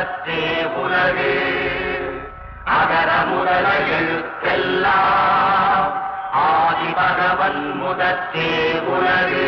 முதற்றே உலகு அகர முதல எழுத்தெல்லாம் ஆதி பகவன் முதற்றே உலகு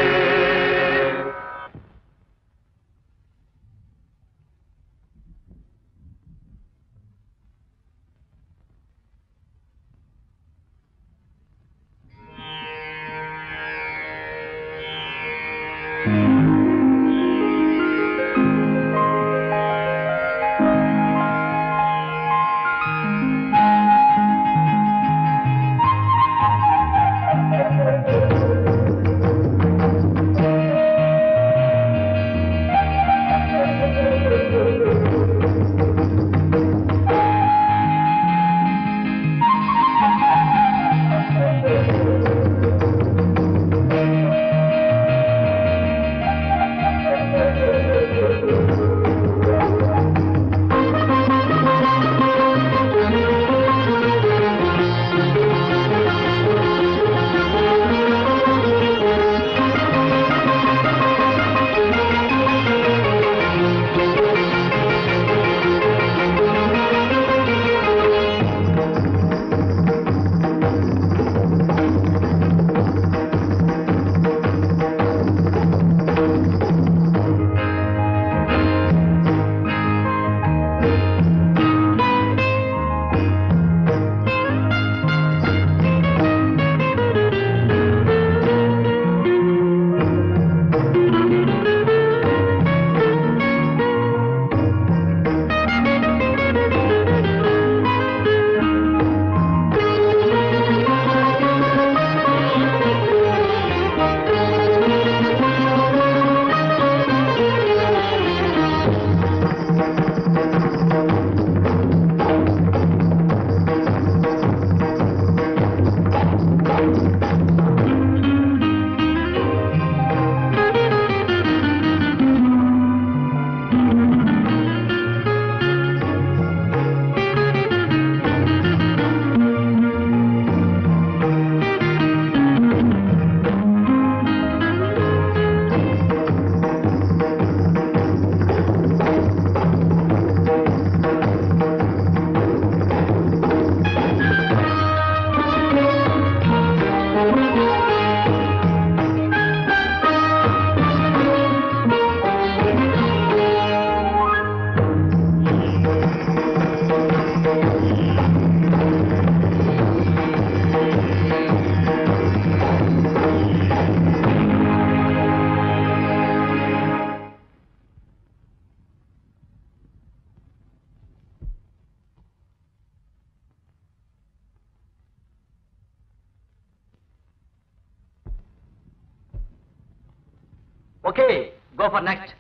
ஓகே கோ ஃபார் நெக்ஸ்ட்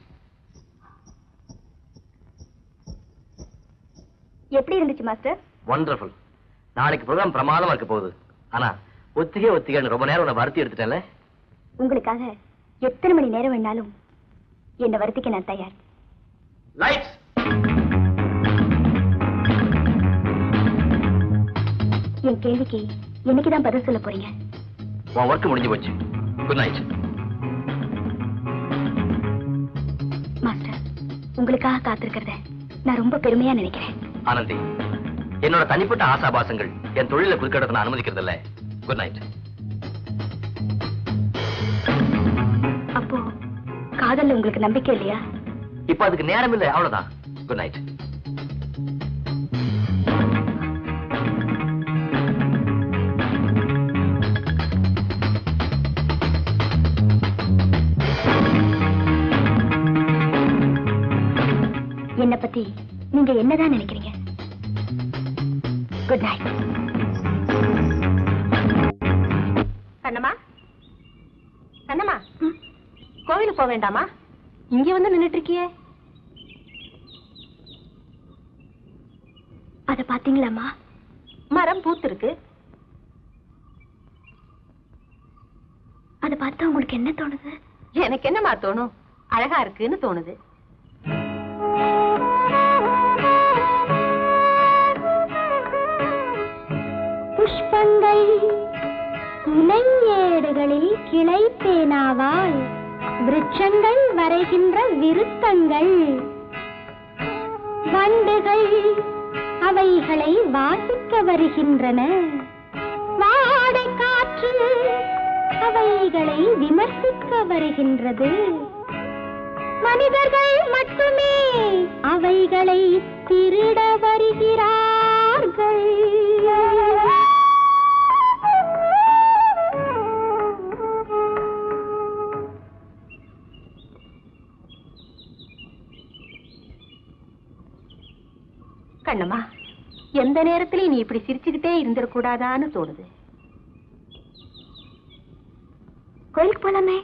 எப்படி இருந்துச்சு மாஸ்டர் வண்டர்ஃபுல் நாளைக்கு ப்ரோக்ராம் பிரமாதமா இருக்க போகுது ஆனா ஒத்திகை ஒத்திகைன்னு ரொம்ப நேரம் உன்னை வருத்தி எடுத்துட்டேன்ல உங்களுக்காக எத்தனை மணி நேரம் வேணாலும் என்னை வருத்திக்க நான் தயார் லைட்ஸ் என் கேள்விக்கு என்னைக்குதான் பதில் சொல்ல போறீங்க உன் ஒர்க் முடிஞ்சு போச்சு குட் நைட் மாஸ்டர் உங்களுக்காக காத்திருக்கிறத நான் ரொம்ப பெருமையா நினைக்கிறேன் ஆனந்தி என்னோட தனிப்பட்ட ஆசாபாசங்கள் என் தொழில குறுக்கிடத்தை நான் அனுமதிக்கிறது இல்ல குட் நைட் அப்போ காதல்ல உங்களுக்கு நம்பிக்கை இல்லையா இப்ப அதுக்கு நேரம் இல்ல அவ்வளவுதான் குட் நைட் என்னை பத்தி நீங்க என்னதான் நினைக்கிறீங்க குட் நைட் கண்ணம்மா கண்ணம்மா கோவிலுக்கு போக வேண்டாமா இங்க வந்து நின்னுட்டு இருக்கியே அத பாத்தீங்களாம்மா மரம் பூத்திருக்கு அத பார்த்தா உங்களுக்கு என்ன தோணுது எனக்கு என்னம்மா தோணும் அழகா இருக்குன்னு தோணுது புஷ்பங்கள் இலையேடுகளில் கிளை பேனாவால் விருட்சங்கள் வரைகின்ற விருத்தங்கள் வண்டுகள் அவைகளை வாசிக்க வருகின்றன வாடை காற்று அவைகளை விமர்சிக்க வருகின்றது மனிதர்கள் மட்டுமே அவைகளை திருட வருகிறார்கள் கண்ணம்மா எந்த நேரத்திலயும் நீ இப்படி சிரிச்சுக்கிட்டே இருந்திடக்கூடாதான்னு தோணுது கோயிலுக்கு போலாமே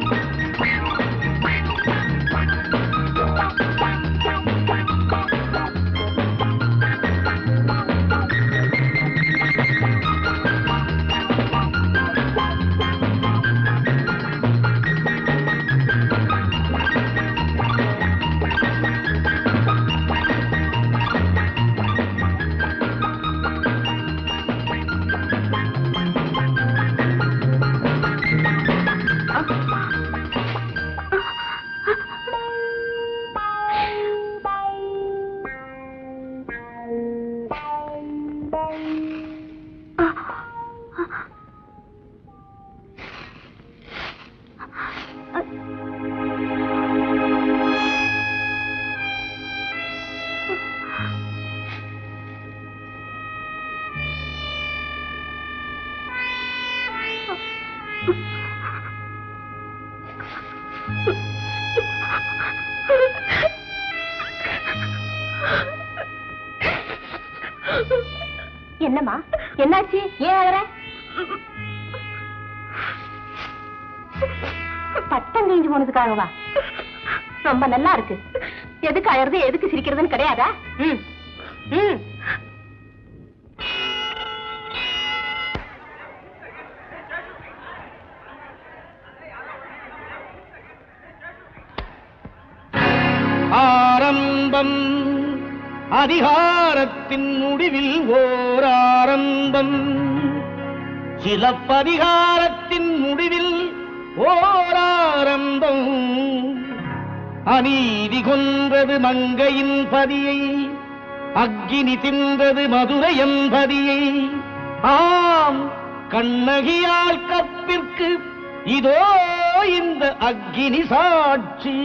என்னம்மா என்னாச்சு ஏன் அழற பட்டம் கிழிஞ்சு போனதுக்காகவா ரொம்ப நல்லா இருக்கு எதுக்கு அழறது எதுக்கு சிரிக்கிறதுன்னு கிடையாதா ம் ம் ஆரம்பம் அதிகாரத்தின் முடிவில் ஓர் ஆரம்பம் சிலப்பதிகாரத்தின் முடிவில் ஓர் ஆரம்பம் அநீதி கொன்றது மங்கையின் பதியை அக்கினி தின்றது மதுரை என்பதியை ஆம் கண்ணகியால் கற்பிற்கு இதோ இந்த அக்கினி சாட்சி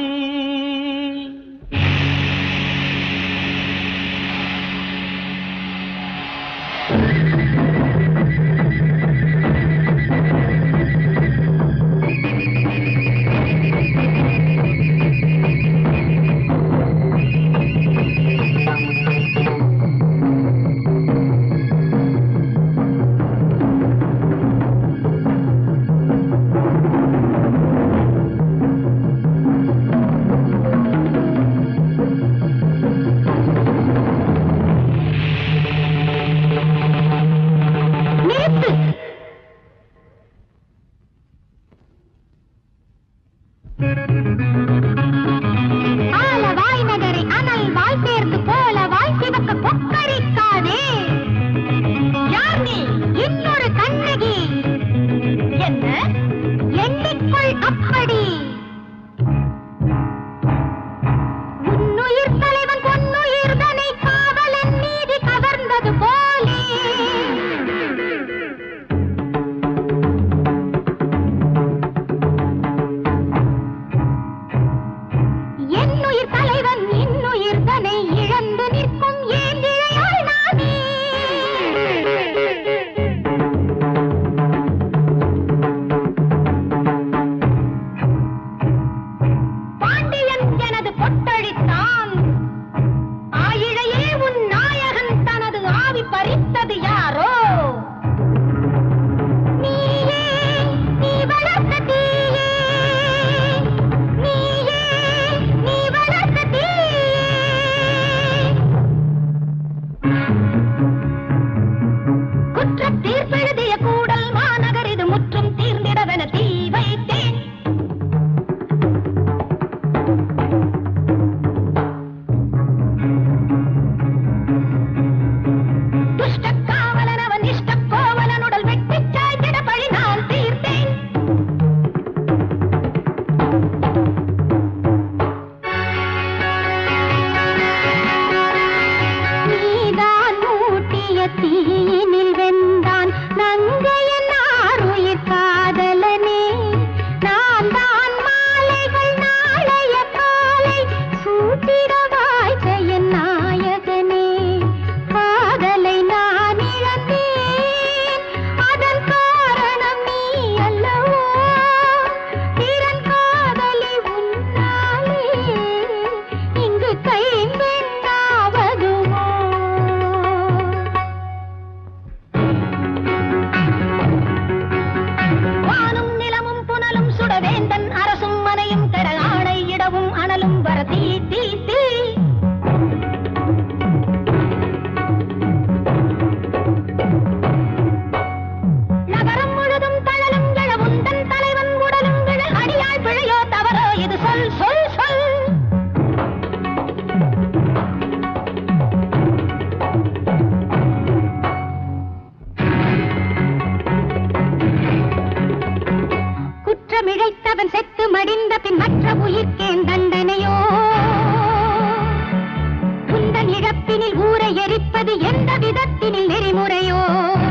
நெருப்பினில் ஊரை எரிப்பது எந்த விதத்தினில் நெறிமுறையோ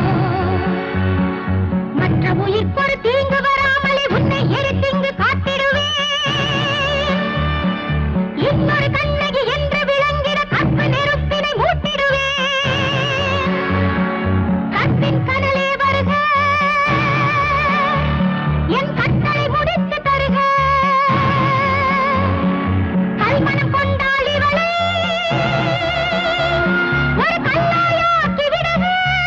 மற்ற உயிர்ப்பொரு தீங்கு வராமலே உன்னை எரித்திங்கு காத்திடுவேன் இன்னொரு கண்ணகி என்று விளங்கிட கற்பு நெருப்பினை மூட்டிடுவேன் கற்பின் கனலே வருக என் கட்டளை முடித்து தருக கல்மணம் கொண்டாள் இவளே ஒரு கல்லாயாக்கி விடுக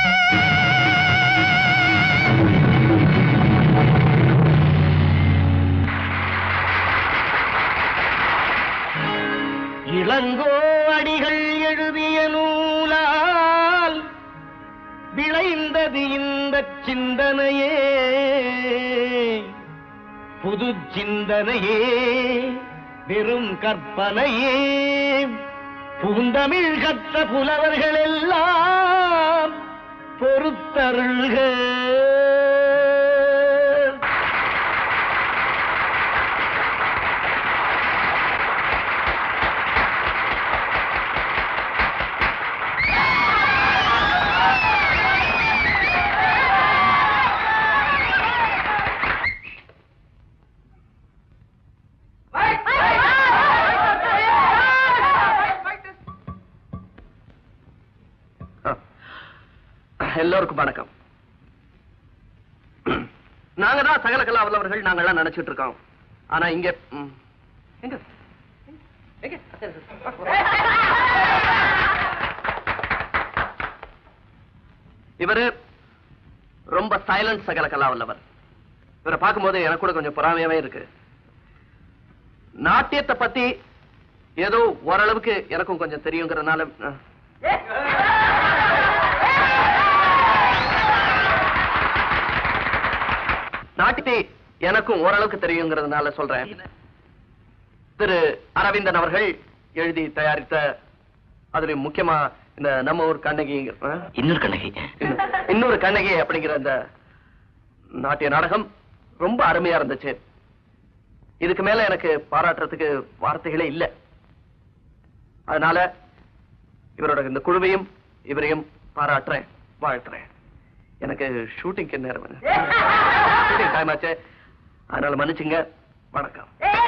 இளங்கோ அடிகள் எழுதிய நூலால் விளைந்தது இந்த சிந்தனையே புது சிந்தனையே வெறும் கற்பனையே பூந்தமிழ் கற்ற புலவர்கள் எல்லாம் பொறுத்தருள்க எல்லோருக்கும் வணக்கம் நாங்க தான் சகல கலா வல்லவர்கள் நாங்கெல்லாம் நினைச்சிட்டு இருக்கோம் ஆனா இங்க ம், எங்க எங்க? இவரு ரொம்ப சைலண்ட் சகல கலா வல்லவர் இவரை பார்க்கும்போது எனக்கு கூட கொஞ்சம் பொறாமையாவே இருக்கு நாட்டியத்தை பத்தி ஏதோ ஓரளவுக்கு எனக்கும் கொஞ்சம் தெரியுங்கிறதுனால அஹ், நாட்டியத்தை எனக்கும் ஓரளவுக்கு தெரியுங்கிறதுனால சொல்றேன் திரு அரவிந்தன் அவர்கள் எழுதி தயாரித்த அதுல முக்கியமா இந்த நம்ம ஊர் கண்ணகி அஹ், இன்னொரு கண்ணகி இன்னும் இன்னொரு கண்ணகி அப்படிங்கிற அந்த நாட்டிய நாடகம் ரொம்ப அருமையா இருந்துச்சு இதுக்கு மேல எனக்கு பாராட்டுறதுக்கு வார்த்தைகளே இல்ல அதனால இவரோட இந்த குழுவையும் இவரையும் பாராட்டுறேன் வாழ்த்துறேன் எனக்கு ஷூட்டிங்க்கு நேரம் ஷூட்டிங் டைம் ஆச்சு அதனால மன்னிச்சுங்க வணக்கம்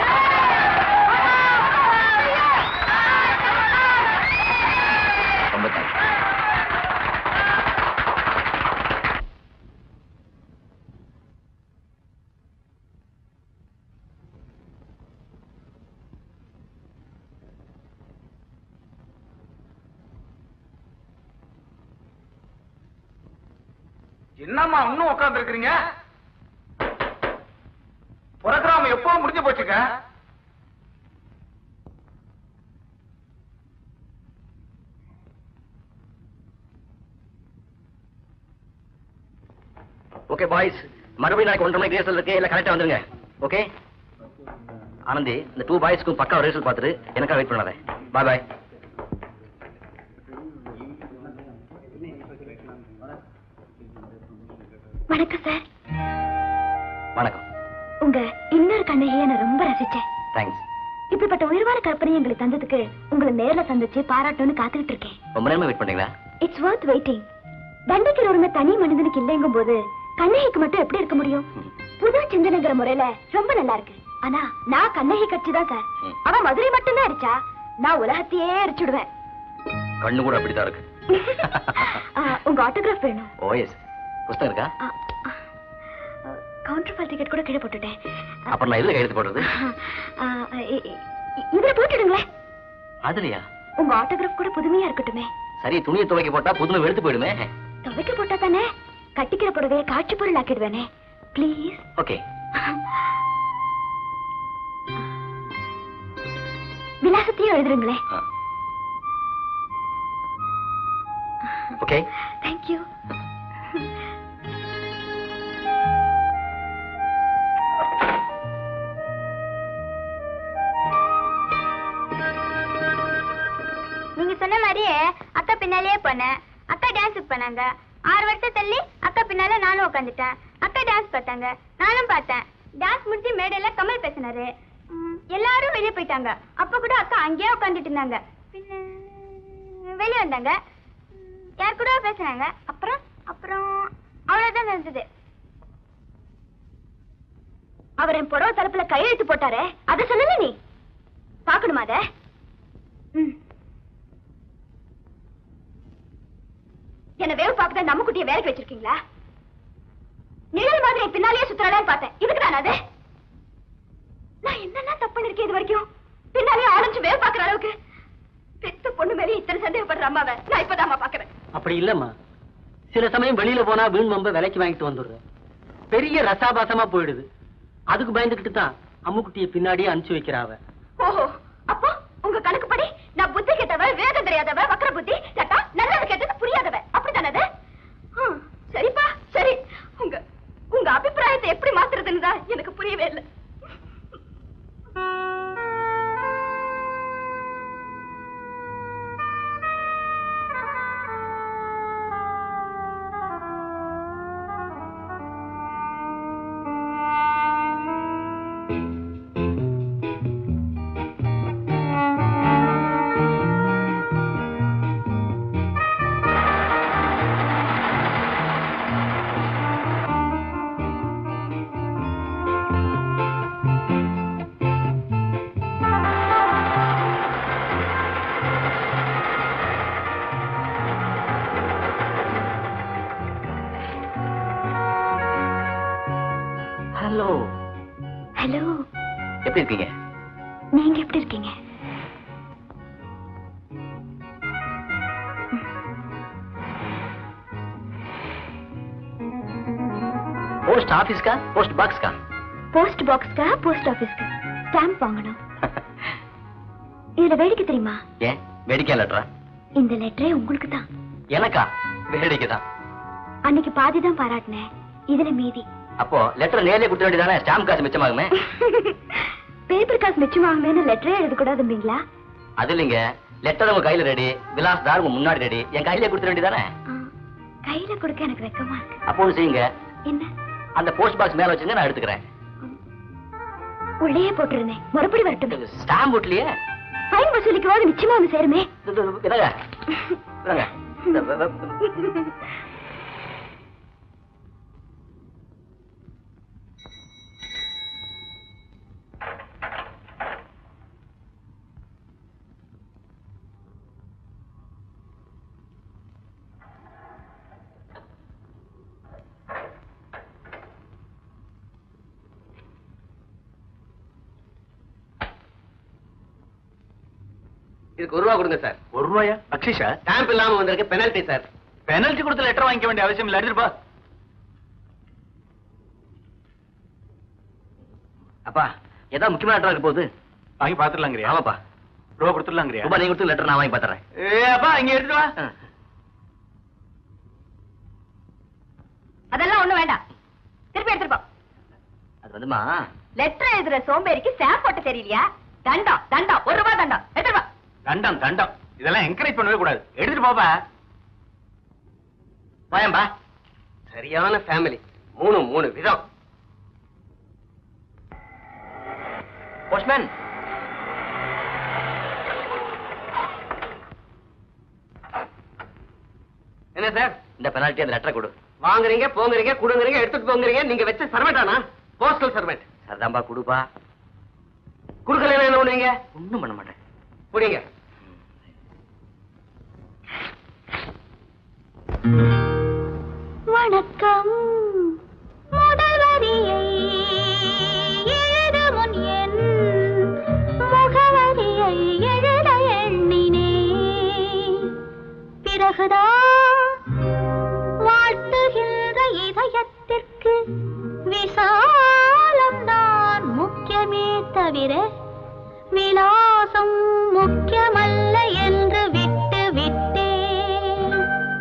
ரொம்ப தேங்க்ஸ் என்னம்மா இன்னும் உட்கார்ந்து இருக்கிறீங்க புரோகிராம் எப்போ முடிஞ்சு போச்சுங்க ஓகே பாய்ஸ் மறுபடியும் நாளைக்கு ஒன்றரை மணிக்கு ரிஹர்சல் இருக்கு எல்லாம் கரெக்டா வந்துருங்க ஓகே ஆனந்தி இந்த டூ பாய்ஸ்க்கும் பக்கா ரிஹர்சல் பார்த்துட்டு எனக்கா வெயிட் பண்ணாத பாய் பாய் வணக்கம் சார் வணக்கம் உங்க இன்னொரு கண்ணகியை நான் ரொம்ப ரசிச்சேன் தேங்க்ஸ் இப்படிப்பட்ட உயர்வான கற்பனை எங்களுக்கு தந்ததுக்கு உங்களை நேர்ல சந்திச்சு பாராட்டணும்னு காத்துக்கிட்டு இருக்கேன் ரொம்ப நேரமா வெயிட் பண்றீங்களா இட்ஸ் வர்த் வெயிட்டிங் தண்டிக்கிற உரிமை தனி மனிதனுக்கு இல்லைங்கும் போது கண்ணகிக்கு மட்டும் எப்படி இருக்க முடியும் புது சிந்தனைங்கிற முறையில ரொம்ப நல்லா இருக்கு ஆனா நான் கண்ணகி கட்சி தான் சார் ம். அவன் மதுரை மட்டும்தான் அடிச்சா நான் உலகத்தையே அரிச்சுடுவேன் கண்ணு கூட அப்படிதான் இருக்கு ஆ, உங்க ஆட்டோகிராஃப் வேணும் ஓ எஸ் புஸ்தகம் இருக்கா கவுண்டர் ஃபால் டிக்கெட் கூட கீழே போட்டுட்டேன் அப்புறம் நான் எதுல கையெழுத்து போடுறது ஆ, இ- இ- இதுல போட்டுடுங்களேன் அதுலயா உங்க ஆட்டோகிராஃப் கூட புதுமையா இருக்கட்டுமே சரி துணியை துவைக்க போட்டா புதுமை வெளுத்து போயிடுமே துவைக்க போட்டா தானே கட்டிக்கிற புடவைய காட்சி பொருள் ஆக்கிடுவேனே ப்ளீஸ் ஓகே விலாசத்தையும் எழுதுறீங்களே ஓகே தேங்க்யூ நீங்க சொன்ன மாதிரியே அக்கா பின்னாலேயே போனேன் அக்கா டான்ஸுக்கு பண்ணாங்க ஆறு வருஷம் தள்ளி அக்கா பின்னால நானும் உட்காந்துட்டேன் அக்கா டான்ஸ் பார்த்தாங்க நானும் பார்த்தேன் டான்ஸ் முடிஞ்சு மேடையில கமல் பேசினாரு ம், எல்லாரும் வெளியே போயிட்டாங்க அப்ப கூட அக்கா அங்கேயே உட்காந்துட்டு இருந்தாங்க பின்ன வெளியே வந்தாங்க ம், யார் கூட பேசுனாங்க அப்புறம் அப்புறம் அவ்வளவுதான் நடந்தது அவர் என் புடவை தரப்புல கையெழுத்து போட்டாரே அத சொல்லல நீ பாக்கணுமா அத ம். என்ன வேவு பார்க்கதான் நம்ம குட்டிய வேலைக்கு வச்சிருக்கீங்களா நிழல் மாதிரி என் பின்னாலேயே சுத்துறாளான்னு பார்த்தேன் இதுக்கு நான் அது நான் என்னென்ன தப்பு பண்ணிருக்கேன் இது வரைக்கும் பின்னாலே ஆரஞ்சு வேவு பார்க்கற அளவுக்கு பெத்த பொண்ணு மேலே இத்தனை சந்தேகப்படுற அம்மாவை நான் இப்பதாம்மா பாக்குறேன் அப்படி இல்லம்மா சில சமயம் வெளியில போனா வீண் வம்ப விலைக்கு வாங்கிட்டு வந்துடுறேன் பெரிய ரசாபாசமா போயிடுது அதுக்கு பயந்துகிட்டு தான் அம்முக்குட்டியை பின்னாடியே அனுப்பிச்சு வைக்கிறாவ ஓஹோ அப்போ உங்க கணக்குப்படி நான் புத்தி கெட்டவ வேகம் தெரியாதவ வக்கர புத்தி கேட்டா நல்லது கெட்டது புரியாதவ அப்படித்தானே அது? ஹம், சரிப்பா சரி உங்க உங்க அபிப்பிராயத்தை எப்படி மாத்துறதுன்னு தான் எனக்கு புரியவே இல்லை ஹலோ ஹலோ எப்படி இருக்கீங்க நீங்க எப்படி இருக்கீங்க போஸ்ட் ஆபீஸ்க்கா போஸ்ட் பாக்ஸ்க்கா போஸ்ட் பாக்ஸ்க்கா போஸ்ட் ஆபீஸ்க்கு ஸ்டாம்ப் வாங்கணும் இதுல வேடிக்கை தெரியுமா ஏன் வேடிக்கை லெட்டரா இந்த லெட்டரே உங்களுக்கு தான் எனக்கா வேடிக்கை தான் அன்னைக்கு பாதி தான் பாராட்டினேன் இதுல மீதி அப்போ லெட்டர் நேர்லயே கொடுத்த வேண்டியதானே ஸ்டாம்ப் காசு மிச்சமாகுமே பேப்பர் காசு மிச்சமாகுமேனு லெட்டரே எழுதக்கூடாதும்பீங்களா அது இல்லைங்க லெட்டர் உங்க கையில ரெடி விலாஸ் தார் உங்க முன்னாடி ரெடி என் கையில கொடுத்த வேண்டியதானே ஆ, கையில கொடுக்க எனக்கு வெக்கமா இருக்கு அப்போ ஒண்ணு செய்யுங்க என்ன அந்த போஸ்ட் பாக்ஸ் மேல வச்சுங்க நான் எடுத்துக்கிறேன் உள்ளேயே போட்டிருந்தேன் மறுபடி வரட்டும் ஸ்டாம்ப் வீட்லயே ஃபைன் வசூலிக்கு போது நிச்சயமா வந்து சேருமே இது- இது- இதாங்க இதாங்க இந்த வ- வ- இதுக்கு ஒரு ரூபா கொடுங்க சார் ஒரு ரூபாயா பக்ஷிஷா ஸ்டாம்ப் இல்லாம வந்திருக்கு பெனல்டி சார் பெனல்டி கொடுத்து லெட்டர் வாங்கிக்க வேண்டிய அவசியம் இல்ல எடுத்துப்பா அப்பா ஏதாவது முக்கியமான லெட்டர் இருக்க போகுது வாங்கி பாத்துடலாங்கிறியா ஆமாப்பா ரூபா கொடுத்துடலாங்கிறியா ரூபாய் நீங்க கொடுத்து லெட்டர் நான் வாங்கி பாத்துறேன் ஏ அப்பா இங்க எடுத்துட்டு வா அதெல்லாம் ஒண்ணும் வேண்டாம் திருப்பி எடுத்துட்டு போ அது வந்துமா லெட்டர் எழுதுற சோம்பேறிக்கு ஸ்டாம்ப் போட்டு தெரியலையா தண்டம் தண்டம் ஒரு ரூபாய் தண்டம் எடுத்துட்டு வா தண்டம் தண்டம் இதெல்லாம் என்கரேஜ் பண்ணவே கூடாது எடுத்துட்டு போப்பா வாயம்பா சரியான ஃபேமிலி மூணு மூணு விதம் போஸ்ட்மேன் என்ன சார் இந்த பெனால்ட்டி அந்த லெட்டரை கொடு வாங்குறீங்க போங்குறீங்க குடுங்குறீங்க எடுத்துட்டு போங்குறீங்க நீங்க வச்ச சர்வெண்டானா போஸ்டல் சர்வெண்ட் சரிதான்பா கொடுப்பா குடுக்கல என்ன பண்ணுவீங்க ஒண்ணும் பண்ண மாட்டேன் புடிங்க வணக்கம் முதல் வரியை எழுத முன் என் முகவரியை எழுத எண்ணினேன் பிறகுதான் வாழ்த்துகின்ற இதயத்திற்கு விசாலம் தான் முக்கியமே தவிர விலாசம் முக்கியமல்ல என்று விட்டு விட்டேன்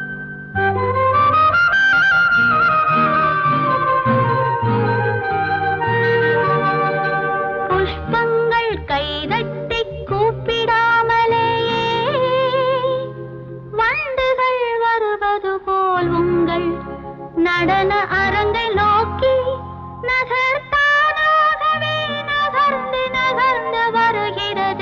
புஷ்பங்கள் கைதட்டி கூப்பிடாமலேயே வண்டுகள் வருவது போல் உங்கள் நடன அரங்கை நோக்கி நகர்த்தானாகவே நகர்ந்து நகர்ந்து வருகிறது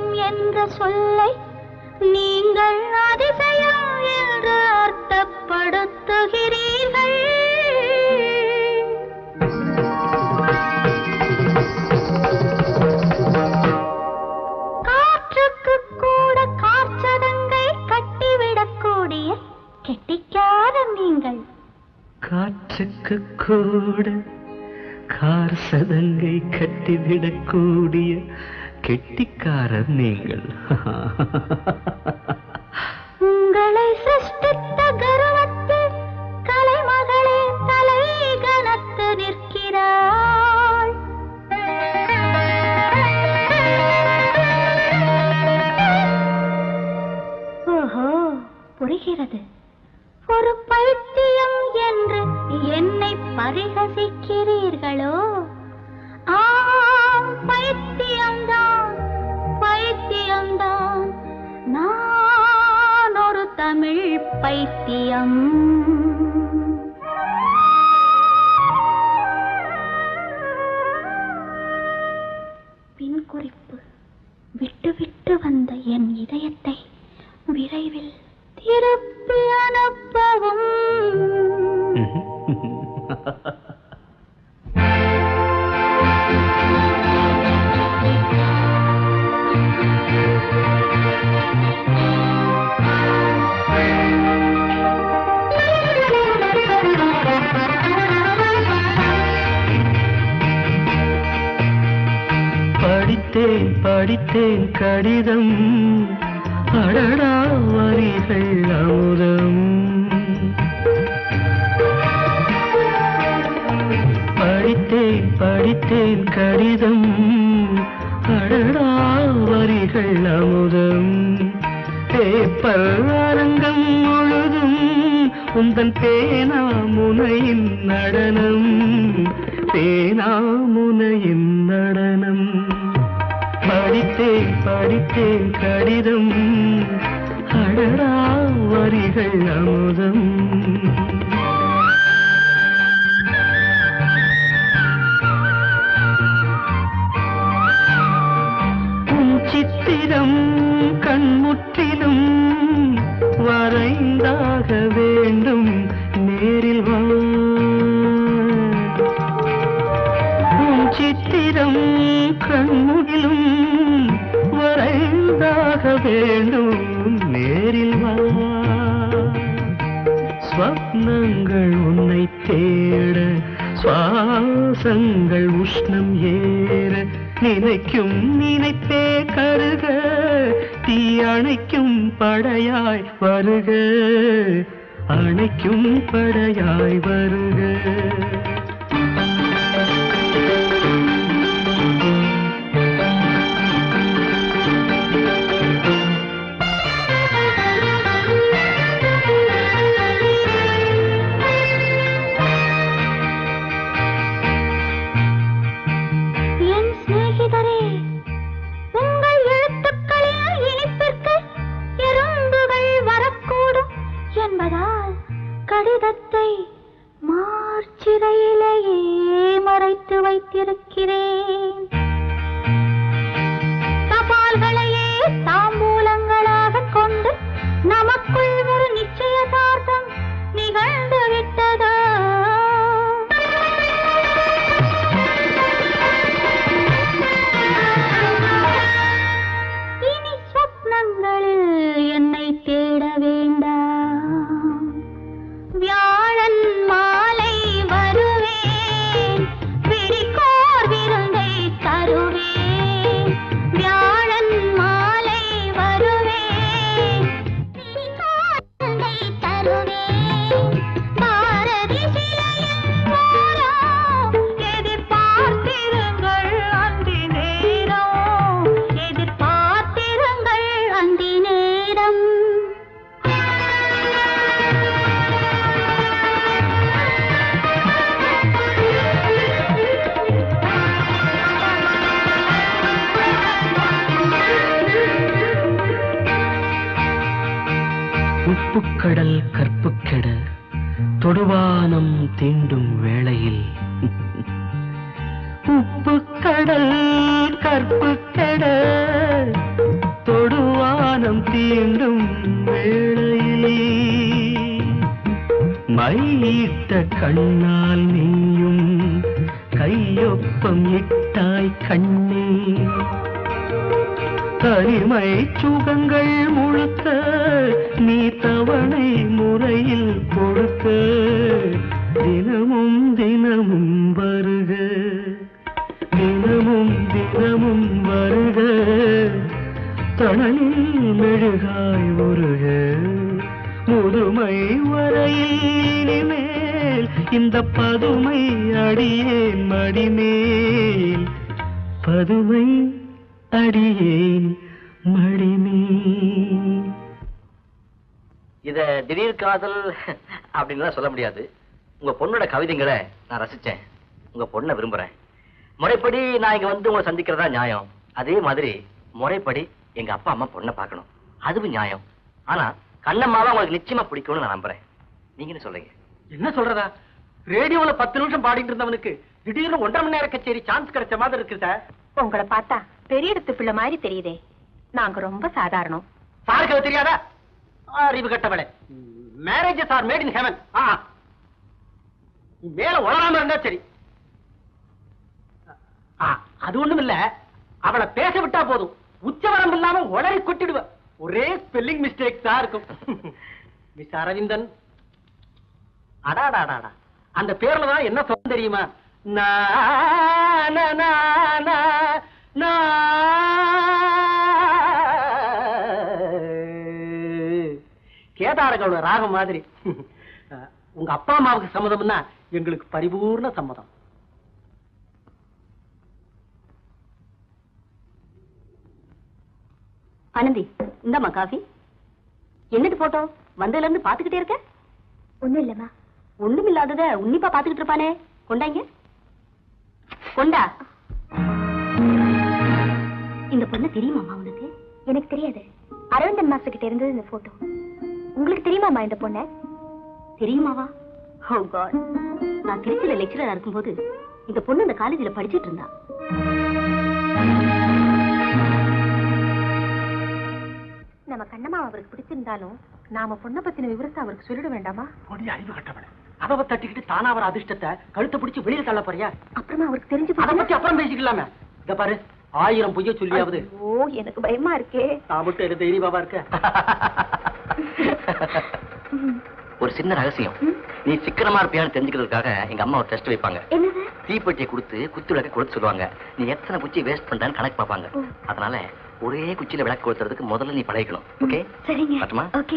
என்ற சொல்லை நீங்கள் அதிசயம் என்று அர்த்தப்படுத்துகிறீர்கள் காற்றுக்கு கூட காற்றதங்கை கட்டிவிடக்கூடிய கெட்டிக்காரன் நீங்கள் காற்றுக்கு கூட கார் சதங்கை கட்டிவிடக்கூடிய கெட்டிக்காரர் நீங்கள் உங்களை சிருஷ்டித்த கர்வத்தில் கலைமகளே தலை கனத்து நிற்கிறாள் ஓஹோ புரிகிறது ஒரு பைத்தியம் என்று என்னை பரிகசிக்கிறீர்களோ ஆம் பைத்தியம்தான் பைத்தியம்தான் நான் ஒரு தமிழ் பைத்தியம் பின் குறிப்பு விட்டு விட்டு வந்த என் இதயத்தை விரைவில் திருப்பி அனுப்பவும் படித்தேன் படித்தேன் கடிதம் அடடா வரிகள் அமுதம் படித்தேன் படித்தேன் கடிதம் அடடா வரிகள் அமுதம் பேப்பர் அரங்கம் முழுதும் உந்தன் பேனா முனையின் நடனம் பேனா முனையின் நடனம் படித்தேன் படித்தேன் கடிதம் அடடா வரிகள் அமுதம் உன் சித்திரம் கண்முற்றிலும் வரைந்தாக வேண்டும் நேரில் வா உன் சித்திரம் கண்முகிலும் வரைந்தாக வேண்டும் நேரில் வா ஸ்வப்னங்கள் உன்னை தேட சுவாசங்கள் உஷ்ணம் ஏற நினைக்கும் நினைப்பே கருக தீ அணைக்கும் படையாய் வருக அணைக்கும் படையாய் வருக என் சிநேகிதரே உங்கள் எழுத்துக்களில் இனிப்பிற்கு எறும்புகள் வரக்கூடும் என்பதால் கடிதத்தை மார்ச்சிறையிலேயே மறைத்து வைத்திருக்கிறேன் தபால்களையே தாம்பூலங்களாக கொண்டு நமக்குள் ஒரு நிச்சயதார்த்தம் நிகழ்ந்து விட்டதோ இனி சொப்னங்களில் என்னை தேட வேண்டாம் வியாழன் மாலை வருவேன் பிடிக்கோர் விருந்தை தருவேன் வியாழன் மாலை வருவேன் பிடிக்கோர் விருந்தை தருவேன் பாரதி சிலையின் ஓரம் எதிர்பார்த்திருங்கள் அந்தி நேரம் எதிர்பார்த்திருங்கள் அந்தி நேரம் உப்புக்கடல் கற்புக்கெட தொடுவானம் தீண்டும் வேளையில் உப்புக்கடல் கற்புக்கெட கண்ணால் நீயும் கையொப்பம் இட்டாய் கண்ணே தனிமை சுகங்கள் முழுக்க நீ தவணை முறையில் கொடுக்க தினமும் தினமும் வருக தினமும் தினமும் வருக தணலில் மெழுகாய் உருக முதுமை வரையில் இனிமேல் இந்த பதுமை அடியேன் மடிமேல் பதுமை அடியேன் மடிமேல் இத திடீர் காதல் அப்படின்லாம் சொல்ல முடியாது உங்க பொண்ணோட கவிதைங்களை நான் ரசிச்சேன் உங்க பொண்ணை விரும்புறேன் முறைப்படி நான் இங்க வந்து உங்களை சந்திக்கிறதா நியாயம் அதே மாதிரி முறைப்படி எங்க அப்பா அம்மா பொண்ணை பார்க்கணும் அதுவும் நியாயம் ஆனா கண்ணம்மாவை உங்களுக்கு நிச்சயமா பிடிக்கும்னு நான் நம்புறேன் நீங்க என்ன சொல்றீங்க என்ன சொல்றதா ரேடியோல பத்து நிமிஷம் பாடிட்டு இருந்தவனுக்கு திடீர்னு ஒன்றரை மணி நேரம் கச்சேரி சான்ஸ் கிடைச்ச மாதிரி இருக்கு சார் உங்களை பார்த்தா பெரிய இடத்து பிள்ளை மாதிரி தெரியுதே நாங்க ரொம்ப சாதாரணம் சாருக்கு அது தெரியாதா அறிவு கட்டவளே marriages are made in heaven ஆ மேல உளராம இருந்தா சரி ஆ, அது ஒண்ணும் இல்ல அவளை பேச விட்டா போதும் உச்சவரம் இல்லாம உளறி கொட்டிடுவ ஒரே ஸ்பெல்லிங் மிஸ்டேக் தான் இருக்கும் மிஸ் அரவிந்தன் அடாடாடாடா அந்த பேர்ல தான் என்ன சொல்ல தெரியுமா நா, நா, நா, நா, நா. கேதாரங்களோட ராகம் மாதிரி அஹ், உங்க அப்பா அம்மாவுக்கு சம்மதம்னா எங்களுக்கு பரிபூர்ண சம்மதம் ஆனந்தி இந்தாம்மா காஃபி என்னது போட்டோ வந்ததுல இருந்து பாத்துக்கிட்டே இருக்க ஒண்ணும் இல்லம்மா ஒண்ணும் இல்லாதத உன்னிப்பா பாத்துக்கிட்டு இருப்பானே கொண்டாங்க கொண்டா இந்த பொண்ணு தெரியுமாமா உனக்கு எனக்கு தெரியாது அரவிந்தன் மாஸ்டர் கிட்ட இருந்தது இந்த போட்டோ உங்களுக்கு தெரியுமாமா இந்த பொண்ணு தெரியுமாவா ஓ காட் நான் திருச்சியில லெக்சரரா இருக்கும்போது இந்த பொண்ணு இந்த காலேஜ்ல படிச்சிட்டு இருந்தா நம்ம கண்ணம்மா அவருக்கு பிடிச்சிருந்தாலும் நாம பொண்ணை பத்தின விவரத்தை அவருக்கு சொல்லிட வேண்டாமா பொடி அறிவு கட்டவளே அதவ தட்டிக்கிட்டு தானா வர அதிர்ஷ்டத்தை கழுத்தை பிடிச்சு வெளியில தள்ள போறியா அப்புறமா அவருக்கு தெரிஞ்சு அதை பத்தி அப்புறம் பேசிக்கலாமே இத பாரு ஆயிரம் பொய்ய சொல்லியாவது ஓ எனக்கு பயமா இருக்கே நான் மட்டும் எனக்கு தைரிய பாபா இருக்க ஒரு சின்ன ரகசியம் நீ சிக்கனமா இருப்பியான்னு தெரிஞ்சுக்கிறதுக்காக எங்க அம்மா ஒரு டெஸ்ட் வைப்பாங்க என்னது தீப்பெட்டியை கொடுத்து குத்து விளக்க கொடுத்து சொல்லுவாங்க நீ எத்தனை குச்சி வேஸ்ட் பண்றேன்னு கணக்கு பார்ப்பாங்க அதனால ஒரே குச்சியில விளக்கு கொடுத்துறதுக்கு முதல்ல நீ பழகிக்கணும் ஓகே சரிங்க பட்டுமா ஓகே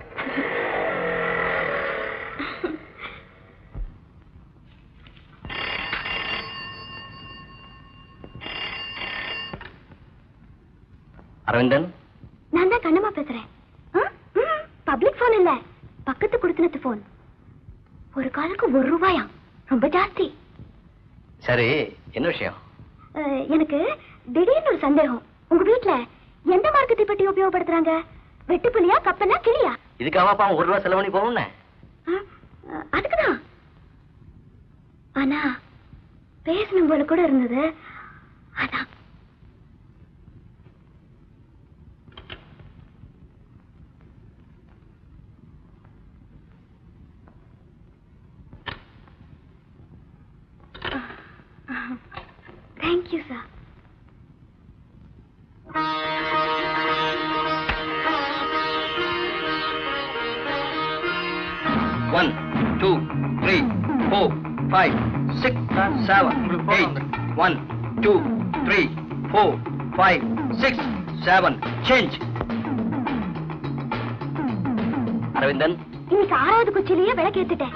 அரவிந்தன் நான் தான் கண்ணம்மா பேசுறேன் பப்ளிக் போன் இல்ல பக்கத்து குடுத்தினத்து போன் ஒரு காலுக்கு ஒரு ரூபாயா ரொம்ப ஜாஸ்தி சரி என்ன விஷயம் அஹ், எனக்கு திடீர்னு ஒரு சந்தேகம் உங்க வீட்ல எந்த மார்க்கத்தை பற்றி உபயோகப்படுத்துறாங்க வெட்டுப்புலியா கப்பனா கிளியா இதுக்காகப்பா அவன் ஒரு ரூபா செலவு பண்ணி போகணும்னு அஹ், அஹ், அதுக்குதான் ஆனா பேசணும் போல கூட இருந்தது அதான் thank you sir one two three four five six seven eight one two three four five six seven change Aravindan இன்னைக்கு ஆறாவது குச்சிலேயே விளக்கு ஏத்துட்டேன்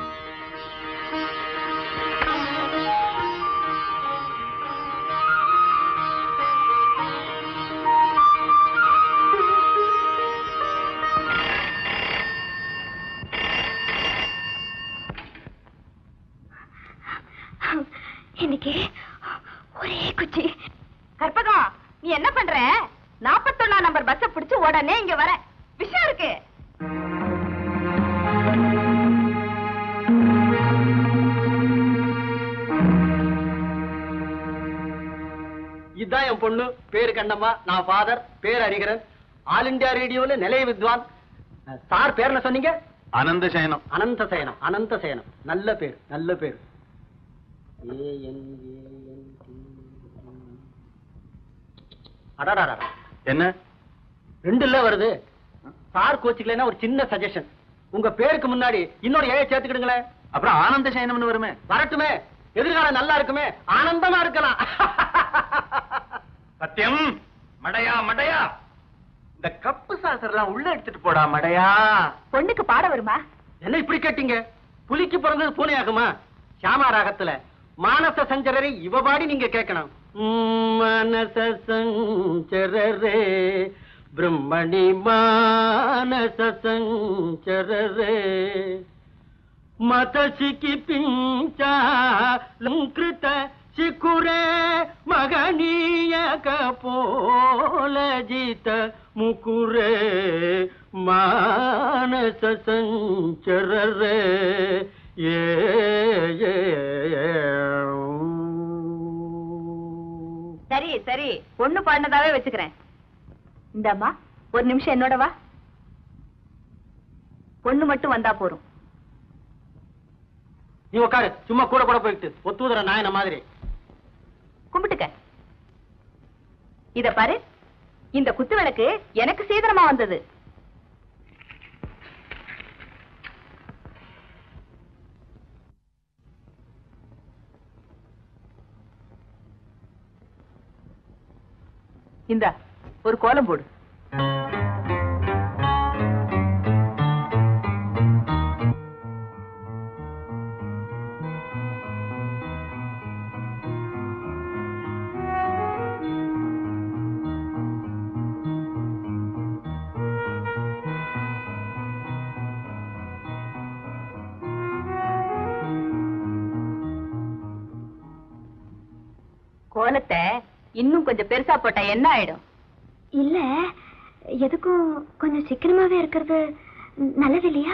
இன்னைக்கு ஒரே குச்சி கற்பகம் நீ என்ன பண்ற நாப்பத்தொன்னா நம்பர் பஸ்ஸ பிடிச்சு உடனே இங்க வர விஷயம் இருக்கு இதுதான் என் பொண்ணு பேரு கண்ணம்மா நான் ஃபாதர் பேர் ஹரிகரன் ஆல் இந்தியா ரேடியோல நிலைய வித்வான் அஹ், சார் பேர் என்ன சொன்னீங்க அனந்த சயனம் அனந்த சயனம் அனந்த சயனம் நல்ல பேர் நல்ல பேர் ஏஎன் அடாடாடா என்ன ரெண்டு இல்ல வருது சார் கோச்சுக்கலைன்னா ஒரு சின்ன சஜஷன் உங்க பேருக்கு முன்னாடி இன்னொரு ஏழை சேர்த்துக்கிடுங்களேன் அப்புறம் ஆனந்த சயனம்னு வருமே வரட்டுமே எதிர்காலம் நல்லா இருக்குமே ஆனந்தமா இருக்கலாம் சத்தியம் மடையா மடையா இந்த கப்பு சாசரெல்லாம் உள்ள எடுத்துட்டு போடா மடையா பொண்ணுக்கு பாட வருமா என்ன இப்படி கேட்டீங்க புலிக்கு பிறந்தது பூனை ஆகுமா சியாமா ராகத்துல மானச சஞ்சரரை இவ பாடி நீங்க கேட்கணும் உம், மானச சஞ்சரரே பிரம்மணி மானச சஞ்சரரே மதசிக்கு ಪಿಂಚಾಲಂಕೃತ ಶಿಖುರೆ ಮಗನೀಯ ಕಪೋಲ ಜಿತ ಮುಕುರೆ ಮಾನಸ ಸಂಚರರೆ ಏ ಏ, ಏ. சரி சரி பொண்ணு பாடினதாவே வச்சுக்கிறேன் இந்தாம்மா ஒரு நிமிஷம் என்னோட வா பொண்ணு மட்டும் வந்தா போறோம் நீ உட்காரு சும்மா கூட கூட போயிட்டு ஒத்துதர நாயன மாதிரி கும்பிட்டுக்க இத பாரு இந்த குத்து விளக்கு எனக்கு சீதனமா வந்தது இந்த ஒரு கோலம் போடு கோலத்தை இன்னும் கொஞ்சம் பெருசா போட்டா என்ன ஆயிடும் இல்ல எதுக்கும் கொஞ்சம் சீக்கிரமாவே இருக்கிறது நல்லது இல்லையா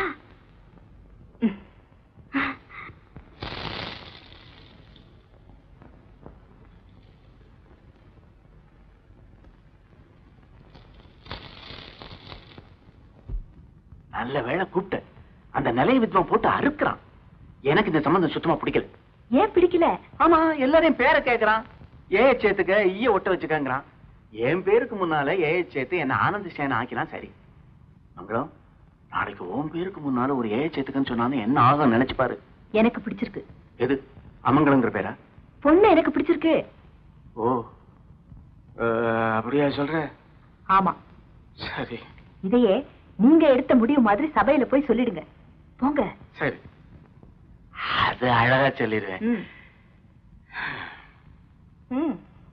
நல்ல வேளை கூப்பிட்ட அந்த நிலைய வித்வம் போட்டு அறுக்குறான் எனக்கு இந்த சம்பந்தம் சுத்தமா பிடிக்கல ஏன் பிடிக்கல ஆமா எல்லாரையும் பேரை கேக்குறான் ஏ சேர்த்துக்க ஈய ஒட்ட வச்சுக்கங்கிறான் என் பேருக்கு முன்னால ஏ சேர்த்து என்ன ஆனந்த சேன ஆக்கினா சரி மங்களம் நாளைக்கு உன் பேருக்கு முன்னால ஒரு ஏ சேர்த்துக்கன்னு சொன்னாலும் என்ன ஆகும் நினைச்சு பாரு எனக்கு பிடிச்சிருக்கு எது அமங்கலங்கிற பேரா பொண்ணு எனக்கு பிடிச்சிருக்கு ஓ அஹ், அப்படியா சொல்ற ஆமா சரி இதையே நீங்க எடுத்த முடிவு மாதிரி சபையில போய் சொல்லிடுங்க போங்க சரி அது அழகா சொல்லிடுவேன் ம். ம்.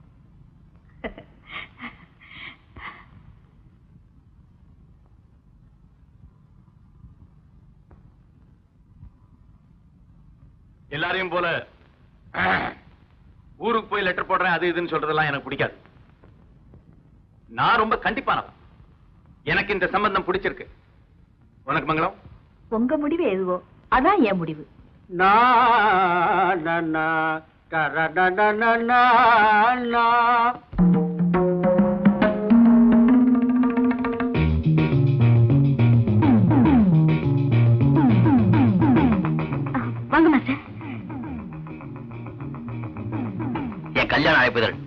எல்லாரையும் போல ஊருக்கு போய் லெட்டர் போடுறேன் அது இதுன்னு சொல்றதெல்லாம் எனக்கு பிடிக்காது நான் ரொம்ப கண்டிப்பானவன் எனக்கு இந்த சம்பந்தம் பிடிச்சிருக்கு உனக்கு மங்களம் உங்க முடிவு எதுவோ அதான் என் முடிவு நா நா, நா, கர, நா, நா, நா, நா, நா. வாங்க மாஸ்டர் என் கல்யாண அழைப்புதல்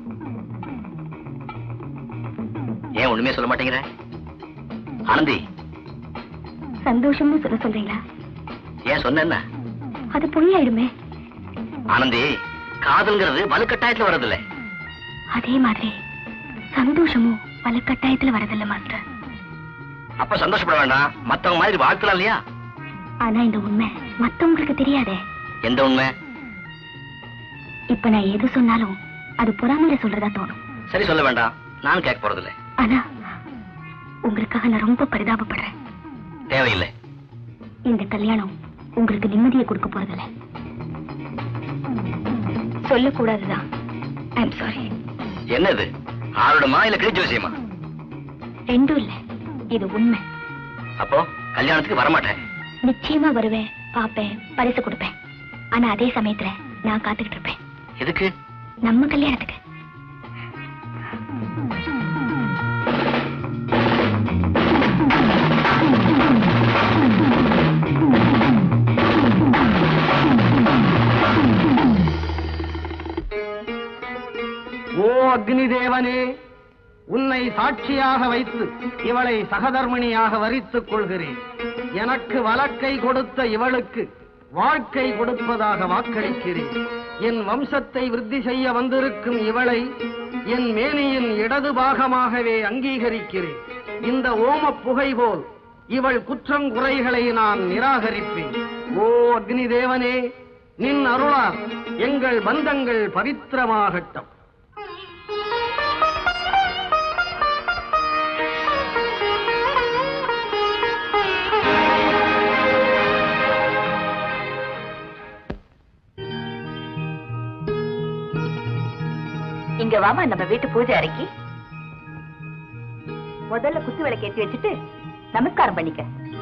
ஏன் ஒண்ணுமே சொல்ல மாட்டேங்கிற ஆனந்தி சந்தோஷம்னு சொல்ல சொல்றீங்களா ஏன் சொன்ன என்ன அது பொய்யாயிடுமே ஆனந்தி காதல்ங்கிறது வலுக்கட்டாயத்துல வர்றதில்ல அதே மாதிரி சந்தோஷமும் பல கட்டாயத்துல வரதில்ல மாஸ்டர் அப்ப சந்தோஷப்பட வேண்டாம் மத்தவங்க மாதிரி வாழ்க்கலாம் இல்லையா ஆனா இந்த உண்மை மத்தவங்களுக்கு தெரியாதே எந்த உண்மை இப்ப நான் எது சொன்னாலும் அது பொறாமையில சொல்றதா தோணும் சரி சொல்ல வேண்டாம் நானும் கேட்க போறதில்ல ஆனா உங்களுக்காக நான் ரொம்ப பரிதாபப்படுறேன் தேவையில்லை இந்த கல்யாணம் உங்களுக்கு நிம்மதியை கொடுக்க போறதில்ல சொல்லக்கூடாதுதான் ஐம் சாரி என்னது ஆரோடமா இல்ல கிழிச்ச விஷயமா ரெண்டும் இல்ல இது உண்மை அப்போ கல்யாணத்துக்கு வரமாட்டேன் நிச்சயமா வருவேன் பாப்பேன் பரிசு கொடுப்பேன் ஆனா அதே சமயத்துல நான் காத்துக்கிட்டு இருப்பேன் எதுக்கு நம்ம கல்யாணத்துக்கு அக்னி தேவனே உன்னை சாட்சியாக வைத்து இவளை சகதர்மிணியாக வரித்துக் கொள்கிறேன் எனக்கு வழக்கை கொடுத்த இவளுக்கு வாழ்க்கை கொடுப்பதாக வாக்களிக்கிறேன் என் வம்சத்தை விருத்தி செய்ய வந்திருக்கும் இவளை என் மேனியின் இடது பாகமாகவே அங்கீகரிக்கிறேன் இந்த ஓம புகை போல் இவள் குற்றங்குறைகளை நான் நிராகரிப்பேன் ஓ அக்னி தேவனே நின் அருளால் எங்கள் பந்தங்கள் பவித்திரமாகட்டும் இங்க வாமா நம்ம வீட்டு பூஜை அறைக்கு முதல்ல குத்து விளக்கு ஏத்தி வச்சுட்டு நமஸ்காரம் பண்ணிக்க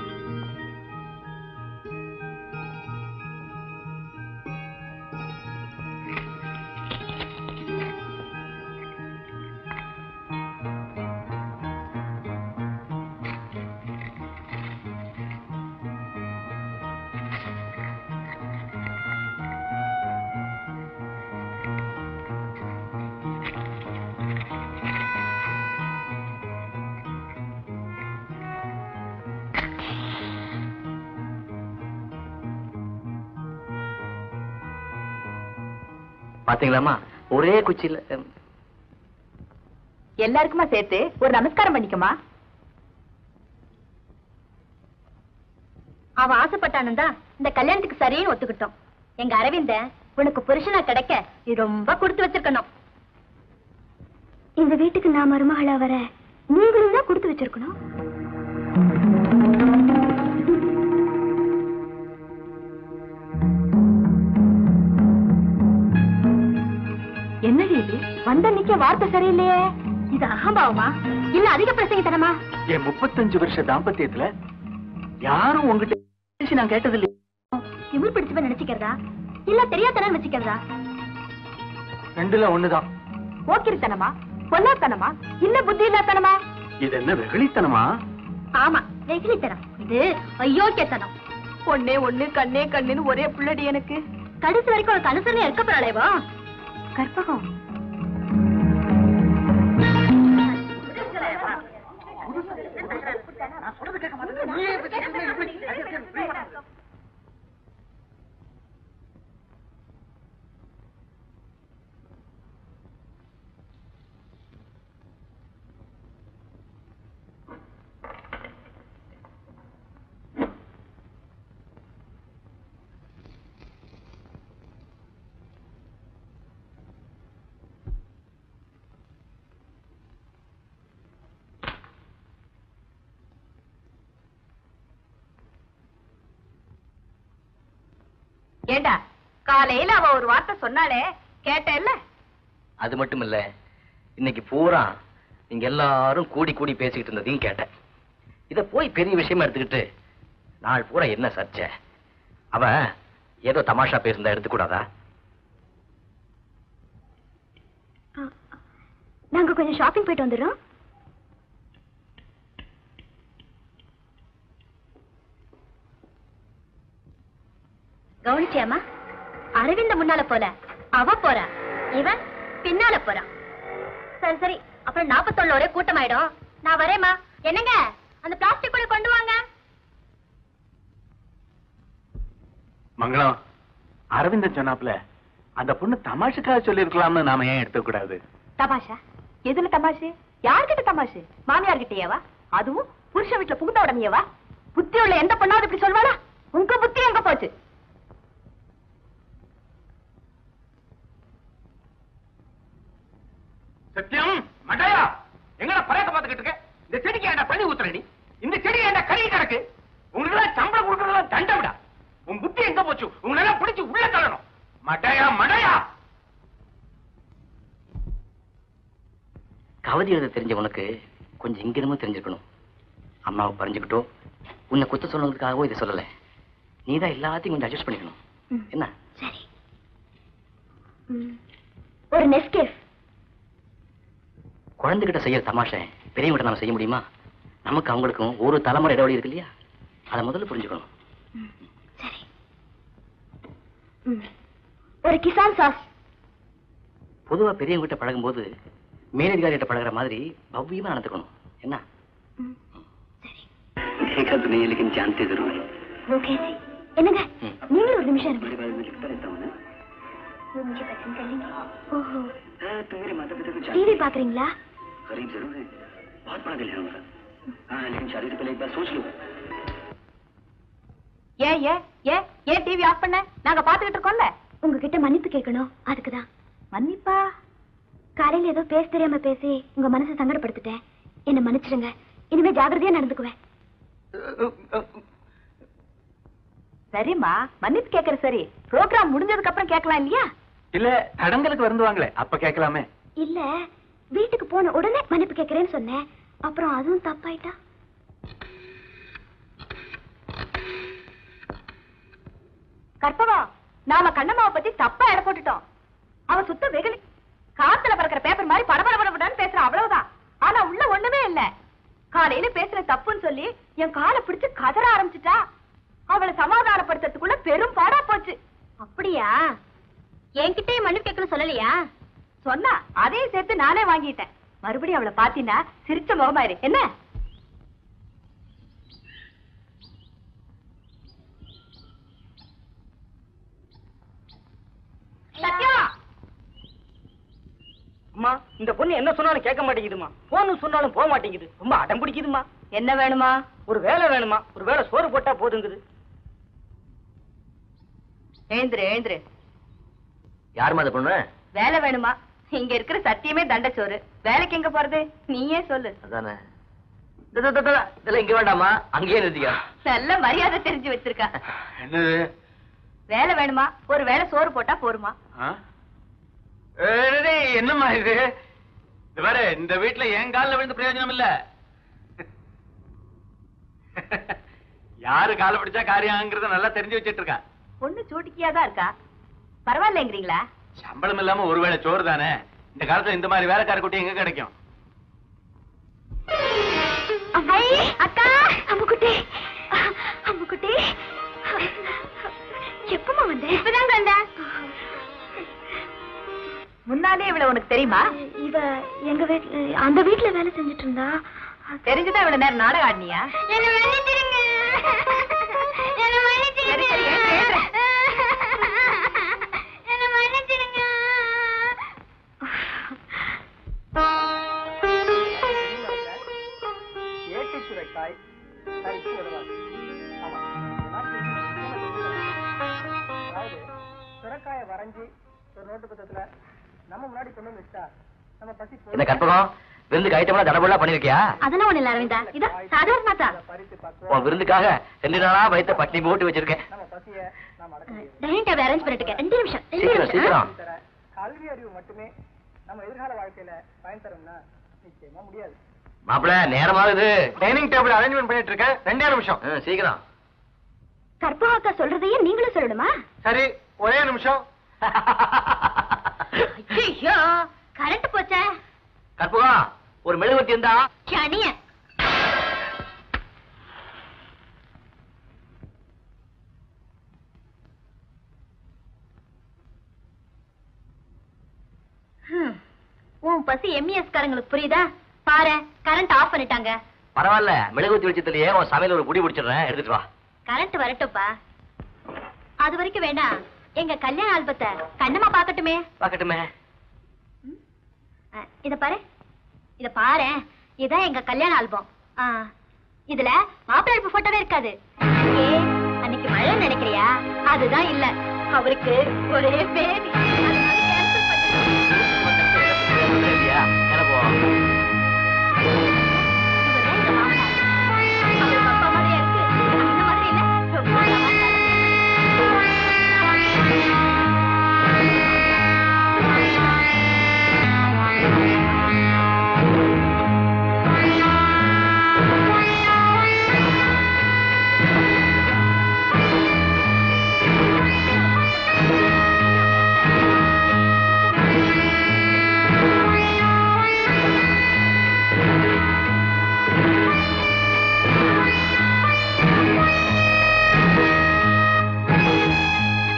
பாத்தீங்களாம்மா ஒரே குச்சியில ம், எல்லாருக்குமா சேர்த்து ஒரு நமஸ்காரம் பண்ணிக்கமா அவ ஆசைப்பட்டானுந்தா இந்த கல்யாணத்துக்கு சரின்னு ஒத்துக்கிட்டோம் எங்க அரவிந்த உனக்கு புருஷனா கிடைக்க நீ ரொம்ப கொடுத்து வச்சிருக்கணும் இந்த வீட்டுக்கு நான் மருமகளா வர நீங்களும் தான் கொடுத்து வச்சிருக்கணும் என்னடி இது வந்த நிக்க வார்த்தை சரியில்லையே இது அகம்பாவமா இல்ல அதிக பிரசங்கித்தனமா என் முப்பத்தஞ்சு வருஷ தாம்பத்தியத்துல யாரும் உங்ககிட்ட பேசி நான் கேட்டதில்லை திமிர் பிடிச்சவன் நினைச்சுக்கிறதா இல்ல தெரியாதனன்னு வச்சுக்கிறதா ரெண்டுல ஒண்ணுதான் போக்கிரித்தனமா பொல்லாத்தனமா இல்ல புத்தி இல்லாதனமா இது என்ன வெகுளித்தனமா ஆமா வெகுளித்தனம் இது அயோக்கியத்தனம் ஒண்ணே ஒண்ணு கண்ணே கண்ணுன்னு ஒரே புள்ளடி எனக்கு கடைசி வரைக்கும் உனக்கு அனுசரணை இருக்க போறாளேவா கற்பகம் ஏண்டா காலையில அவ ஒரு வார்த்தை சொன்னாலே கேட்டேல்ல அது மட்டும் இல்ல இன்னைக்கு பூரா நீங்க எல்லாரும் கூடி கூடி பேசிக்கிட்டு இருந்ததையும் கேட்டேன் இத போய் பெரிய விஷயமா எடுத்துக்கிட்டு நாள் பூரா என்ன சர்ச்சை அவ ஏதோ தமாஷா பேசுனதா எடுத்துக்கூடாதா நாங்க கொஞ்சம் ஷாப்பிங் போயிட்டு வந்துடுறோம் கவனிச்சியாமா அரவிந்த முன்னால போல அவ போறா இவன் பின்னால போறான் சரி சரி அப்புறம் நாப்பத்தொன்னு ஒரே கூட்டமாயிடும் நான் வரேம்மா என்னங்க அந்த பிளாஸ்டிக் கூட கொண்டு வாங்க மங்களம் அரவிந்தன் சொன்னாப்ல அந்த பொண்ணு தமாஷுக்காக சொல்லிருக்கலாம்னு நாம ஏன் எடுத்துக்க கூடாது தமாஷா எதுல தமாஷு யார்கிட்ட தமாஷு மாமியார் கிட்டயேவா அதுவும் புருஷன் வீட்டுல புகுந்த உடனேவா புத்தி உள்ள எந்த பொண்ணாவது இப்படி சொல்வாளா உங்க புத்தி எங்க போச்சு சத்தியம் மட்டையா எங்கடா பறையத்தை பார்த்துக்கிட்டு இருக்க இந்த செடிக்கு ஏன்டா தண்ணி ஊத்துறடி இந்த செடி ஏன்டா கறி கிடக்கு உங்களுக்கு எல்லாம் சம்பளம் கொடுக்கறதெல்லாம் தண்டம்டா உன் புத்தி எங்க போச்சு உங்களை எல்லாம் பிடிச்சு உள்ள தள்ளணும் மட்டையா மடையா கவிதை எழுத தெரிஞ்ச உனக்கு கொஞ்சம் இங்கிருந்தும் தெரிஞ்சிருக்கணும் அம்மாவை பறிஞ்சுக்கிட்டோ உன்னை குத்த சொன்னதுக்காகவோ இதை சொல்லல நீதான் எல்லாத்தையும் கொஞ்சம் அட்ஜஸ்ட் பண்ணிக்கணும் என்ன சரி ம். ஒரு நெஸ்கேஃப் குழந்தைகிட்ட செய்யற தமாஷை பெரியவங்கிட்ட நாம செய்ய முடியுமா நமக்கு அவங்களுக்கும் ஒரு தலைமுறை இடைவெளி இருக்கு இல்லையா அதை முதல்ல புரிஞ்சுக்கணும் சரி ம். ஒரு கிசான் சாஸ் பொதுவா பெரியவங்கிட்ட பழகும்போது மேலதிகாரிகிட்ட பழகுற மாதிரி பவ்யமா நடந்துக்கணும் என்ன ம், சரி देखा तो नहीं लेकिन जानते जरूर है ஓகே என்னங்க ம். நீங்களும் ஒரு நிமிஷம் இருங்க मेरे बारे में लिखता रहता हूँ ना वो मुझे पसंद कर लेंगे ओहो हाँ, तुम मेरे माता पिता को जानते டிவி பாக்குறீங்களா गरीब जरूर है बहुत बड़ा दिल है उनका हाँ लेकिन शादी से पहले एक बार सोच लो ஏன் ஏன் ஏன் ஏன் டிவி ஆஃப் பண்ண நாங்க பாத்துக்கிட்டு இருக்கோம்ல உங்ககிட்ட மன்னிப்பு கேட்கணும் அதுக்குதான் மன்னிப்பா காலையில ஏதோ பேச தெரியாம பேசி உங்க மனசை சங்கடப்படுத்திட்டேன் என்ன மன்னிச்சிடுங்க இனிமே ஜாகிரதையா நடந்துக்குவேன் சரிம்மா மன்னிப்பு கேக்குற சரி ப்ரோக்ராம் முடிஞ்சதுக்கு அப்புறம் கேட்கலாம் இல்லையா இல்ல தடங்களுக்கு வருந்துவாங்களே அப்ப கேட்கலாமே இல்ல வீட்டுக்கு போன உடனே மன்னிப்பு கேட்கறேன்னு சொன்னேன் அப்புறம் அதுவும் தப்பாயிட்டா கற்பகா நாம கண்ணம்மாவை பத்தி தப்பா எடை போட்டுட்டோம் அவ சுத்த வெகுளி காத்துல பறக்கிற பேப்பர் மாதிரி படபடபடபடன்னு பேசுற அவ்வளவுதான் ஆனா உள்ள ஒண்ணுமே இல்ல காலையில பேசுற தப்புன்னு சொல்லி என் காலை பிடிச்சு கதற ஆரம்பிச்சுட்டா அவளை சமாதானப்படுத்துறதுக்குள்ள பெரும் பாடா போச்சு அப்படியா என்கிட்டயும் மன்னிப்பு கேட்கணும் சொல்லலையா சொன்னா அதையும் சேர்த்து நானே வாங்கிட்டேன் மறுபடியும் அவளை பாத்தீங்கன்னா சிரிச்ச முகமாயிரு என்ன சத்யா அம்மா இந்த பொண்ணு என்ன சொன்னாலும் கேட்க மாட்டேங்குதுமா போன்னு சொன்னாலும் போக மாட்டேங்குது ரொம்ப அடம் பிடிக்குதுமா என்ன வேணுமா ஒரு வேலை வேணுமா ஒரு வேலை சோறு போட்டா போதுங்குது எழுந்துரு எழுந்துரு யாருமா அந்த பொண்ணு வேலை வேணுமா இங்க இருக்கிற சத்தியமே தண்டச்சோறு வேலைக்கு எங்க போறது நீயே சொல்லு அதானே த, த, த, த, இதெல்லாம் இங்க வேண்டாமா அங்கேயே நிறுத்திக்க நல்ல மரியாதை தெரிஞ்சு வச்சிருக்கா என்னது வேலை வேணுமா ஒரு வேலை சோறு போட்டா போருமா ஆ? ஏய், டேய், என்னம்மா இது இது வேற இந்த வீட்டுல என் கால்ல விழுந்து பிரயோஜனம் இல்ல யாரு கால பிடிச்சா காரியங்கிறத நல்லா தெரிஞ்சு வச்சிட்டு இருக்கா பொண்ணு சூட்டிக்கியா தான் இருக்கா பரவாயில்லைங்கிறீங்களா சம்பளம் இல்லாம ஒருவேளை சோறு தானே இந்த காலத்துல இந்த மாதிரி வேலைக்கார குட்டி எங்க கிடைக்கும் ஐ, அக்கா அம்முக்குட்டி அம்முக்குட்டி எப்பமா வந்த இப்பதாங்க வந்தேன் முன்னாலே இவ்வளவு உனக்கு தெரியுமா இவ எங்க வீட்ல அந்த வீட்ல வேலை செஞ்சுட்டு இருந்தா தெரிஞ்சுதான் இவ்வளவு நேரம் நாடகம் ஆடினியா என்ன மன்னிச்சிடுங்க என்ன சரி, சரி, எழுந்து, எழுந்து. என்ன மன்னிச்சிடுங்க ஏட்டு சுரைக்காய் கறிக்கு உதவாது ஆமா அதாவது சுரைக்காயை வரைஞ்சி ஒரு நோட்டு புத்தகத்துல நம்ம முன்னாடி கொண்டு வந்து வச்சா நம்ம பசி என்ன கற்பகம் விருந்துக்கு ஐட்டம்லாம் தடபுடலா பண்ணிருக்கியா அதெல்லாம் ஒண்ணு இல்ல அரவிந்தா இது சாதாரணமா தான் பறித்து பார்த்து உன் விருந்துக்காக ரெண்டு நாளா வயித்த பட்டினி போட்டு வச்சிருக்கேன் நம்ம பசிய நாம் அடக்க முடியும் டைனிங் டேபிள் அரேஞ்ச் பண்ணிட்டு ரெண்டு நிமிஷம் ரெண்டு சீக்கிரம் நிமிஷம் சீக்கிரம் தர கல்வி அறிவு மட்டுமே நம்ம எதிர்கால வாழ்க்கையில பயன் தரும்னா நிச்சயமா முடியாது மாப்பிள நேரமாகுது டைனிங் டேபிள் அரேஞ்ச்மெண்ட் பண்ணிட்டு இருக்கேன் ரெண்டே நிமிஷம் ஆ, சீக்கிரம் கற்பகாக்கா சொல்றதையே நீங்களும் சொல்லணுமா சரி ஒரே நிமிஷம் ஐயோ கரண்ட் போச்சா கற்பகம் ஒரு மெழுகுவர்த்தி இருந்தா சனிய உன் பசி எம்இஎஸ் காரங்களுக்கு புரியுதா பாரு கரண்ட் ஆஃப் பண்ணிட்டாங்க பரவாயில்ல மெழுகுவர்த்தி வெளிச்சத்திலேயே உன் சமையல் ஒரு புடி பிடிச்சிடுறேன் எடுத்துட்டு வா கரண்ட் வரட்டும்ப்பா அது வரைக்கும் வேண்டாம் எங்க கல்யாண ஆல்பத்தை கண்ணம்மா பாக்கட்டுமே பாக்கட்டுமே அஹ், இத பாரு இத பாரு இதான் எங்க கல்யாண ஆல்பம் ஆ, இதுல மாப்பிள்ளை இருப்பு போட்டோவே இருக்காது ஏ அன்னைக்கு மழை நினைக்கிறியா அதுதான் இல்ல அவருக்கு ஒரே பேபி இல்லையா எனக்கு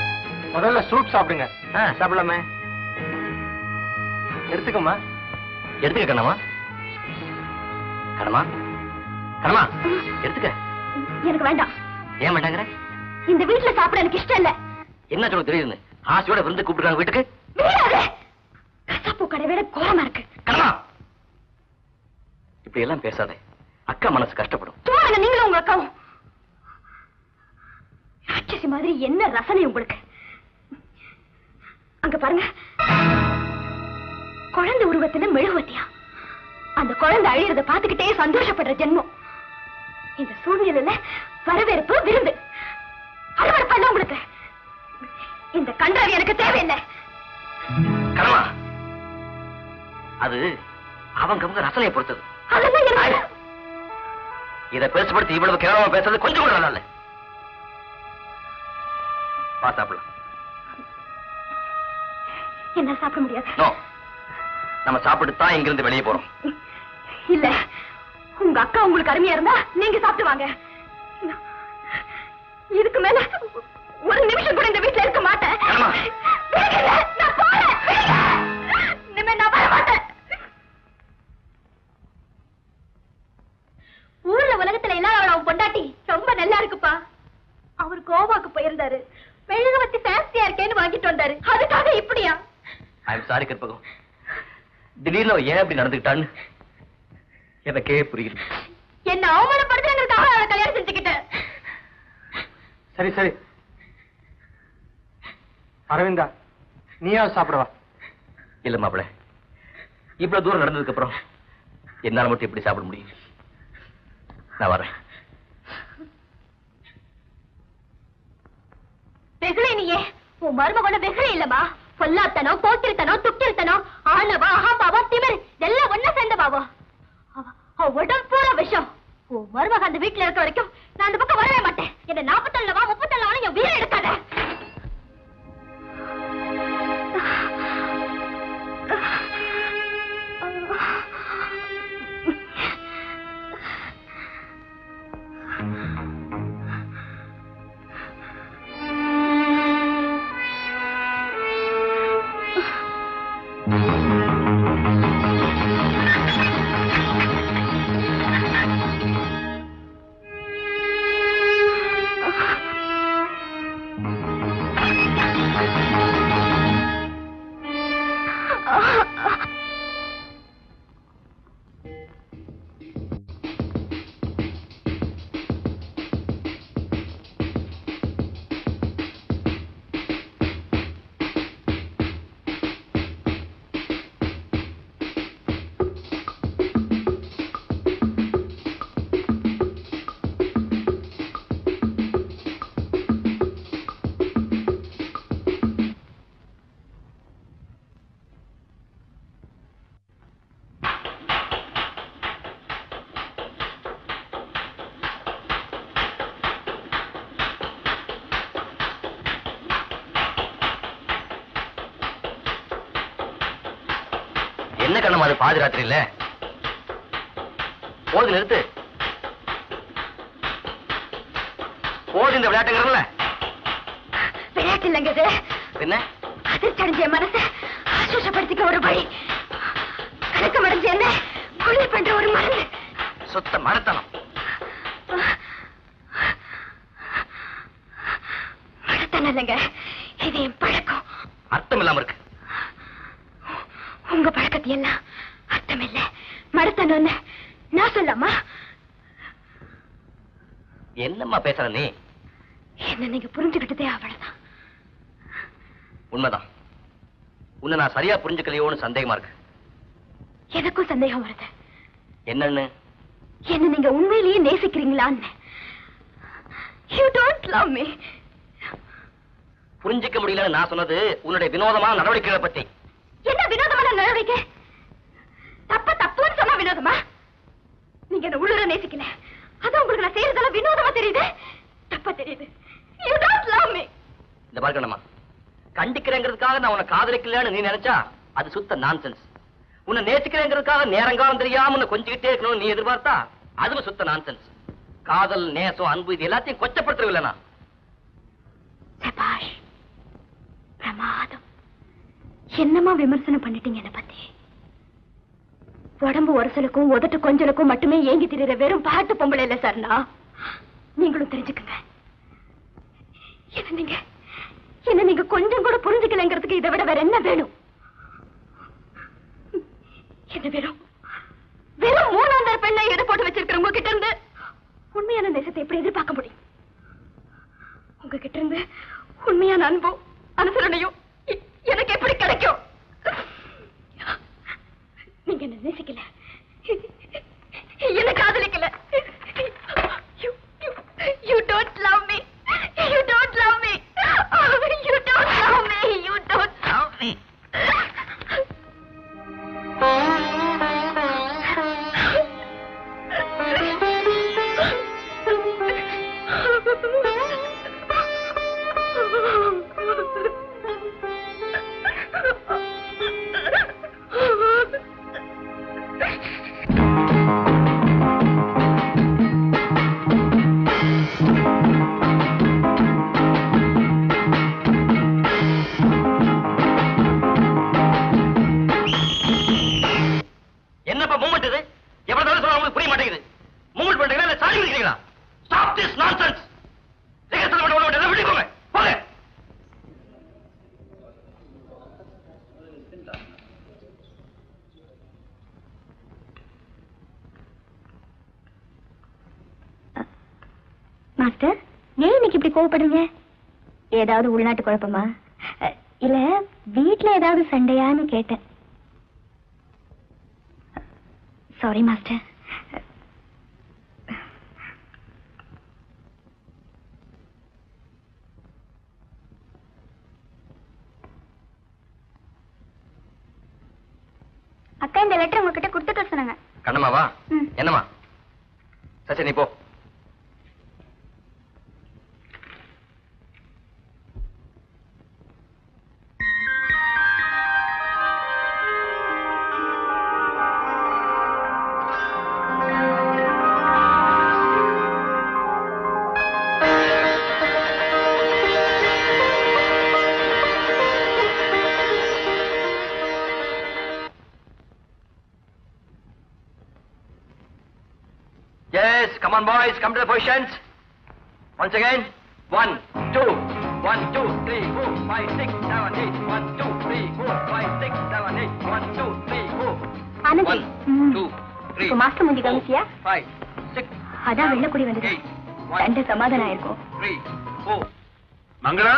முதல்ல சூப் சாப்பிடுங்க ஆ சாப்பிடலாமே எடுத்துக்கம்மா எடுத்துக்க கண்ணம்மா கண்ணம்மா கண்ணம்மா எடுத்துக்க எனக்கு வேண்டாம் ஏன் மாட்டாங்கிற இந்த வீட்டுல சாப்பிட எனக்கு இஷ்டம் இல்ல என்ன சொல்ல தெரியுதுன்னு ஆசையோட விருந்து கூப்பிட்டுருக்காங்க வீட்டுக்கு வீடாது கசாப்பு கடை விட கோரமா இருக்கு கண்ணம்மா இப்படி எல்லாம் பேசாதே அக்கா மனசு கஷ்டப்படும் சும்மா இருங்க நீங்களும் உங்க அக்காவும் ராட்சசி மாதிரி என்ன ரசனை உங்களுக்கு அங்க பாருங்க குழந்தை உருவத்துல மெழுகுவத்தியா அந்த குழந்தை அழியறத பாத்துக்கிட்டே சந்தோஷப்படுற ஜென்மம் இந்த சூழ்நிலையில வரவேற்பு விருந்து அறுவடை பண்ண உங்களுக்கு இந்த கன்றாவி எனக்கு தேவையில்லை கண்ணம்மா அது அவங்க அவங்க ரசனையை பொறுத்தது அதெல்லாம் எனக்கு இதை பெருசுபடுத்தி இவ்வளவு கேவலமா பேசுறது கொஞ்சம் கூட நல்லா இல்ல வா சாப்பிடலாம் என்ன சாப்பிட முடியாது நோ நம்ம சாப்பிட்டு தான் இங்கிருந்து வெளியே போறோம் இல்ல உங்க அக்கா உங்களுக்கு அருமையா இருந்தா நீங்க சாப்பிட்டு வாங்க இதுக்கு மேல ஒரு நிமிஷம் கூட இந்த வீட்டுல இருக்க மாட்டேன் ஏம்மா? விடுங்க, நான் போறேன், விடுங்க. இனிமே நான் வர மாட்டேன் ஊர்ல உலகத்துல இல்லாத அவன் பொண்டாட்டி ரொம்ப நல்லா இருக்குப்பா அவர் கோவாக்கு போயிருந்தாரு மெழுகுவத்தி ஃபேன்சியா இருக்கேன்னு வாங்கிட்டு வந்தாரு அதுக்காக இப்படியா ஐ எம் சாரி கற்பகம் திடீர்னு அவ ஏன் இப்படி நடந்துக்கிட்டான்னு எனக்கே புரியல என்ன அவமானப்படுத்துறதுக்காக அவளை கல்யாணம் செஞ்சுக்கிட்டேன் சரி சரி அரவிந்தா நீயா சாப்பிடவா இல்ல மாப்பிள இவ்வளவு தூரம் நடந்ததுக்கு அப்புறம் என்னால மட்டும் எப்படி சாப்பிட முடியும் நான் வரேன் வெகுளே நீயே உன் மருமகன வெகுளே இல்லமா பொல்லாத்தனம் போக்கிரித்தனம் துக்கிரித்தனம் ஆணவா அகாபாவம் திமிர் எல்லாம் ஒண்ணா சேர்ந்த பாவோ அவ உடம்பு பூரா விஷம் உன் மருமக அந்த வீட்டுல இருக்க வரைக்கும் நான் அந்த பக்கம் வரவே மாட்டேன் என்ன நாப்பத்தல்ல வா முப்பத்தல்ல வா என் வீரம் எடுக்காத என்ன கண்ணம் அது பாதி ராத்திரி இல்ல போது நிறுத்து போது இந்த விளையாட்டுங்கிறல்ல விளையாட்டு இல்லைங்க இது என்ன அதிர்ச்சி அடைஞ்ச என் மனசை ஆசுவாசப்படுத்திக்க ஒரு வழி கணக்கம் அடைஞ்ச என்ன கொலை பண்ற ஒரு மருந்து சுத்த மரத்தனம் மடத்தனம் இல்லைங்க இது என் பழக்கம் அர்த்தம் இல்லாம இருக்கு உங்க பழக்கத்தை எல்லாம் அர்த்தம் இல்ல மடத்தனம்னு நான் சொல்லாமா என்னம்மா பேசுற நீ என்ன நீங்க புரிஞ்சுக்கிட்டதே அவ்வளவுதான் உண்மைதான் உன்னை நான் சரியா புரிஞ்சுக்கலையோன்னு சந்தேகமா இருக்கு எனக்கும் சந்தேகம் வருது என்னன்னு என்ன நீங்க உண்மையிலேயே நேசிக்கிறீங்களான்னு யூ டோன்ட் லவ் மீ புரிஞ்சிக்க முடியலன்னு நான் சொன்னது உன்னுடைய வினோதமான நடவடிக்கைகளை பத்தி என்ன வினோதமான நடவடிக்கை தப்ப தப்புன்னு சொன்னா வினோதமா நீங்க என்ன உள்ளூர நேசிக்கல அதான் உங்களுக்கு நான் செய்யறதெல்லாம் வினோதமா தெரியுது தப்பா தெரியுது யூ டோன்ட் லவ் மீ இந்த பார்க்கணுமா கண்டிக்கிறேங்கிறதுக்காக நான் உன்னை காதலிக்கலன்னு நீ நினைச்சா அது சுத்த நான்சென்ஸ் உன்னை நேசிக்கிறேங்கிறதுக்காக நேரங்காலம் தெரியாம உன்னை கொஞ்சிக்கிட்டே இருக்கணும்னு நீ எதிர்பார்த்தா அதுவும் சுத்த நான்சென்ஸ் காதல் நேசம் அன்பு இது எல்லாத்தையும் கொச்சப்படுத்துறவில்லை நான் சபாஷ் பிரமாதம் என்னமா விமர்சனம் பண்ணிட்டீங்க என்ன பத்தி உடம்பு உரசலுக்கும் உதட்டு கொஞ்சலுக்கும் மட்டுமே ஏங்கி திரிகிற வெறும் பாட்டு பொம்பளை இல்ல சார் நான் நீங்களும் தெரிஞ்சுக்கங்க என்ன நீங்க என்ன நீங்க கொஞ்சம் கூட புரிஞ்சுக்கலைங்கிறதுக்கு இதை விட வேற என்ன வேணும் என்ன வேணும் வெறும் மூணாம் தர பெண்ணை எடை போட்டு வச்சிருக்கிற உங்ககிட்ட இருந்து உண்மையான நேசத்தை எப்படி எதிர்பார்க்க முடியும் உங்ககிட்ட இருந்து உண்மையான அன்பும் அனுசரணையும் எ- எனக்கு எப்படி கிடைக்கும் நீங்க என்ன நேசிக்கல என்ன காதலிக்கல You, you, you don't love me. You don't love me. Oh, you don't love me. You don't love me. என்னப்பா மூமெண்ட் இது எவ்வளவு தடவை சொல்ல உங்களுக்கு புரிய மாட்டேங்குது மூமெண்ட் பண்றீங்களா இல்ல சாடி இருக்கீங்களா ஸ்டாப் திஸ் நான்சென்ஸ் நீங்க சொல்ல மாட்டேன் மாட்டேன் விட்டு போங்க போங்க மாஸ்டர் ஏன் இன்னைக்கு இப்படி கோவப்படுறீங்க ஏதாவது உள்நாட்டு குழப்பமா அ, இல்ல வீட்ல ஏதாவது சண்டையான்னு கேட்டேன் சாரி மாஸ்டர் அக்கா இந்த லெட்டர் உங்ககிட்ட கொடுத்துட்டு சொன்னாங்க கண்ணம்மாவா ம். என்னம்மா சரி சரி, நீ போ Yes, come on boys, come to the positions. Once again. One, two, one, two, three, four, five, six, seven, eight. One, two, three, four, five, six, seven, eight. One, two, three, four. Anandhi One, ம். two, three, இப்ப master முந்தி four, கவனிச்சியா five, six, அதான் வெள்ளக்குடி வந்தது eight. One, சண்டை சமாதானம் ஆயிருக்கும் three, four. Mangala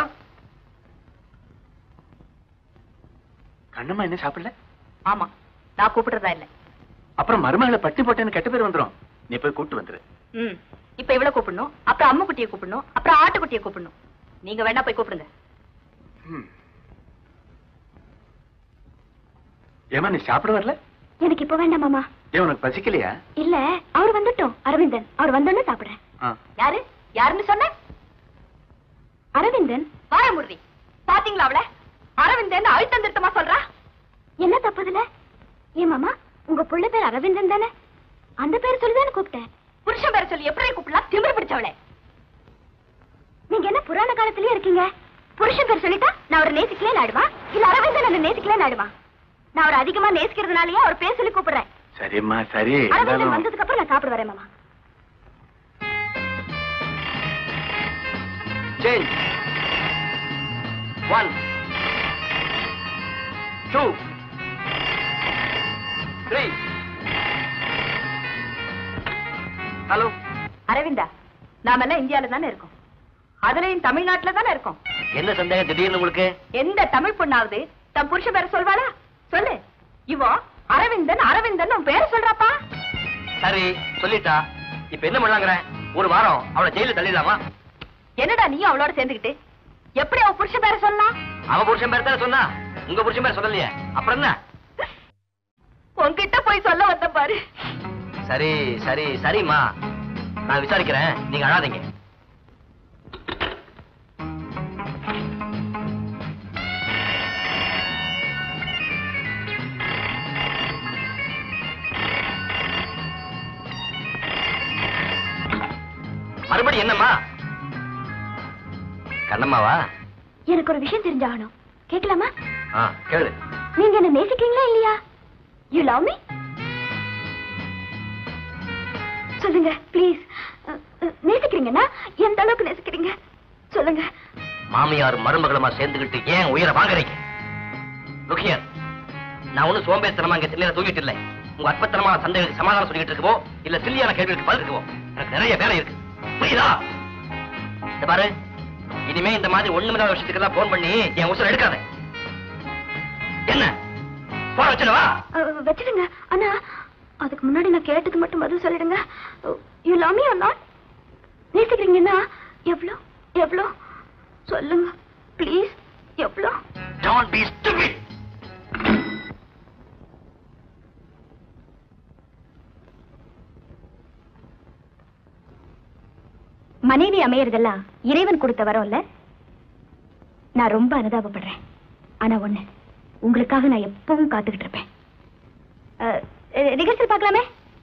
Kannamma என்ன சாப்பிடல ஆமா நான் கூப்பிடுறதா இல்ல அப்புறம் மருமகளை பட்டி போட்டேன்னு கெட்ட பேர் வந்துரும் நீ போய் கூட்டு வந்துரு ம் இப்ப இவ்வளவு கூப்பிடணும் அப்புறம் அம்முக்குட்டியை கூப்பிடணும் அப்புறம் ஆட்டுக்குட்டியை கூப்பிடணும் நீங்க வேணா போய் கூப்பிடுங்க ம். ஏம்மா நீ சாப்பிட வரல எனக்கு இப்ப வேண்டாம் மாமா ஏன் உனக்கு பசிக்கலையா இல்ல அவர் வந்துட்டோம் அரவிந்தன் அவர் வந்தோன்னு சாப்பிடுறேன் ஆ. யாரு யாருன்னு சொன்ன அரவிந்தன் வாய முடி பாத்தீங்களா அவள அரவிந்தன் அழுத்தம் திருத்தமா சொல்றா என்ன தப்புதுல ஏன் மாமா உங்க புள்ள பேர் அரவிந்தன் தானே அந்த பேர் சொல்லிதானே கூப்பிட்டேன் புருஷன் பேர சொல்லி எப்படி கூப்பிடலாம் திமிரு பிடிச்சவளே நீங்க என்ன புராண காலத்திலயே இருக்கீங்க புருஷன் பேர் சொல்லிட்டா நான் அவரை நேசிக்கலே நாடுவா இல்ல அரவிந்தன் என்ன நேசிக்கலே நாடுவா நான் அவரை அதிகமா நேசிக்கிறதுனாலயே அவர் பேர் சொல்லி கூப்பிடுறேன் சரிம்மா சரி அரவிந்தன் இருந்தாலும் வந்ததுக்கு அப்புறம் நான் சாப்பிட வரேன் மாமா Change. One, two, three. Hello அரவிந்தா நாம எல்லாம் இந்தியால தானே இருக்கோம் அதுலயும் தமிழ்நாட்டுல தானே இருக்கோம் என்ன சந்தேகம் திடீர்னு உங்களுக்கு எந்த தமிழ் பொண்ணாவது தன் புருஷ பேர சொல்வாளா சொல்லு இவோ அரவிந்தன் அரவிந்தன் உன் பேர சொல்றாப்பா சரி சொல்லிட்டா இப்ப என்ன பண்ணலாங்கிறேன் ஒரு வாரம் அவளை ஜெயில தள்ளிடலாமா என்னடா நீயும் அவளோட சேர்ந்துக்கிட்டு எப்படி அவ புருஷ பேர சொல்லலாம் அவ புருஷன் பேர் தானே சொன்னா உங்க புருஷன் பேர் சொல்லலையே அப்புறம் என்ன உன்கிட்ட போய் சொல்ல வந்த பாரு சரி சரி சரிம்மா நான் விசாரிக்கிறேன் நீங்க அழாதீங்க மறுபடி என்னம்மா கண்ணம்மாவா எனக்கு ஒரு விஷயம் தெரிஞ்சாகணும் கேட்கலாமா ஆ கேளு நீங்க என்ன நேசிக்கிறீங்களா இல்லையா யூ லவ் மீ சொல்லுங்க ப்ளீஸ் நேசிக்கிறீங்கன்னா எந்த அளவுக்கு நேசிக்கிறீங்க சொல்லுங்க மாமியார் மருமகளுமா சேர்ந்துகிட்டு ஏன் உயிரை வாங்குறீங்க லுக்கியர் நான் ஒண்ணும் சோம்பேறித்தனமா இங்க திண்ணையில தூங்கிட்டு இல்லை உங்க அற்பத்தனமான சந்தைகளுக்கு சமாதானம் சொல்லிட்டு இருக்கவோ இல்ல சில்லியான கேள்விகளுக்கு பதில் இருக்கவோ எனக்கு நிறைய வேலை இருக்கு புரியுதா இந்த பாரு இனிமே இந்த மாதிரி ஒண்ணுமில்லாத விஷயத்துக்கெல்லாம் போன் பண்ணி என் உசுர எடுக்காத என்ன போன வச்சிடவா அஹ், வச்சிடுங்க ஆனா அதுக்கு முன்னாடி நான் கேட்டது மட்டும் பதில் சொல்லிடுங்க you love me or not நேசிக்கிறீங்கன்னா எவ்வளோ எவ்வளோ சொல்லுங்க ப்ளீஸ் எவ்வளோ டோன்ட் பி ஸ்டூபிட் மனைவி அமையறதெல்லாம் இறைவன் கொடுத்த வரம் இல்ல நான் ரொம்ப அனுதாபப்படுறேன் ஆனா ஒண்ணு உங்களுக்காக நான் எப்பவும் காத்துக்கிட்டு இருப்பேன் ரிகர்சல் பார்க்கலாமே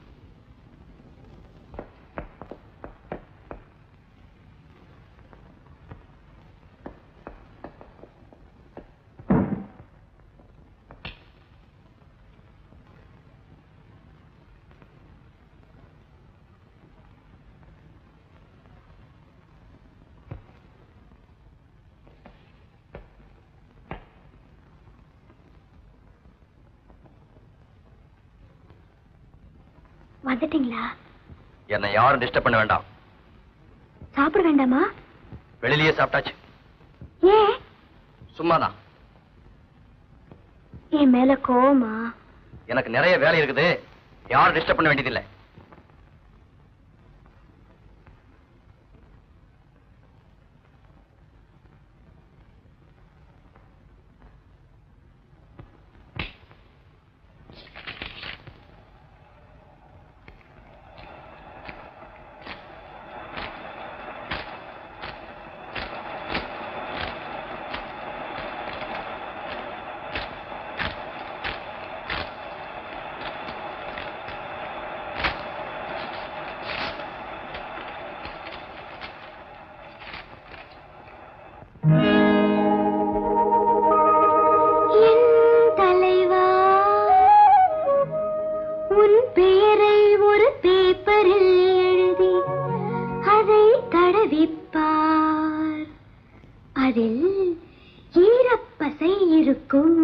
வந்துட்டீங்களா என்னை யாரும் டிஸ்டர்ப் பண்ண வேண்டாம் சாப்பிட வேண்டாமா வெளியிலேயே சாப்பிட்டாச்சு ஏன் சும்மாதான் என் மேல கோவமா எனக்கு நிறைய வேலை இருக்குது யாரும் டிஸ்டர்ப் பண்ண வேண்டியதில்லை என் தலைவா உன் பெயரை ஒரு பேப்பரில் எழுதி அதை தடவிப்பார் அதில் ஈரப்பசை இருக்கும்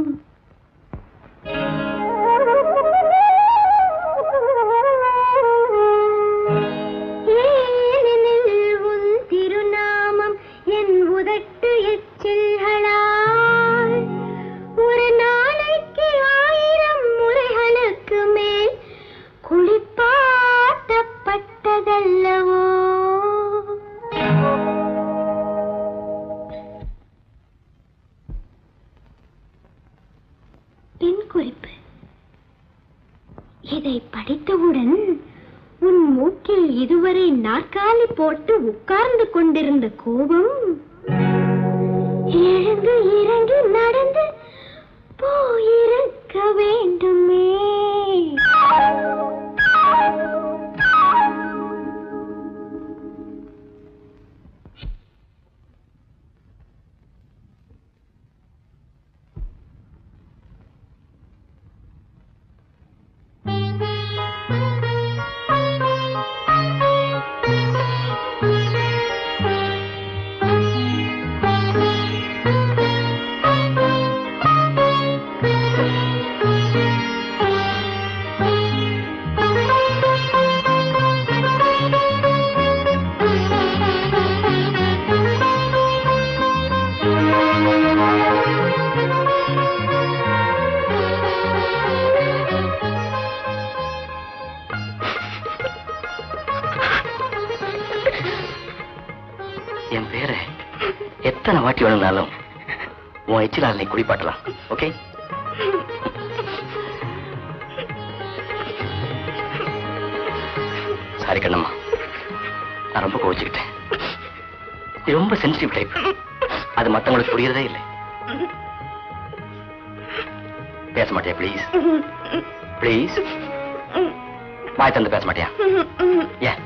ஏனெனில் உன் திருநாமம் என் உதட்டு எச்சில்களால் ஒரு நாளைக்கு ஆயிரம் முறைகளுக்கு மேல் குளிப்பாட்டப்பட்டதல்லவோ பின் குறிப்பு இதை படித்தவுடன் உன் மூக்கில் இதுவரை நாற்காலி போட்டு உட்கார்ந்து கொண்டிருந்த கோபம் எழுந்து இறங்கி நடந்து போயிருக்க வேண்டுமே என் பேரை எத்தனை வாட்டி வேணும்னாலும் உன் எச்சிலால் நீ குடிப்பாட்டலாம் ஓகே சாரி கண்ணம்மா நான் ரொம்ப கோவிச்சுக்கிட்டேன் நீ ரொம்ப சென்சிட்டிவ் டைப் அது மத்தவங்களுக்கு புரியறதே இல்லை பேச மாட்டியா ப்ளீஸ் ப்ளீஸ் வாய் தந்து பேச மாட்டியா ஏன்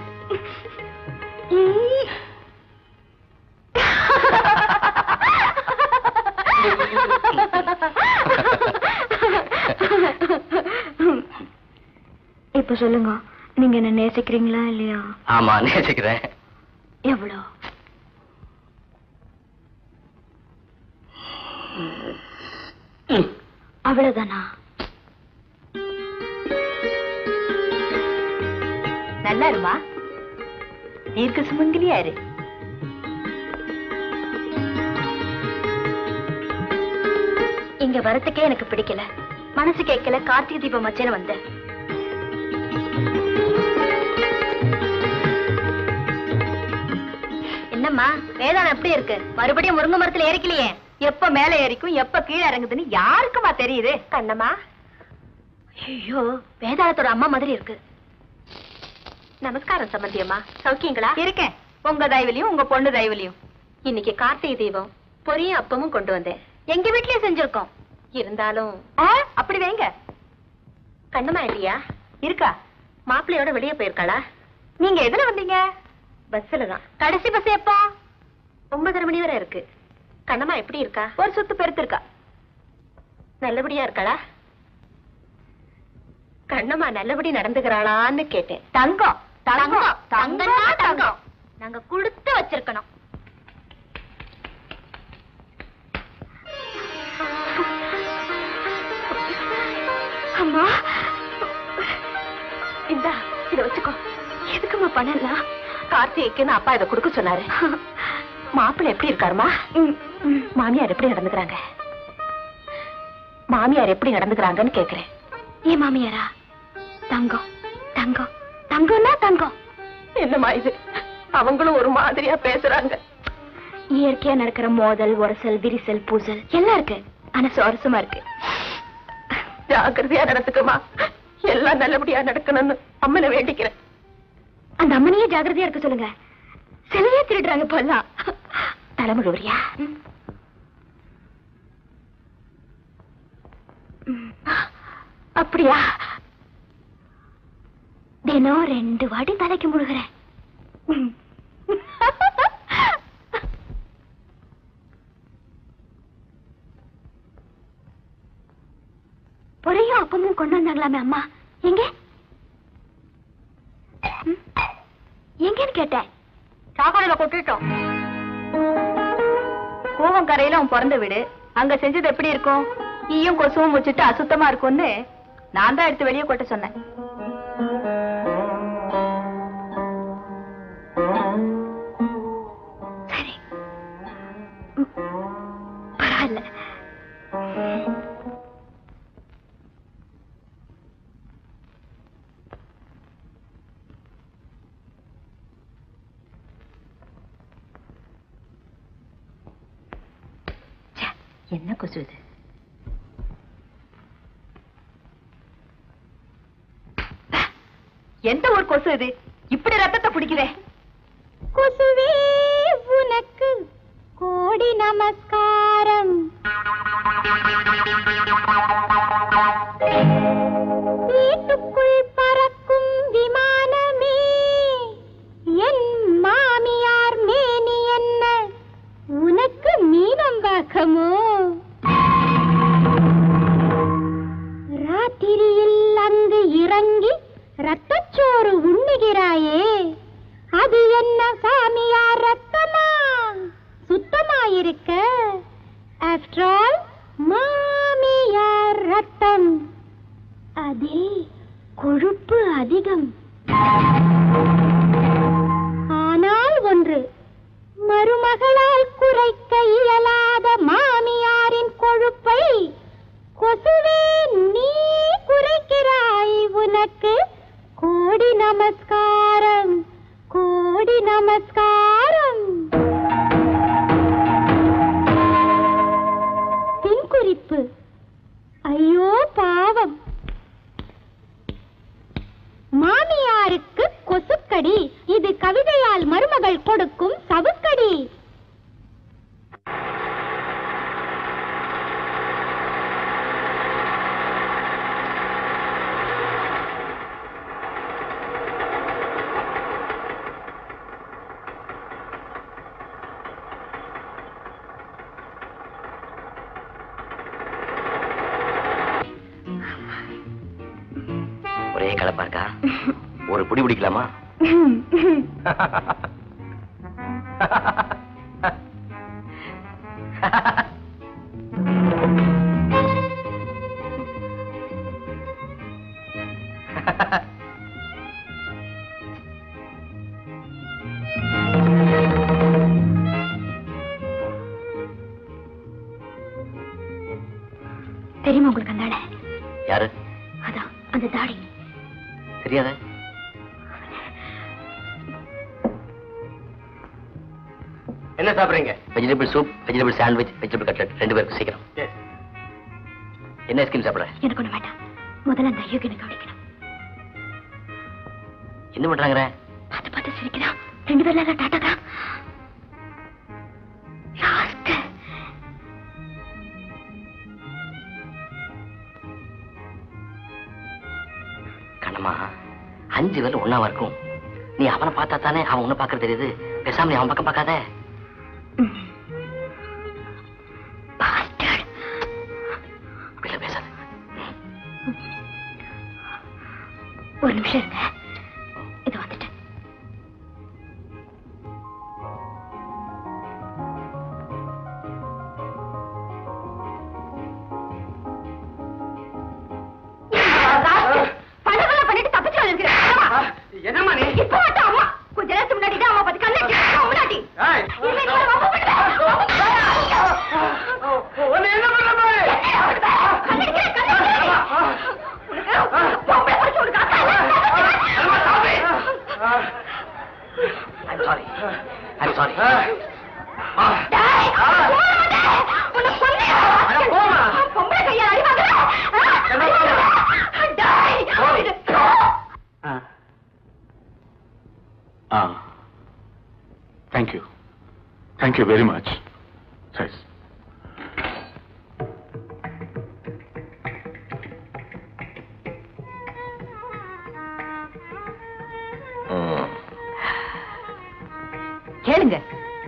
இப்ப சொல்லுங்க நீங்க என்ன நேசிக்கிறீங்களா இல்லையா ஆமா நேசிக்கிறேன் எவ்வளோ அவ்வளவுதானா நல்லா இருமா தீர்க்க சுமங்கலியா இரு இங்க வரத்துக்கே எனக்கு பிடிக்கல மனசு கேட்கல கார்த்திகை தீபம் வச்சேன்னு வந்தேன் என்னம்மா வேதாளம் எப்படி இருக்கு மறுபடியும் முருங்கை மரத்துல ஏறிக்கலையே எப்ப மேல ஏறிக்கும் எப்ப கீழே இறங்குதுன்னு யாருக்குமா தெரியுது கண்ணம்மா ஐயோ வேதாளத்தோட அம்மா மாதிரி இருக்கு நமஸ்காரம் சம்பந்தி அம்மா சௌக்கியங்களா இருக்கேன் உங்க தயவுலயும் உங்க பொண்ணு தயவுலயும் இன்னைக்கு கார்த்திகை தீபம் பொரியும் அப்பமும் கொண்டு வந்தேன் எங்க வீட்லயும் செஞ்சிருக்கோம் இருந்தாலும் அப்படி வைங்க கண்ணம்மா இல்லையா இருக்கா மாப்பிள்ளையோட வெளியே போயிருக்காளா நீங்க எதுல வந்தீங்க பஸ்ல தான் கடைசி பஸ் எப்போ ஒன்பதரை மணி வரை இருக்கு கண்ணம்மா எப்படி இருக்கா ஒரு சுத்து பெருத்திருக்கா நல்லபடியா இருக்காளா கண்ணம்மா நல்லபடி நடந்துக்கிறாளான்னு கேட்டேன் தங்கம் தங்கம் தங்கம்னா தங்கம் நாங்க கொடுத்து வச்சிருக்கணும் அம்மா இந்தா இத வச்சுக்கோ எதுக்குமா பண்ணலாம் கார்த்திகைக்குன்னு அப்பா இத கொடுக்க சொன்னாரு மாப்பிள்ளை எப்படி இருக்காருமா மாமியார் எப்படி நடந்துக்கிறாங்க மாமியார் எப்படி நடந்துக்கிறாங்கன்னு கேக்குறேன் ஏன் மாமியாரா தங்கம் தங்கம் தங்கம்னா தங்கம் என்னம்மா இது அவங்களும் ஒரு மாதிரியா பேசுறாங்க இயற்கையா நடக்கிற மோதல் உரசல் விரிசல் பூசல் எல்லாம் இருக்கு ஆனா சுவாரஸ்யமா இருக்கு ஜாக்கிரதையா நடந்துக்குமா எல்லாம் நல்லபடியா நடக்கணும்னு அம்மனை வேண்டிக்கிறேன் அந்த அம்மனையே ஜாக்கிரதையா இருக்க சொல்லுங்க சிலையே திருடுறாங்க இப்பெல்லாம் தலைமுழுவரியா அப்படியா தினம் ரெண்டு வாட்டி தலைக்கு முழுகிறேன் பொறையும் அப்பமும் கொண்டு வந்தாங்களாமே அம்மா எங்க ம்? எங்கன்னு கேட்டேன் சாக்கடையில கொட்டிட்டோம் கூவம் கரையில அவன் பிறந்த வீடு அங்க செஞ்சது எப்படி இருக்கும் ஈயும் கொசுவும் முச்சிட்டு அசுத்தமா இருக்கும்னு நான் தான் எடுத்து வெளியே கொட்ட சொன்னேன் சரி ம், பரவாயில்ல என்ன கொசு இது எந்த ஒரு கொசு இது இப்படி ரத்தத்தை பிடிக்குதே கொசுவே உனக்கு கோடி நமஸ்காரம் வீட்டுக்குள் பறக்கும் விமானமே என் மாமியார் மேனி என்ன உனக்கு மீனம்பாக்கமோ ராத்திரியில் அங்கு இறங்கி ரத்தச்சோறு உண்ணுகிறாயே அது என்ன சாமியார் ரத்தமா சுத்தமாயிருக்க ஆஃப்டர் ஆல் மாமியார் ரத்தம் அதில் கொழுப்பு அதிகம் ஆனால் ஒன்று மருமகளால் குறைக்க இயலாத மாமியாரின் கொழுப்பை கொசுவே நீ குறைக்கிறாய் உனக்கு கோடி நமஸ்காரம் கோடி நமஸ்காரம் பின்குறிப்பு ஐயோ பாவம் மாமியாருக்கு கொசுக்கடி இது கவிதையால் மருமகள் கொடுக்கும் சவுக்கடி ஒரே கலப்பா இருக்கா ஒரு புடி குடி பிடிக்கலாமா தெரியுமா உங்களுக்கு அந்த ஆளை யாரு அதான் அந்த தாடி தெரியாத என்ன சாப்பிடுறீங்க vegetable soup vegetable sandwich vegetable cutlet ரெண்டு பேருக்கு சீக்கிரம் என்ன ஐஸ்கிரீம் சாப்பிடுற எனக்கு ஒண்ணு வேண்டாம் முதல்ல அந்த ஐயோக்கு கவனிக்கணும் என்ன பண்றாங்க பார்த்து பார்த்து சிரிக்கிறான் ரெண்டு பேர்ல டாட்டா தான் லாஸ்ட் கண்ணம்மா அஞ்சு பேர்ல ஒண்ணாவா இருக்கும் நீ அவனை பார்த்தா தானே அவன் உன்னை பார்க்கறது தெரியுது பேசாம நீ அவன் பக்கம் பார்க்காத அப்படிலாம் பேசாத ஒரு நிமிஷம் இருங்க இது வந்துட்டேன் பணமெல்லாம் பண்ணிட்டு தப்பிச்சு வந்திருக்கிறேன் என்னம்மா நீ இப்ப மட்டும் அம்மா கொஞ்ச நேரத்துக்கு முன்னாடி தான் அம்மா பத்தி கண்ணு முன்னாடி இனிமே நீ ஒரு வம்பு பண்ணுவ. வம்பு பண்ணுவ. உன்னை என்ன பண்ண போய் கண்ணடிக்கிறேன், கண்ணடிக்கிறேன். உனக்கு பொம்பளை பிடிச்சு உனக்கு ஐம் சாரி ஐம் சாரி டேய், போடாதே. உன்னை கொன்னேன். அட, போம்மா. பொம்பளை கையால அடி வாங்குற. அடி வாங்குற. டேய், இது- ஆ தேங்க்யூ தேங்க்யூ வெரி மச் சரி கேளுங்க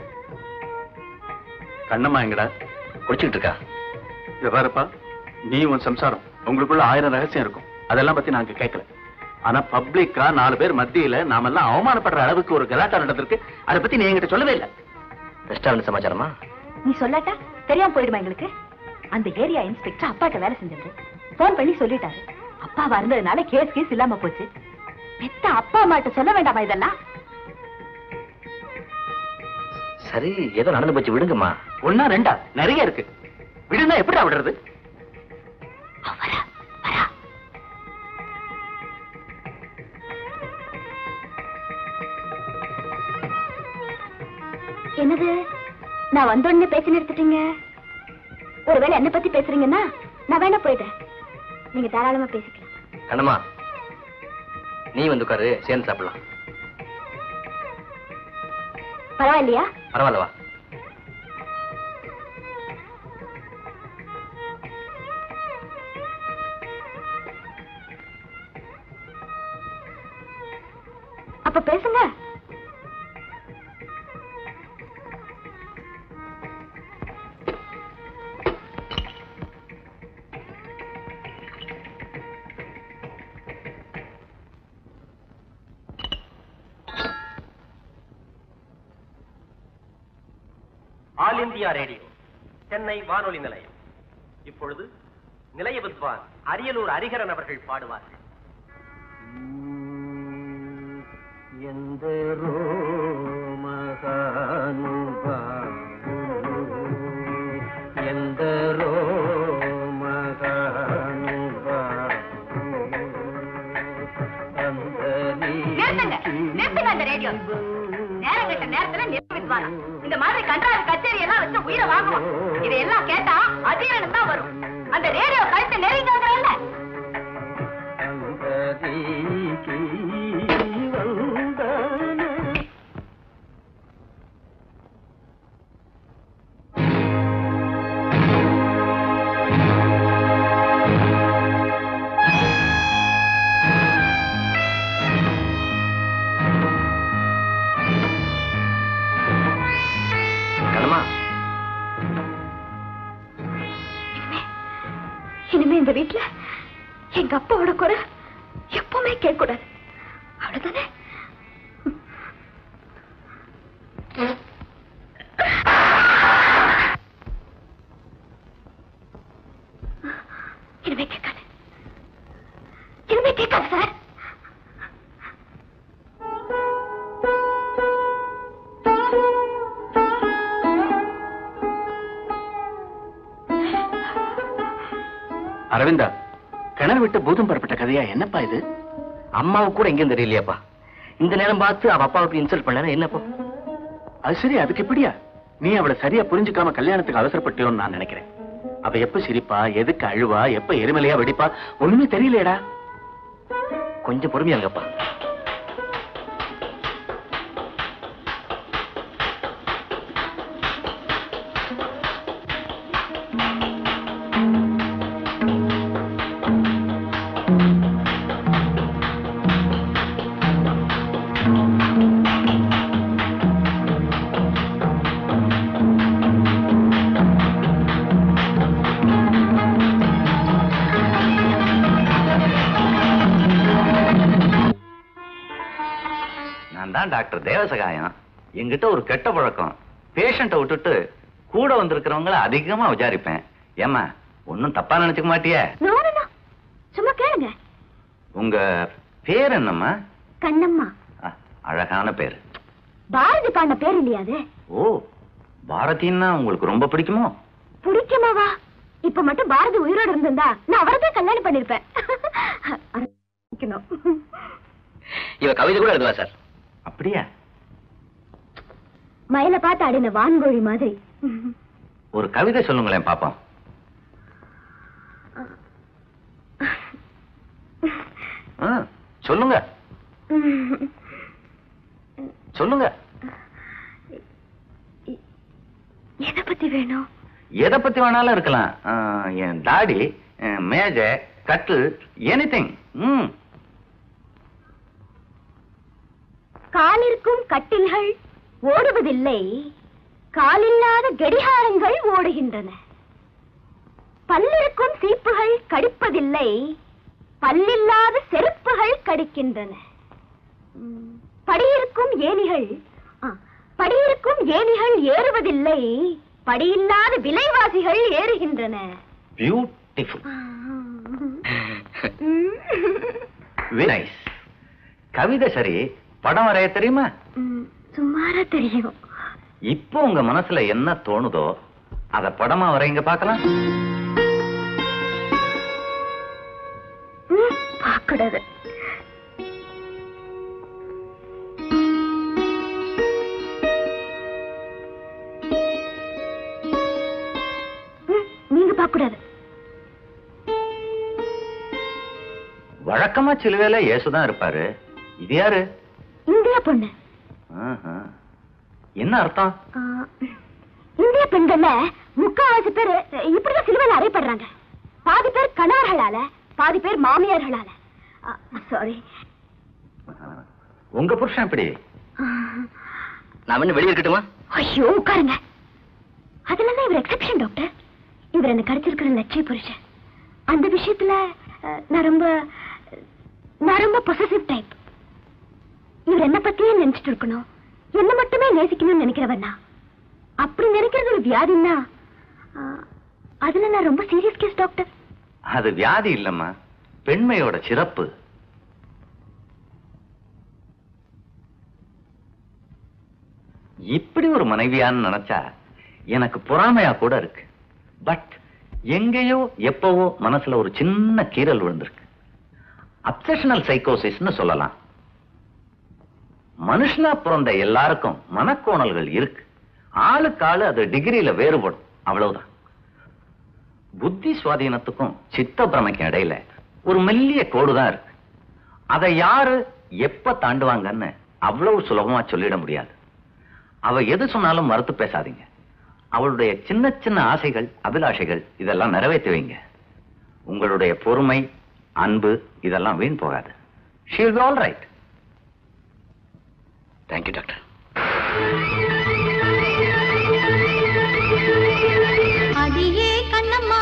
கண்ணம்மா எங்கடா குடிச்சுக்கிட்டு இருக்கா இத பாருப்பா நீ உன் சம்சாரம் உங்களுக்குள்ள ஆயிரம் ரகசியம் இருக்கும் அதெல்லாம் பத்தி நாங்க கேட்கல ஆனா பப்ளிக்கா நாலு பேர் மத்தியில நாமெல்லாம் அவமானப்படுற அளவுக்கு ஒரு கலாட்டா நடந்திருக்கு அதை பத்தி நீ என்கிட்ட சொல்லவே இல்ல ரெஸ்டாரண்ட் சமாச்சாரமா நீ சொல்லாட்டா தெரியாம போயிடுமா எங்களுக்கு அந்த ஏரியா இன்ஸ்பெக்டர் அப்பாட்ட வேலை செஞ்சது போன் பண்ணி சொல்லிட்டாரு அப்பா வந்ததுனால கேஸ் கேஸ் இல்லாம போச்சு பெத்த அப்பா அம்மாட்ட சொல்ல வேண்டாமா இதெல்லாம் சரி ஏதோ நடந்து போச்சு விடுங்கம்மா ஒன்னா ரெண்டா நிறைய இருக்கு விடுனா எப்படி விடுறது என்னது நான் வந்த உடனே பேசி நிறுத்திட்டீங்க ஒருவேளை என்ன பத்தி பேசுறீங்கன்னா நான் வேணா போயிடுறேன் நீங்க தாராளமா பேசிக்கலாம் கண்ணம்மா நீ வந்து உட்காரு சேர்ந்து சாப்பிடலாம் பரவாயில்லையா பரவாயில்ல வா அப்ப பேசுங்க ஆல் இந்தியா ரேடியோ சென்னை வானொலி நிலையம் இப்பொழுது நிலைய வித்வான் அரியலூர் ஹரிஹரன் அவர்கள் பாடுவார்கள் ఎందరో మహానుభావులు ఎందరో நிறுத்துங்க நிறுத்துங்க அந்த ரேடியோ நேரம் கட்ட நேரத்துல நிறுத்திடுவானா இந்த மாதிரி கண்டாத கச்சேரி எல்லாம் வச்சு உயிரை வாங்குவோம் இதையெல்லாம் கேட்டா அஜீரணம் தான் வரும் அந்த ரேடியோ கழுத்தை நெருங்கிறதுல అందరికి వందన கண்ணம்மா இனிமே இந்த வீட்டுல எங்க அப்பாவோட குறை எப்பவுமே கேட்க கூடாது அவள அவ்வளவுதானே இனிமே கேட்காது இனிமே கேட்காது சார் அரவிந்தா கிணறு விட்டு பூதம் புறப்பட்ட கதையா என்னப்பா இது அம்மாவுக்கு கூட எங்கேயும் தெரியலையாப்பா இந்த நேரம் பார்த்து அவ அப்பாவுக்கு இன்சல்ட் பண்ணல என்னப்பா அது சரி அதுக்கு எப்படியா நீ அவளை சரியா புரிஞ்சுக்காம கல்யாணத்துக்கு அவசரப்பட்டியோன்னு நான் நினைக்கிறேன் அவ எப்ப சிரிப்பா எதுக்கு அழுவா எப்ப எரிமலையா வெடிப்பா ஒண்ணுமே தெரியலையேடா கொஞ்சம் பொறுமையா இருங்கப்பா நான் தான் டாக்டர் தேவசகாயம் என்கிட்ட ஒரு கெட்ட பழக்கம் பேஷண்ட்டை விட்டுட்டு கூட வந்திருக்கிறவங்கள அதிகமா விசாரிப்பேன் ஏம்மா ஒன்னும் தப்பா நினைச்சுக்க மாட்டியே நோ நோ, நோ. சும்மா கேளுங்க உங்க பேர் என்னம்மா கண்ணம்மா ஆ, அழகான பேர் பாரதி பாண்ட பேர் இல்லையா அது ஓ பாரதின்னா உங்களுக்கு ரொம்ப பிடிக்குமோ பிடிக்குமாவா இப்ப மட்டும் பாரதி உயிரோட இருந்திருந்தா நான் அவரதான் கல்யாணம் பண்ணிருப்பேன் இவ கவிதை கூட எழுதுவா சார் அப்படியா மயில பார்த்து அடின வான்கோழி மாதிரி ஒரு கவிதை சொல்லுங்களேன் பாப்போம் ஆ, சொல்லுங்க சொல்லுங்க எதை பத்தி வேணும் எதை பத்தி வேணாலும் இருக்கலாம் ஆ, என் தாடி என் மேஜை கட்டில் எனிதிங் ம் காலிருக்கும் கட்டில்கள் ஓடுவதில்லை காலில்லாத கடிகாரங்கள் ஓடுகின்றன பல்லிருக்கும் சீப்புகள் கடிப்பதில்லை பல்லில்லாத செருப்புகள் கடிக்கின்றன உம், படியிருக்கும் ஏணிகள் ஆ, படியிருக்கும் ஏணிகள் ஏறுவதில்லை படியில்லாத விலைவாசிகள் ஏறுகின்றன பியூட்டிஃபுல் உம். வெரி நைஸ் கவிதை சரி படம் வரைய தெரியுமா உம், சுமாரா தெரியும் இப்போ உங்க மனசுல என்ன தோணுதோ அத படமா வரைங்க பார்க்கலாம் உம், பார்க்கக்கூடாது உம், நீங்க பார்க்கக்கூடாது வழக்கமா சிலுவையில இயேசுதான் இருப்பாரு இது யாரு இந்திய பொண்ணு ஆஹா. என்ன அர்த்தம் ஆ, இந்திய பெண்கள்ல முக்காவாசி பேர் இப்படிதான் சிலுவையில் அறையப்படுறாங்க பாதி பேர் கணவர்களால பாதி பேர் மாமியார்களால சாரி உங்க புருஷன் எப்படி நான் என்ன வெளியே இருக்கட்டுமா ஐயோ உட்காருங்க அதுல தான் இவர் எக்ஸெப்ஷன் டாக்டர் இவர் என்ன கிடைச்சிருக்கிற லட்சிய புருஷன் அந்த விஷயத்துல அஹ், நான் ரொம்ப நான் ரொம்ப பொசசிவ் டைப் இவர் என்ன பத்தியே நினைச்சிட்டு இருக்கணும் என்ன மட்டுமே நேசிக்கணும்னு நினைக்கிறவன் நான் அப்படி நினைக்கிறது ஒரு வியாதின்னா அஹ், அதுல நான் ரொம்ப சீரியஸ் கேஸ் டாக்டர் அது வியாதி இல்லம்மா பெண்மையோட சிறப்பு இப்படி ஒரு மனைவியான்னு நினைச்சா எனக்கு பொறாமையா கூட இருக்கு பட் எங்கேயோ எப்பவோ மனசுல ஒரு சின்ன கீறல் விழுந்திருக்கு அப்சஷனல் சைக்கோசிஸ்னு சொல்லலாம் மனுஷனா பிறந்த எல்லாருக்கும் மனக்கோணல்கள் இருக்கு ஆளுக்கு ஆளு அது டிகிரியில வேறுபடும் அவ்வளவுதான் புத்தி சுவாதீனத்துக்கும் சித்த பிரமைக்கும் இடையில ஒரு மெல்லிய கோடு தான் இருக்கு அதை யாரு எப்ப தாண்டுவாங்கன்னு அவ்வளவு சுலபமா சொல்லிட முடியாது அவ எது சொன்னாலும் மறுத்து பேசாதீங்க அவளுடைய சின்ன சின்ன ஆசைகள் அபிலாஷைகள் இதெல்லாம் நிறைவேற்றி வைங்க உங்களுடைய பொறுமை அன்பு இதெல்லாம் வீண் போகாது she'll be all right thank you doctor அடியே கண்ணம்மா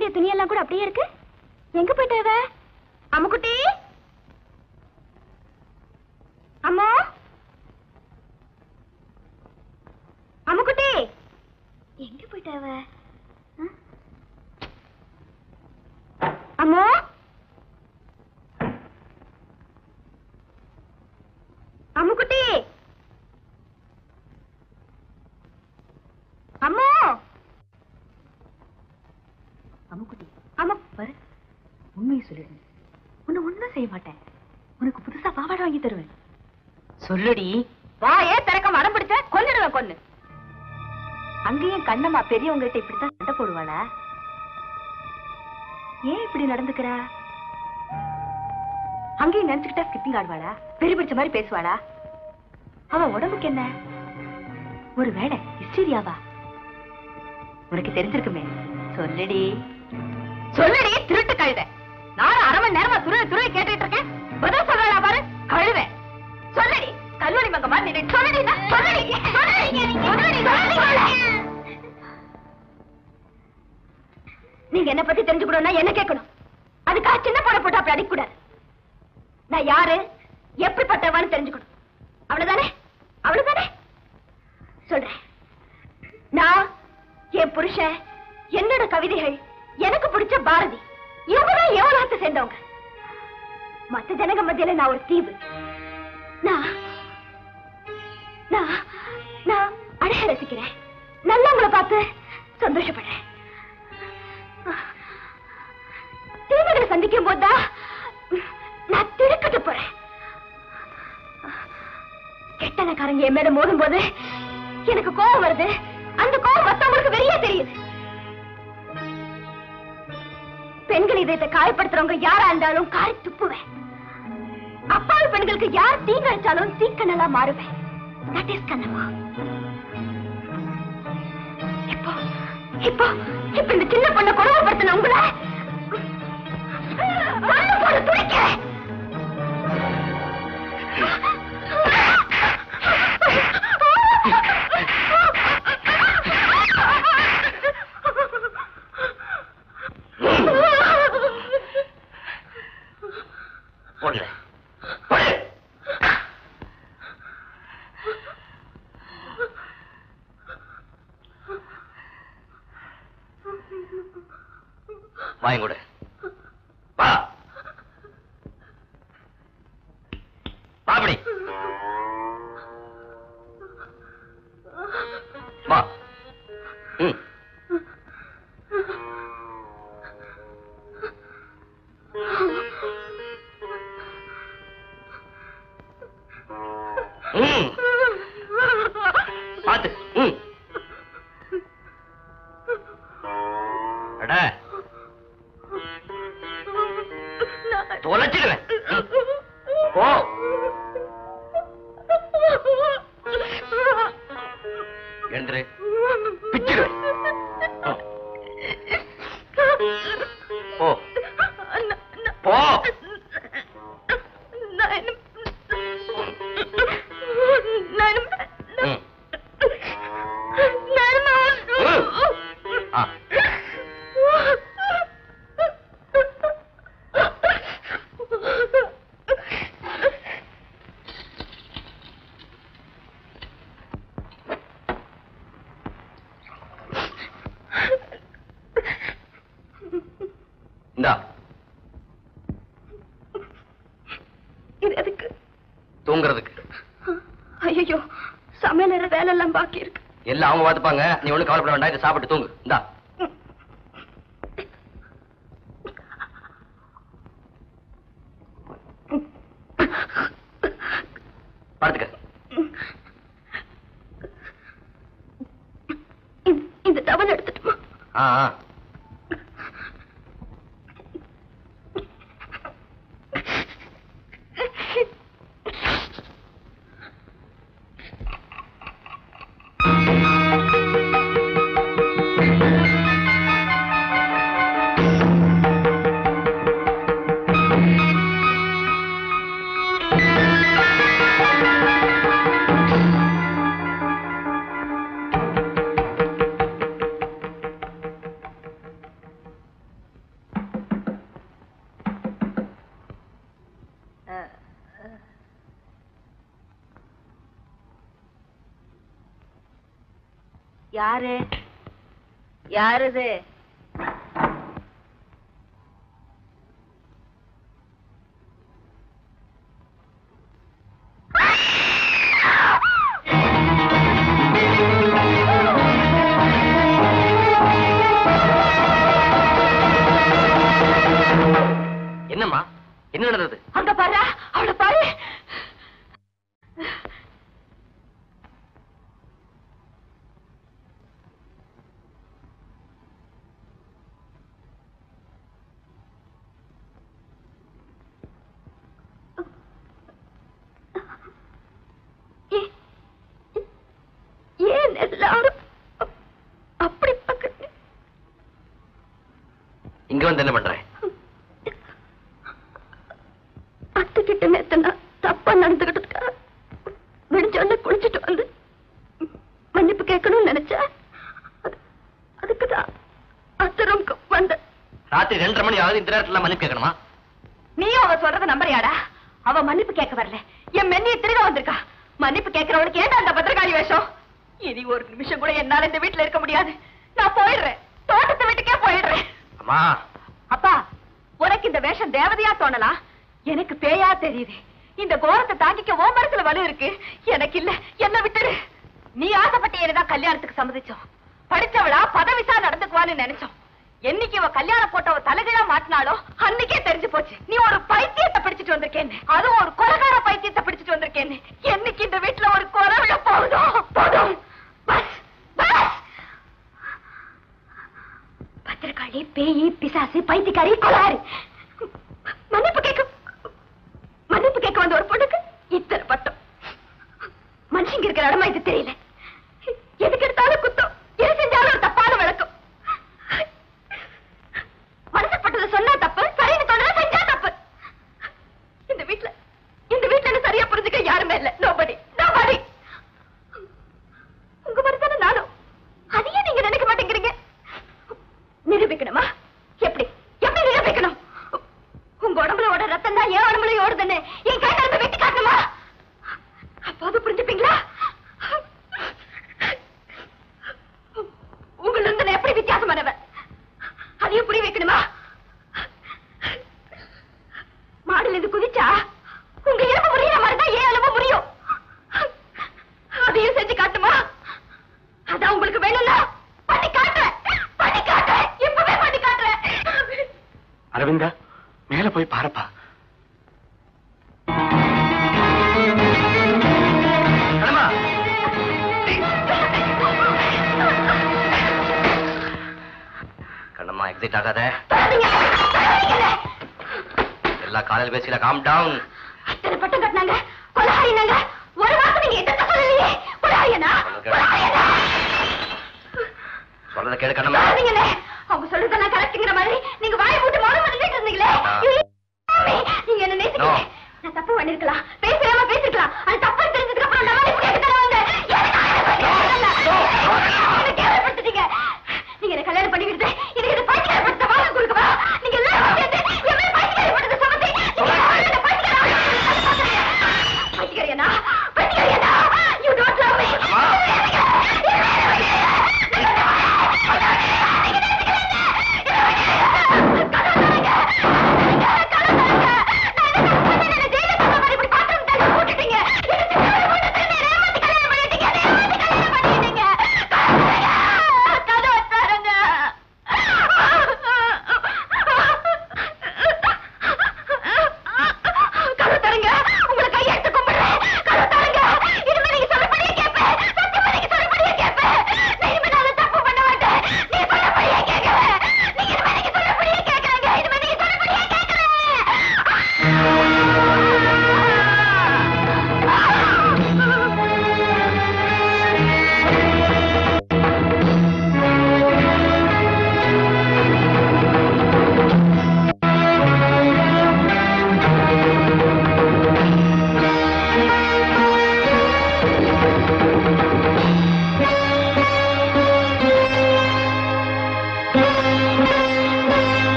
வேண்டிய துணியெல்லாம் கூட அப்படியே இருக்கு எங்க போயிட்ட இவ அம்முக்குட்டி அம்மா அம்முக்குட்டி எங்க போயிட்ட இவ ஆ? அம்மா அம்முக்குட்டி அம்மா அம்முக்குட்டி அம்மா பாரு உண்மையை சொல்லிடு உன்னை ஒண்ணும் செய்ய மாட்டேன் உனக்கு புதுசா பாவாடை வாங்கி தருவேன் சொல்லுடி வாயே திறக்க மனம் பிடிச்ச கொன்னுடுவேன் கொன்னு அங்கேயும் கண்ணம்மா பெரியவங்ககிட்ட இப்படித்தான் சண்டை போடுவாளா ஏன் இப்படி நடந்துக்கிறா அங்கேயும் நினைச்சுக்கிட்டா ஸ்கிப்பிங் ஆடுவாளா பெரிய பிடிச்ச மாதிரி பேசுவாளா அவ உடம்புக்கு என்ன ஒரு வேலை ஹிஸ்டீரியாவா உனக்கு தெரிஞ்சிருக்குமே சொல்லுடி சொல்லுடி திருட்டு கழுத நானும் அரை மணி நேரமா துருவி துருவி கேட்டுட்டு இருக்கேன் பதில் சொல்றா பாரு கழுத சொல்லுடி கல்லூரி மங்க மாதிரி நின்னு சொல்லுடி நான் சொல்லுடி சொல்லுடி சொல்லுடி சொல்லுடி நீங்க என்ன பத்தி தெரிஞ்சுக்கணும்னா என்ன கேட்கணும் அதுக்காக சின்ன பொண்ணை போட்டு அப்படி அடிக்க கூடாது நான் யாரு எப்படிப்பட்டவான்னு தெரிஞ்சுக்கணும் அவ்வளவுதானே அவ்வளவுதானே சொல்றேன் நான் என் புருஷன் என்னோட கவிதைகள் எனக்கு பிடிச்ச பாரதி இவங்கதான் எவ்வளவு சேர்ந்தவங்க மத்த ஜனங்க மத்தியில நான் ஒரு தீவு நான் நான் நான் அழக ரசிக்கிறேன் நல்லவங்களை பார்த்து சந்தோஷப்படுறேன் தீவுகளை சந்திக்கும் போதுதான் நான் திடுக்கிட்டு போறேன் கெட்டனக்காரங்க என் மேல மோதும் போது எனக்கு கோபம் வருது அந்த கோபம் மத்தவங்களுக்கு வெளியே தெரியுது பெண்கள் இதயத்தை காயப்படுத்துறவங்க யாரா இருந்தாலும் காரி துப்புவேன் அப்பாவி பெண்களுக்கு யார் தீங்கழிச்சாலும் தீக்கனலா மாறுவேன் தட் இஸ் கண்ணம்மா இப்போ இப்போ இப்ப இந்த சின்ன பொண்ணை கொடுமைப்படுத்தின உங்களை மண்ணு போட துடிக்கிறேன் போடல போடு வாங்க வா பாப்படி வா ம் ம் பாத்து ம் அட தொலைச்சிடுவேன் ம். போ எழுந்துரு பிச்சிடுவேன் ம். போ போ ம். ஆ இந்தா இது எதுக்கு தூங்குறதுக்கு ஐயோ சமையல் வேலை எல்லாம் பாக்கி இருக்கு எல்லாம் அவங்க பார்த்துப்பாங்க நீ ஒண்ணும் கவலைப்பட வேண்டாம் இதை சாப்பிட்டு தூங்கு இந்தா படுத்துக்க இந்த- இந்த டவல் எடுத்துட்டுமா ஆ ஆ. யாரு யாருது என்னம்மா என்ன நடந்தது அங்க பாரு அவளை பாரு ஏன் எல்லாரும் அப்- அப்படி பார்க்கறீங்க இங்க வந்து என்ன பண்றேன் அத்துக்கிட்ட நேத்து நான் தப்பா நடந்துகிட்டதுக்காக விடிஞ்சோன்னு குளிச்சுட்டு வந்து மன்னிப்பு கேட்கணும்னு நினைச்சேன் அது- அதுக்குதான் அத்தரம்க்கு வந்தேன் ராத்திரி ரெண்டரை மணி ஆகுது இந்த நேரத்துல மன்னிப்பு கேட்கணுமா நீயும் அவ சொல்றத நம்பறியாடா அவ மன்னிப்பு கேட்க வரல என் மென்னிய திருட வந்திருக்கா மன்னிப்பு கேட்கறவனுக்கு ஏன்டா அந்த பத்திரகாளி வேஷம் இனி ஒரு நிமிஷம் கூட என்னால இந்த வீட்டுல இருக்க முடியாது நான் போயிடுறேன் தோட்டத்தை வீட்டுக்கே போயிடுறேன் அம்மா அப்பா உனக்கு இந்த வேஷம் தேவதையா தோணலாம் எனக்கு பேயா தெரியுது இந்த கோரத்தை தாங்கிக்க ஓ மரத்துல வலு இருக்கு எனக்கு இல்ல என்ன விட்டுடு நீ ஆசைப்பட்ட என்னதான் கல்யாணத்துக்கு சம்மதிச்சோம் படிச்சவளா பதவிசா நடந்துக்குவான்னு நினைச்சோம் என்னைக்கு இவ கல்யாண போட்டவ தலைகீழா மாட்டினாலோ அன்னைக்கே தெரிஞ்சு போச்சு நீ ஒரு பைத்தியத்தை பிடிச்சிட்டு வந்திருக்கேன்னு அதுவும் ஒரு கொலகார பைத்தியத்தை பிடிச்சிட்டு வந்திருக்கேன்னு என்னைக்கு இந்த வீட்டுல ஒரு குறை விழ போகுதோ போதும் பஸ் பஸ் பத்திரக்காளி பேயி பிசாசு பைத்தியக்காரி கொலாரு மன்னிப்பு கேட்க மன்னிப்பு கேட்க வந்த ஒரு பொண்ணுக்கு இத்தனை பட்டம் மனுஷங்க இருக்கிற இடமா இது தெரியல எதுக்கு எடுத்தாலும் குத்தம் எது செஞ்சாலும் ஒரு தப்பான விளக்கம் மனசப்பட்டதை சொன்னா தப்பு சரின்னு சொன்னா செஞ்சா தப்பு இந்த வீட்ல இந்த வீட்ல என்ன சரியா புரிஞ்சுக்க யாருமே இல்ல நோபடி நோபடி உங்க மாதிரி தானே நானும் அதையே நீங்க நினைக்க மாட்டேங்கிறீங்க நிரூபிக்கணுமா எப்படி எப்படி நிரூபிக்கணும் உங்க உடம்புல ஓட ரத்தம் தான் என் உடம்புல ஓடுதுன்னு என் கை நரம்பு வெட்டி காட்டணுமா அப்போது புரிஞ்சுப்பீங்களா உங்கள இருந்து நான் எப்படி வித்தியாசமானவன் அதையும் புரிய வைக்கணுமா மாடுல இருந்து குதிச்சா உங்க எலும்பு முறியிற மாதிரி தான் ஏன் எலும்பு முறியும் அதையும் செஞ்சு காட்டுமா அதான் உங்களுக்கு வேணும்னா பண்ணி காட்டுறேன் பண்ணி காட்டுறேன் இப்பவே பண்ணி காட்டுறேன் அரவிந்தா மேல போய் பாருப்பா கண்ணம்மா கண்ணம்மா எக்ஸைட் ஆகாத எல்லா காலையில் பேசிக்கல காம் டவுன் அத்தனை பட்டம் கட்டினாங்க கொலகாரினாங்க ஒரு வாரம் நீங்க எதிர்த்து சொல்லலையே கொலகாரியனா கொலகாரியனா சொல்றத கேளு கண்ணம்மா சொல்லாதீங்களே அவங்க சொல்றதெல்லாம் கரெக்ட்ங்கிற மாதிரி நீங்க வாயை போட்டு மௌனம் பண்ணிட்டு இருந்தீங்களே ஆ. ஐயோ, நீங்க என்ன No. நேசிக்கல நான் தப்பு பண்ணிருக்கலாம் பேசாம பேசிருக்கலாம் அது தப்பு தெரிஞ்சதுக்கு அப்புறம் நான் இப்படி கேட்டு தருவாங்க என்ன கேவலப்படுத்திட்டீங்க நீங்க என்ன கல்யாணம் பண்ணிக்கிட்டு இதுக்கு இது பைத்தியக்காரப்படுத்த வாங்க கொடுக்கவா நீங்க எல்லாரும் சேர்ந்து என் மேல பைத்தியக்காரப்படுத்த சமத்தி நீங்க என்ன பைத்தியக்காரன் பைத்தியக்காரியனா பைத்தியக்காரியனா யூ டோன்ட் லவ் மீ போட்டுட்டீங்க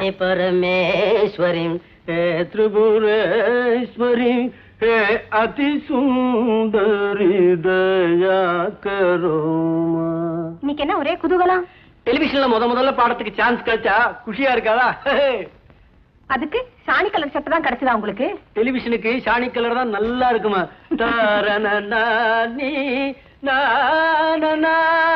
हे परमेश्वरी हे त्रिपुरेश्वरी हे अति सुंदरी दया करो இன்னைக்கு என்ன ஒரே குதூகலம் டெலிவிஷன்ல முத முதல்ல பாடத்துக்கு சான்ஸ் கிடைச்சா குஷியா இருக்காதா அதுக்கு சாணி கலர் சட்டை தான் கிடைச்சதா உங்களுக்கு டெலிவிஷனுக்கு ஷானி கலர் தான் நல்லா இருக்குமா தாரணனா நீ நானனா.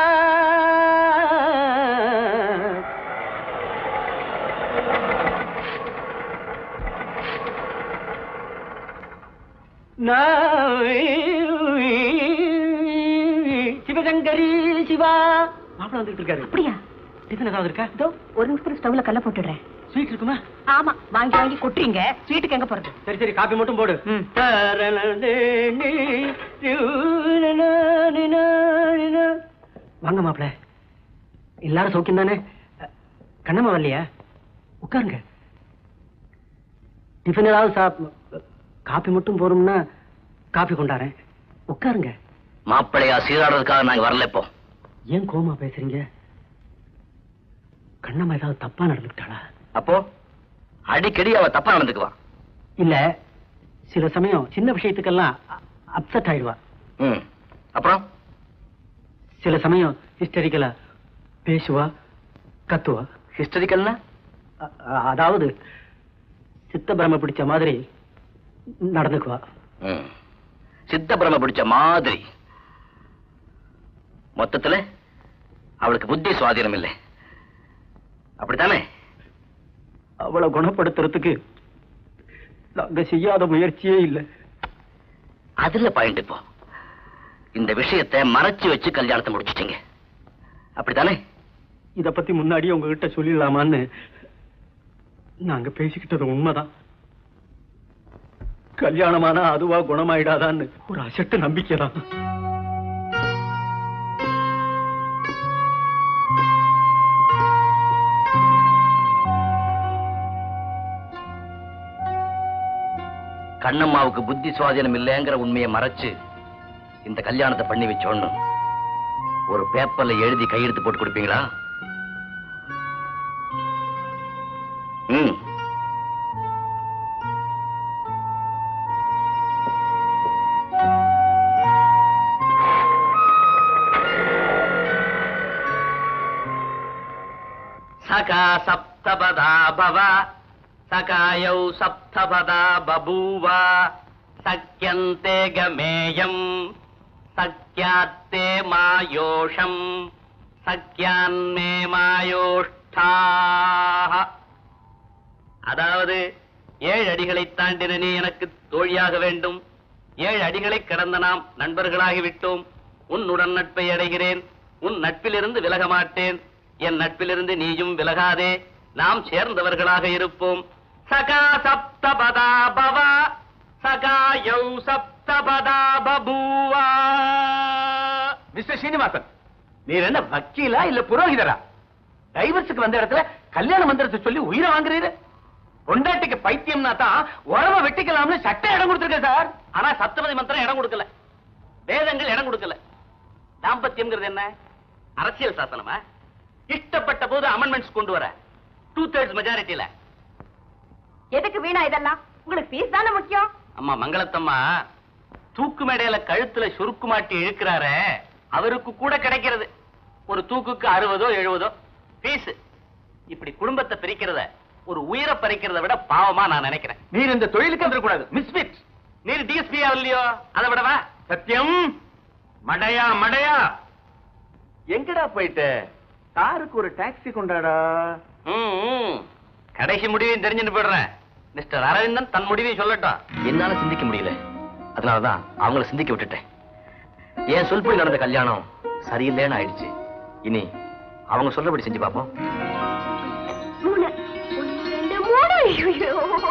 நான் சிவசங்கரி சிவா மாப்பிள்ள வந்துட்டு இருக்காரு அப்படியா டிஃபன் ஏதாவது இருக்கா இதோ ஒரு நிமிஷத்துல ஸ்டவ்ல கல்ல போட்டுடுறேன் ஸ்வீட் இருக்குமா ஆமா வாங்கி வாங்கி கொட்டுறீங்க ஸ்வீட்டுக்கு எங்க போறது சரி சரி காப்பி மட்டும் போடு வாங்க மாப்பிள எல்லாரும் சௌக்கியம் தானே கண்ணம்மா வரலையா உட்காருங்க டிஃபன் ஏதாவது சாப் காப்பி மட்டும் போறோம்னா காப்பி கொண்டாறேன் உட்காருங்க மாப்பிள்ளையா சீராடுறதுக்காக நாங்க வரல இப்போ ஏன் கோமா பேசுறீங்க கண்ணம்மா ஏதாவது தப்பா நடந்துக்கிட்டாளா அப்போ அடிக்கடி அவ தப்பா நடந்துக்குவா இல்ல சில சமயம் சின்ன விஷயத்துக்கெல்லாம் அப்செட் ஆயிடுவா ம் அப்புறம் சில சமயம் ஹிஸ்டரிக்கலா பேசுவா கத்துவா ஹிஸ்டரிக்கல்னா அ- அ- அதாவது சித்த பிரம பிடிச்ச மாதிரி நடந்துக்குவா ம் சித்த பிரம பிடிச்ச மாதிரி மொத்தத்துல அவளுக்கு புத்தி சுவாதீனம் இல்லை அப்படித்தானே அவளை குணப்படுத்துறதுக்கு நாங்க செய்யாத முயற்சியே இல்லை அதுல பாயிண்ட் இப்போ இந்த விஷயத்தை மறைச்சு வச்சு கல்யாணத்தை முடிச்சிட்டீங்க அப்படித்தானே இத பத்தி முன்னாடியே உங்ககிட்ட சொல்லிடலாமான்னு நாங்க பேசிக்கிட்டது உண்மைதான் கல்யாணமானா அதுவா குணமாயிடாதான்னு ஒரு அசட்டு நம்பிக்கை தான் கண்ணம்மாவுக்கு புத்தி சுவாதீனம் இல்லைங்கிற உண்மையை மறைச்சு இந்த கல்யாணத்தை பண்ணி வச்சோன்னு ஒரு பேப்பர்ல எழுதி கையெழுத்து போட்டு கொடுப்பீங்களா ம் சகா சப்தபதா பவ சகாயௌ சப்தபதா பபூவ சக்கியந்தே கமேயம் சக்கியாத்தே மாயோஷம் சக்கியான்மே மாயோஷ்டாக அதாவது ஏழு அடிகளை தாண்டின நீ எனக்கு தோழியாக வேண்டும் ஏழு அடிகளை கடந்த நாம் நண்பர்களாகிவிட்டோம் உன்னுடன் நட்பை அடைகிறேன் உன் நட்பிலிருந்து விலக மாட்டேன் என் நட்பிலிருந்து நீயும் விலகாதே நாம் சேர்ந்தவர்களாக இருப்போம் சகா சப்தபதா பவ சகாயௌ சப்தபதா பபூவா மிஸ்டர் ஸ்ரீனிவாசன் நீர் என்ன வக்கீலா இல்ல புரோகிதரா டைவர்ஸுக்கு வந்த இடத்துல கல்யாண மந்திரத்தை சொல்லி உயிரை வாங்குறீரு பொண்டாட்டிக்கு பைத்தியம்னா தான் உறவை வெட்டிக்கலாம்னு சட்டம் இடம் கொடுத்துருக்க சார் ஆனா சப்தபதி மந்திரம் இடம் கொடுக்கல வேதங்கள் இடம் கொடுக்கல தாம்பத்தியம்ங்கிறது என்ன அரசியல் சாசனமா இஷ்டப்பட்ட போது அமெண்ட்மெண்ட்ஸ் கொண்டு வர டூ தேர்ட்ஸ் மெஜாரிட்டியில எதுக்கு வீணா இதெல்லாம் உங்களுக்கு ஃபீஸ் தானே முக்கியம் அம்மா மங்களத்தம்மா தூக்கு மேடையில கழுத்துல சுருக்கு மாட்டி இழுக்கிறாரே அவருக்கு கூட கிடைக்கிறது ஒரு தூக்குக்கு அறுபதோ எழுபதோ ஃபீஸ் இப்படி குடும்பத்தை பிரிக்கிறத ஒரு உயிரை பறிக்கிறத விட பாவமா நான் நினைக்கிறேன் நீர் இந்த தொழிலுக்கு வந்துடக்கூடாது மிஸ்பிட் நீர் டிஎஸ்பி இல்லையோ அதை விடவா சத்தியம் மடையா மடையா எங்கடா போயிட்டு காருக்கு ஒரு டாக்ஸி கொண்டாடா ம், ம். கடைசி முடிவையும் தெரிஞ்சுட்டு போயிடுறேன் மிஸ்டர் அரவிந்தன் தன் முடிவையும் சொல்லட்டும் என்னால சிந்திக்க முடியல அதனாலதான் அவங்கள சிந்திக்க விட்டுட்டேன் என் சொல்படி நடந்த கல்யாணம் சரியில்லைன்னு ஆயிடுச்சு இனி அவங்க சொல்லபடி செஞ்சு பார்ப்போம் மூணு ஒண்ணு ரெண்டு மூணு ஐயோ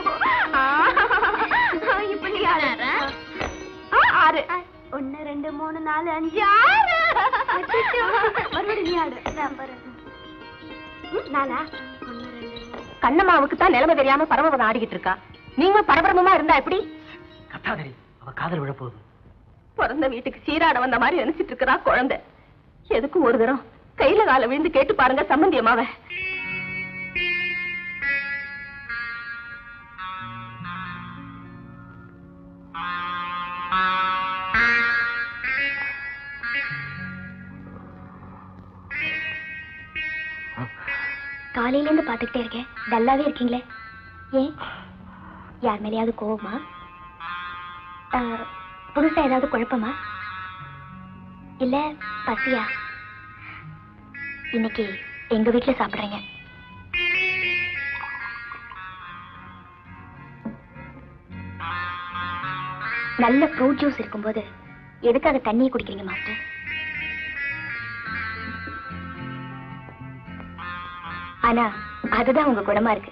இப்ப நீ ஆறு ஆ, ஆறு ஒண்ணு ரெண்டு மூணு நாலு அஞ்சு ஆறு மறுபடியும் நீ ஆடு நான் பாரு. ம், நாலா ஒண்ணு ரெண்டு மூணு. கண்ணம்மாவுக்கு தான் நிலைமை தெரியாம பரமபதம் ஆடிக்கிட்டு இருக்கா நீங்க பரபரமமா இருந்தா எப்படி கத்தாதரி அவ காதல் விழப்போகுது பிறந்த வீட்டுக்கு சீராட வந்த மாதிரி நினைச்சிட்டு இருக்கிறா குழந்தை எதுக்கும் ஒரு தரம் கையில கால விழுந்து கேட்டு பாருங்க சம்பந்தியமாவ காலையில இருந்து பாத்துக்கிட்டே இருக்கேன் டல்லாவே இருக்கீங்களே ஏன் யார் மேலேயாவது கோவமா ஆ, புதுசா ஏதாவது குழப்பமா இல்ல பசியா இன்னைக்கு எங்க வீட்டுல சாப்பிடுறீங்க நல்ல ஃப்ரூட் ஜூஸ் இருக்கும்போது எதுக்காக தண்ணியை குடிக்கிறீங்க மாஸ்டர் ஆனா அதுதான் உங்க குணமா இருக்கு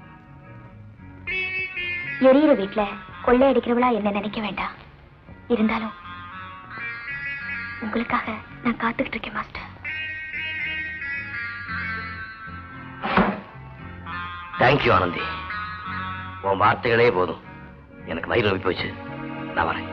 எரியிற வீட்டுல கொள்ளை அடிக்கிறவளா என்ன நினைக்க வேண்டாம் இருந்தாலும் உங்களுக்காக நான் காத்துக்கிட்டு இருக்கேன் மாஸ்டர் தேங்க்யூ ஆனந்தி உன் வார்த்தைகளே போதும் எனக்கு வயிறு நோய் போச்சு நான் வரேன்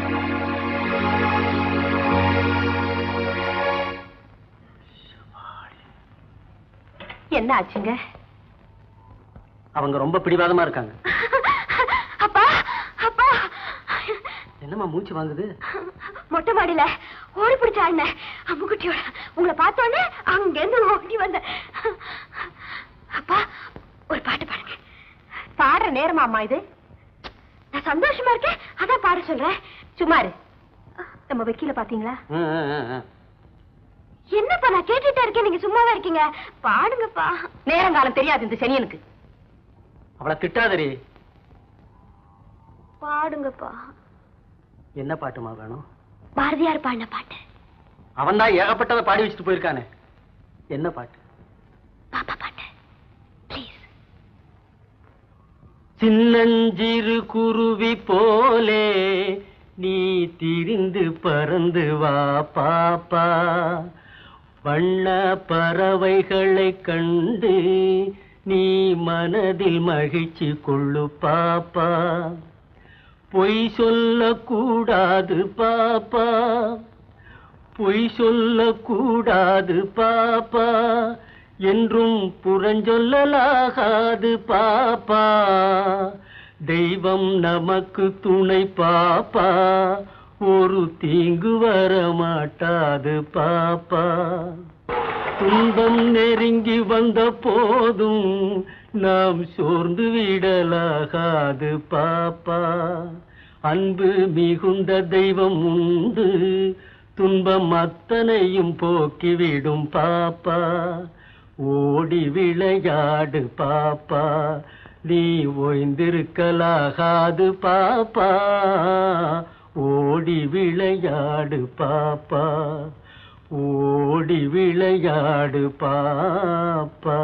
என்ன ஆச்சுங்க அவங்க ரொம்ப பிடிவாதமா இருக்காங்க அப்பா அப்பா என்னம்மா மூச்சு வாங்குது மொட்டை மாடியில ஓடி பிடிச்ச அண்ணன் அம்முக்குட்டியோட உங்களை பார்த்தோன்னே அங்க இருந்து ஓடி வந்த அப்பா ஒரு பாட்டு பாடுங்க பாடுற நேரமாம்மா இது நான் சந்தோஷமா இருக்கேன் அதான் பாட சொல்றேன் சும்மா இரு நம்ம வக்கீல பாத்தீங்களா ம், ம், ம், ம். என்னப்பா நான் கேட்டுட்டே இருக்கேன் நீங்க சும்மாவா இருக்கீங்க பாடுங்கப்பா நேரங்காலம் தெரியாது இந்த சனியனுக்கு அவளை திட்டாதரி பாடுங்கப்பா என்ன பாட்டுமா வேணும் பாரதியார் பாடின பாட்டு அவன் தான் ஏகப்பட்டதை பாடி வச்சுட்டு போயிருக்கானே என்ன பாட்டு பாப்பா பாட்டு ப்ளீஸ் சின்னஞ்சிறு குருவி போலே நீ திரிந்து பறந்து வா பாப்பா வண்ண பறவைகளை கண்டு நீ மனதில் மகிழ்ச்சி கொள்ளு பாப்பா பொய் சொல்லக்கூடாது பாப்பா பொய் சொல்லக்கூடாது பாப்பா என்றும் புறஞ்சொல்லலாகாது பாப்பா தெய்வம் நமக்கு துணை பாப்பா ஒரு தீங்கு வர மாட்டாது பாப்பா துன்பம் நெருங்கி வந்த போதும் நாம் சோர்ந்து விடலாகாது பாப்பா அன்பு மிகுந்த தெய்வம் உண்டு துன்பம் அத்தனையும் போக்கிவிடும் பாப்பா ஓடி விளையாடு பாப்பா நீ ஓய்ந்திருக்கலாகாது பாப்பா ஓடி விளையாடு பாப்பா ஓடி விளையாடு பாப்பா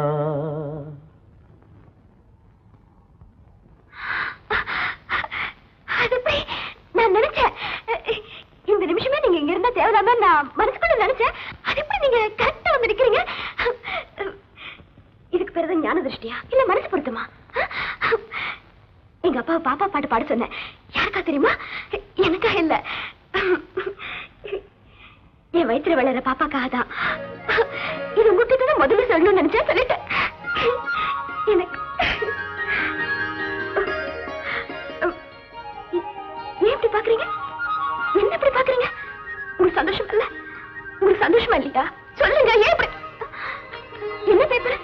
அது போய் நான் நினைச்சேன் இந்த நிமிஷமே நீங்க இங்க இருந்தா தேவையில்லாம நான் மனசுக்குள்ள நினைச்சேன் அது எப்படி நீங்க கரெக்டா வந்து நிக்கிறீங்க இதுக்கு பேரு தான் ஞான திருஷ்டியா இல்ல மனசு பொருத்தமா எங்க அப்பா பாப்பா பாட்டு பாட சொன்னேன் யாருக்கா தெரியுமா எனக்கா இல்ல என் வயிற்றுல வளர பாப்பாக்காக தான் இது உங்ககிட்ட தான் முதல்ல சொல்லணும்னு நினைச்சேன் சொல்லிட்டேன் எனக்கு ஏன் இப்படி பாக்குறீங்க என்ன இப்படி பாக்குறீங்க உங்களுக்கு சந்தோஷம் இல்ல உங்களுக்கு சந்தோஷமா இல்லையா சொல்லுங்க ஏன் இப்படி என்ன பேப்பர்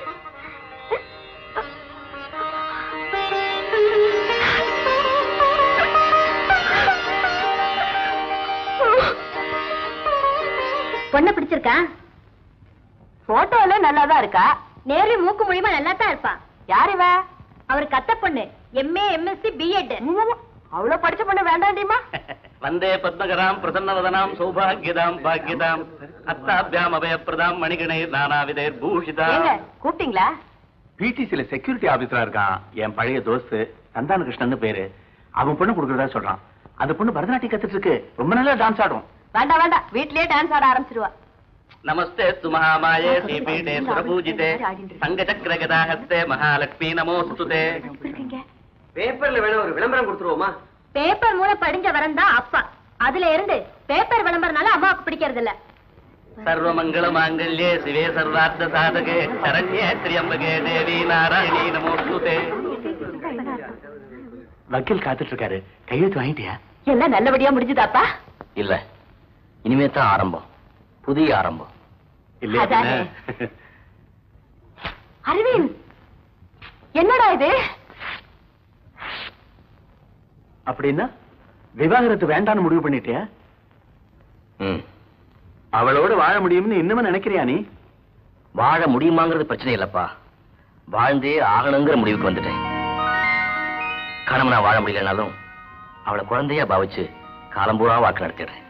பொண்ணை பிடிச்சிருக்கா போட்டோல நல்லாதான் இருக்கா நேர்ல மூக்கு மூலியமா நல்லா தான் இருப்பா யார் இவ அவர் கத்த பொண்ணு எம்ஏ எம்எஸ்சி பிஎட் அவ்வளவு படிச்ச பொண்ணு வேண்டாண்டிமா வந்தே பத்மகராம் பிரசன்னவதனாம் சௌபாகியதாம் பாக்யதாம் அத்தாபியாம் அபயப்பிரதாம் மணிகணை நானாவிதேர் பூஷிதா ஏங்க கூப்பிட்டீங்களா பிடிசில செக்யூரிட்டி ஆபீசரா இருக்கான் என் பழைய தோஸ்து சந்தான கிருஷ்ணன் பேரு அவன் பொண்ணு கொடுக்கறதா சொல்றான் அந்த பொண்ணு பரதநாட்டியம் கத்துட்டு இருக்கு ரொம்ப நல்லா டான்ஸ் ஆடும் வேண்டாம் வேண்டாம் வீட்லயே டான்ஸ் ஆட ஆரம்பிச்சிருவா நமஸ்தே சுமகாமாயே ஸ்ரீபீடே சுரபூஜிதே சங்கச்சக்கர கதாஹஸ்தே மகாலட்சுமி நமோஸ்துதே பேப்பர்ல வேணா ஒரு விளம்பரம் கொடுத்துருவோமா பேப்பர் மூலம் படிஞ்ச வரந்தா அப்பா அதுல இருந்து பேப்பர் விளம்பரனால அம்மாவுக்கு பிடிக்கிறது இல்ல சர்வமங்கள மாங்கல்யே சிவே சர்வார்த்த சாதகே சரண்யே திரியம்பகே தேவி நாராயணி நமோஸ்துதே வக்கீல் காத்துட்டு இருக்காரு கையெழுத்து வாங்கிட்டியா எல்லாம் நல்லபடியா முடிஞ்சுதாப்பா இல்ல இனிமே தான் ஆரம்பம் புதிய ஆரம்பம் இல்லையா அதானே. பின்ன? அரவிந்த் என்னடா இது அப்படின்னா விவாகரத்து வேண்டான்னு முடிவு பண்ணிட்டியா ம் அவளோட வாழ முடியும்னு இன்னமும் நினைக்கிறியா நீ வாழ முடியுமாங்கிறது பிரச்சனை இல்லப்பா வாழ்ந்தே ஆகணுங்கிற முடிவுக்கு வந்துட்டேன் கணவனா வாழ முடியலனாலும் அவளை குழந்தையா பாவிச்சு காலம்பூரா வாக்கு நடத்திடுறேன்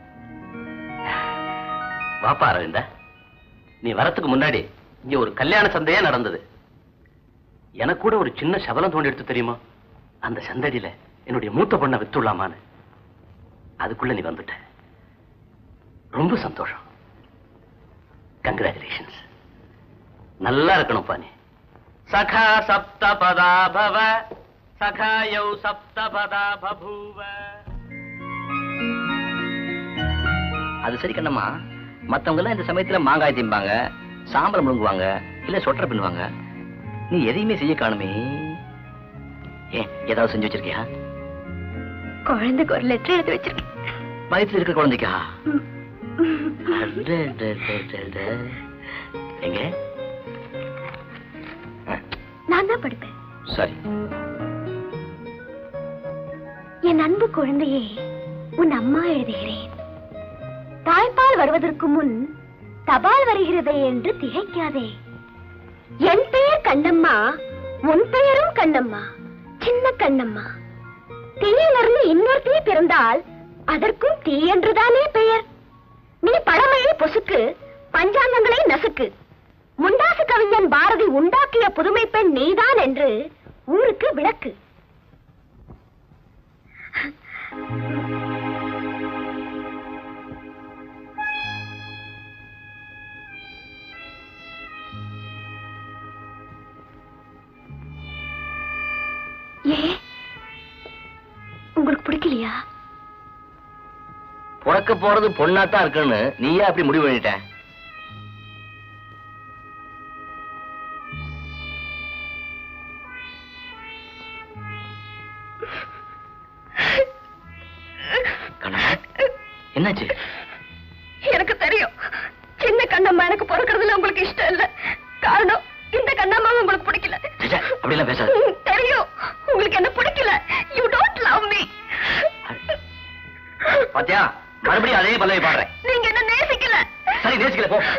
வாப்பா அரவிந்தா நீ வரத்துக்கு முன்னாடி இங்க ஒரு கல்யாண சந்தையே நடந்தது எனக்கு கூட ஒரு சின்ன சபலம் தோண்டி எடுத்து தெரியுமா அந்த சந்தடியில என்னுடைய மூத்த பொண்ணை வித்துடலாமான்னு அதுக்குள்ள நீ வந்துட்ட ரொம்ப சந்தோஷம் கங்க்ராச்சுலேஷன்ஸ் நல்லா இருக்கணும்ப்பா நீ சகா சப்தபதா பவ சகாயௌ சப்தபதா பபூவ அது சரி கண்ணம்மா மத்தவங்க எல்லாம் இந்த சமயத்துல மாங்காய் திம்பாங்க சாம்பல் முழுங்குவாங்க இல்ல சொட்டரை பின்னுவாங்க நீ எதையுமே செய்ய காணுமே ஏன் ஏதாவது செஞ்சு வச்சிருக்கியா குழந்தைக்கு ஒரு லெட்டர் எழுதி வச்சிருக்கேன் வயிற்றுல இருக்கிற குழந்தைக்கா அடடடடட. எங்க ஆ, நான் தான் படிப்பேன் சரி என் அன்பு குழந்தையே உன் அம்மா எழுதுகிறேன் தாய்ப்பால் வருவதற்கு முன் தபால் வருகிறதே என்று திகைக்காதே என் பெயர் கண்ணம்மா உன் பெயரும் கண்ணம்மா சின்ன கண்ணம்மா தீயிலிருந்து இன்னொரு தீ பிறந்தால் அதற்கும் தீ என்றுதானே பெயர் நீ பழமையை பொசுக்கு பஞ்சாங்கங்களை நசுக்கு முண்டாசு கவிஞன் பாரதி உண்டாக்கிய புதுமை பெண் நீதான் என்று ஊருக்கு விளக்கு ஏ உங்களுக்கு பிடிக்கலையா பிறக்க போறது பொண்ணாத்தான் இருக்குன்னு நீயே அப்படி முடிவு பண்ணிட்ட கண்ணம்மா, என்னாச்சு எனக்கு தெரியும் சின்ன கண்ணம்மா எனக்கு பிறக்கிறதுல உங்களுக்கு இஷ்டம் இல்ல காரணம் இந்த கண்ணம்மாவை உங்களுக்கு பிடிக்கல ச்சே, அப்படியெல்லாம் பேசாத ம், தெரியும் உங்களுக்கு என்ன பிடிக்கல யூ டோன்ட் லவ் மீ பாத்தியா மறுபடியும் அதே பல்லவி பாடுறேன் நீங்க என்ன நேசிக்கல சரி நேசிக்கல போ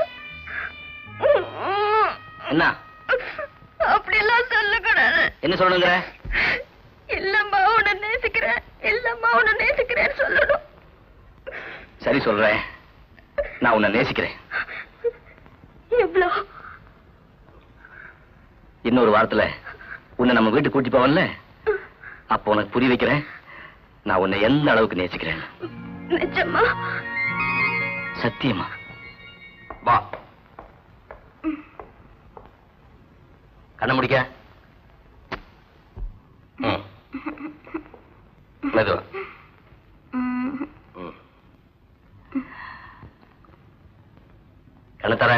என்ன அப்படியெல்லாம் சொல்லக்கூடாது என்ன சொல்லணுங்கிற இல்லம்மா உன்னை நேசிக்கிறேன் இல்லம்மா உன்னை நேசிக்கிறேன்னு சொல்லணும் சரி சொல்றேன் நான் உன்னை நேசிக்கிறேன் எவ்வளோ இன்னொரு வாரத்துல உன்னை நம்ம வீட்டுக்கு கூட்டி போவன்ல அப்போ உனக்கு புரிய வைக்கிறேன் நான் உன்னை எந்த அளவுக்கு நேசிக்கிறேன் நிஜமா சத்தியமா வா கண்ண முடிக்க ம். மெதுவா ம். கண்ணு தர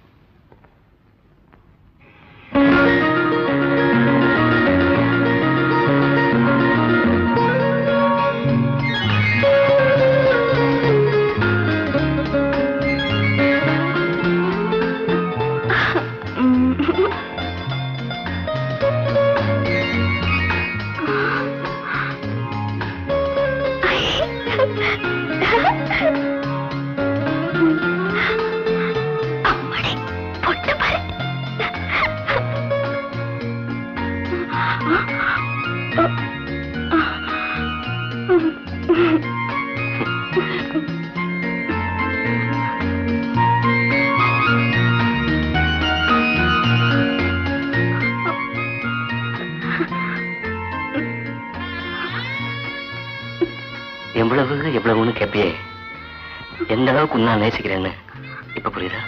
அம்மாடி பொட்டு பாரு எவ்வளவு எவ்வளவுன்னு கேப்பியே எந்த அளவுக்கு உன்னை நான் நேசிக்கிறேன்னு இப்ப புரியுதா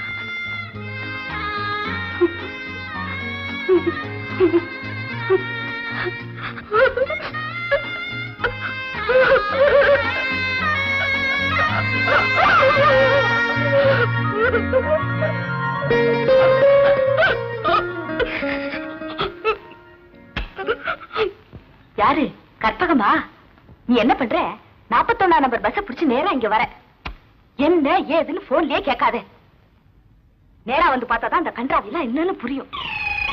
யாரு கற்பகமா நீ என்ன பண்ற நாப்பத்தொன்னா நம்பர் பஸ் பிடிச்சு நேரா இங்க வர என்ன ஏதுன்னு போன்லயே கேட்காத நேரா வந்து பார்த்தா தான் அந்த கன்றாவி எல்லாம் என்னன்னு புரியும்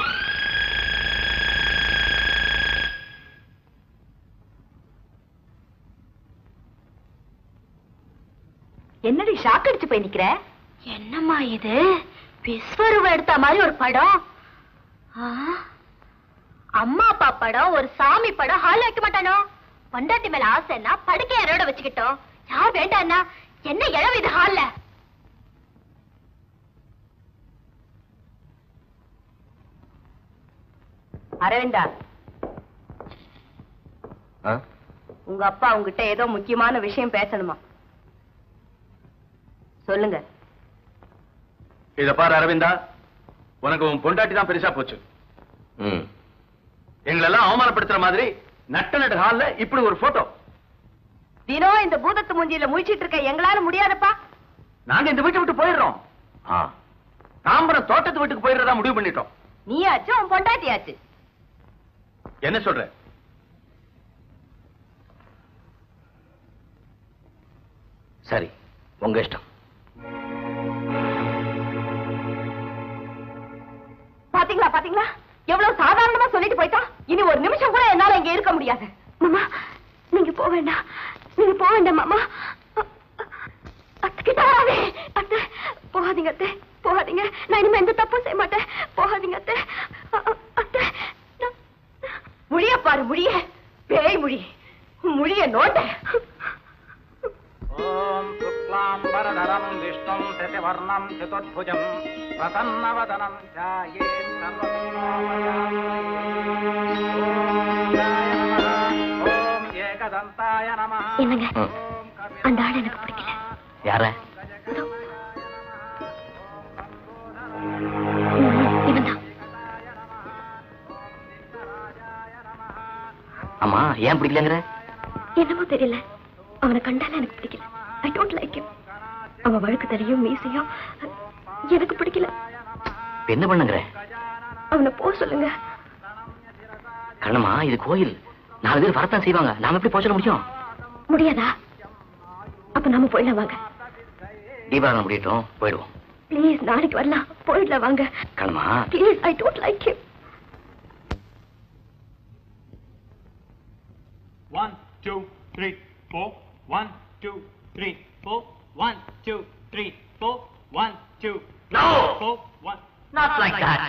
என்னடி ஷாக் அடிச்சு போய் நிக்கிற என்னம்மா இது விஸ்வரூபம் எடுத்த மாதிரி ஒரு படம் ஆ, அம்மா அப்பா படம் ஒரு சாமி படம் ஹால் வைக்க மாட்டானோ பொண்டாட்டி மேல ஆசைன்னா படுக்கை யாரோட வச்சுக்கிட்டோம் யார் வேண்டாம்னா என்ன இழவு இது ஹால்ல அரவிந்தா ஆ? உங்க அப்பா உங்ககிட்ட ஏதோ முக்கியமான விஷயம் பேசணுமா சொல்லுங்க இத பாரு அரவிந்தா உனக்கு உன் பொண்டாட்டி தான் பெருசா போச்சு ம் எங்களெல்லாம் அவமானப்படுத்துற மாதிரி நட்ட நடு ஹால்ல இப்படி ஒரு போட்டோ தினம் இந்த பூதத்து மூஞ்சியில முழிச்சிட்டு இருக்க எங்களால முடியாதப்பா நாங்க இந்த வீட்டை விட்டு போயிடுறோம் ஆ தாம்பரம் தோட்டத்து வீட்டுக்கு போயிடுறதா முடிவு பண்ணிட்டோம் நீயாச்சு உன் பொண்டாட்டியாச்சு என்ன சொல்ற சரி உங்க இஷ்டம் பாத்தீங்களா பாத்தீங்களா எவ்வளவு சாதாரணமா சொல்லிட்டு போயிட்டா இனி ஒரு நிமிஷம் கூட என்னால இங்க இருக்க முடியாது மாமா நீங்க போக வேண்டாம் நீங்க போக வேண்டாம் மாமா அத்தைக்கிட்ட வராதே அத்தை போகாதீங்க அத்தை போகாதீங்க நான் இனிமே எந்த தப்பும் செய்ய மாட்டேன் போகாதீங்க அத்தை அ- அ- அத்தை நான்- முடிய பாரு முடிய பேய் முழி முடிய நோட்ட ஓம் சுக்லாம் வரதரம் விஷ்ணும் சசிவர்ணம் சதுர்புஜம் பிரசன்னவதனம் ஜாயே ஓம் ஏகதந்தாய நமः என்னங்க ம். அந்த ஆள் எனக்கு பிடிக்கல யார இதோ. ம், இவன்தான் ஆமா ஏன் பிடிக்கலங்கிற என்னமோ தெரியல அவனை கண்டால எனக்கு பிடிக்கல ஐ டோன்ட் லைக் him அவன் வழக்கு தெரியும் மீசையும் எனக்கு பிடிக்கல இப்ப என்ன பண்ணுங்கிற அவனை போ சொல்லுங்க கண்ணம்மா இது கோயில் நாலு பேர் வரத்தான் செய்வாங்க நாம எப்படி போக சொல்ல முடியும் முடியாதா அப்ப நாம போயிடலாம் வாங்க தீபாவளி முடியட்டும் போயிடுவோம் ப்ளீஸ் நாளைக்கு வரலாம் போயிடலாம் வாங்க Kannamma please I don't like him One, two, three, four. One, two, three, four. One, two, three, four. One, two, No! four. One. Not like that.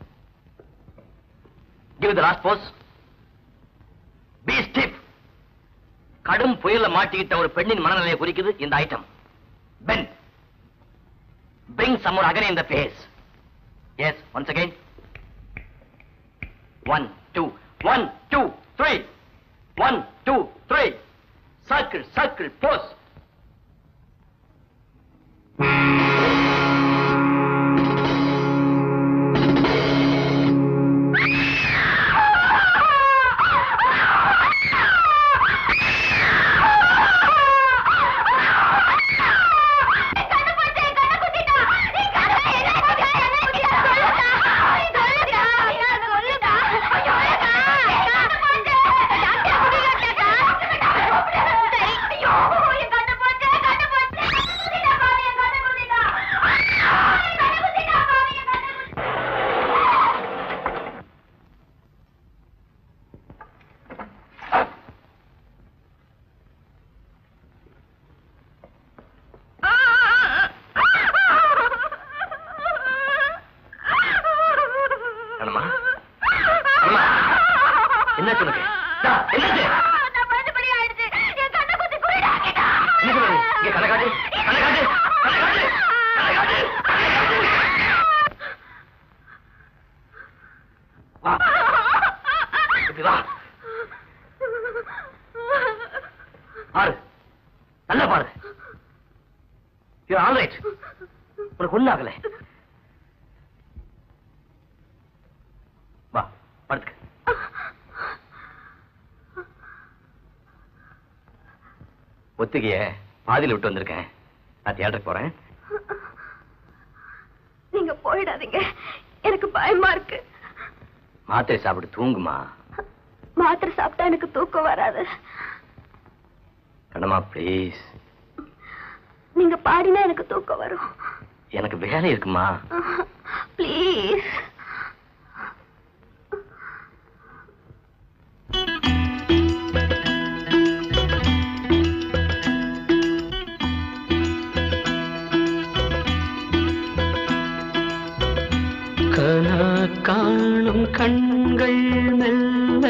Give the last pose. Be stiff. கடும் புயல்ல மாட்டிக்கிட்ட ஒரு பெண்ணின் மனநிலையை குறிக்குது இந்த item pen bring some more agony in the face yes once again one two one two three one two three circle circle pose Kannamma Kannamma என்ன சொல்லுங்க என்ன என்ன சொல்லுங்க இங்க கண்ணை காட்டு கண்ணை காட்டு கண்ணை காட்டு கண்ணை காட்டு கண்ணை காட்டு வா இப்படி வா பாரு நல்லா பாரு யூ ஆல் ரைட் உனக்கு ஒண்ணு ஆகல வா படுத்துக்க ஒத்திகைய பாதியில விட்டு வந்திருக்கேன் நான் தியேட்டருக்கு போறேன் நீங்க போயிடாதீங்க எனக்கு பயமா இருக்கு மாத்திரை சாப்பிட்டு தூங்குமா மாத்திரை சாப்பிட்டா எனக்கு தூக்கம் வராது கண்ணம்மா ப்ளீஸ் நீங்க பாடினா எனக்கு தூக்கம் வரும் எனக்கு வேலை இருக்குமா ப்ளீஸ் கனா காணும் கண்கள் மெல்ல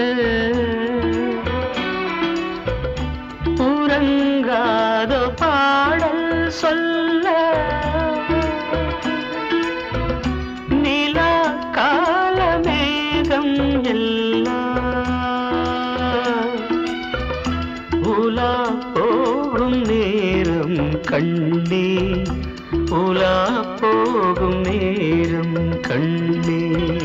உறங்காத பாடல் சொல்ல நிலா காலமேகம் எல்லாம் உலா போகும் நேரம் கண்ணே உலா போகும் நேரம் கண்ணே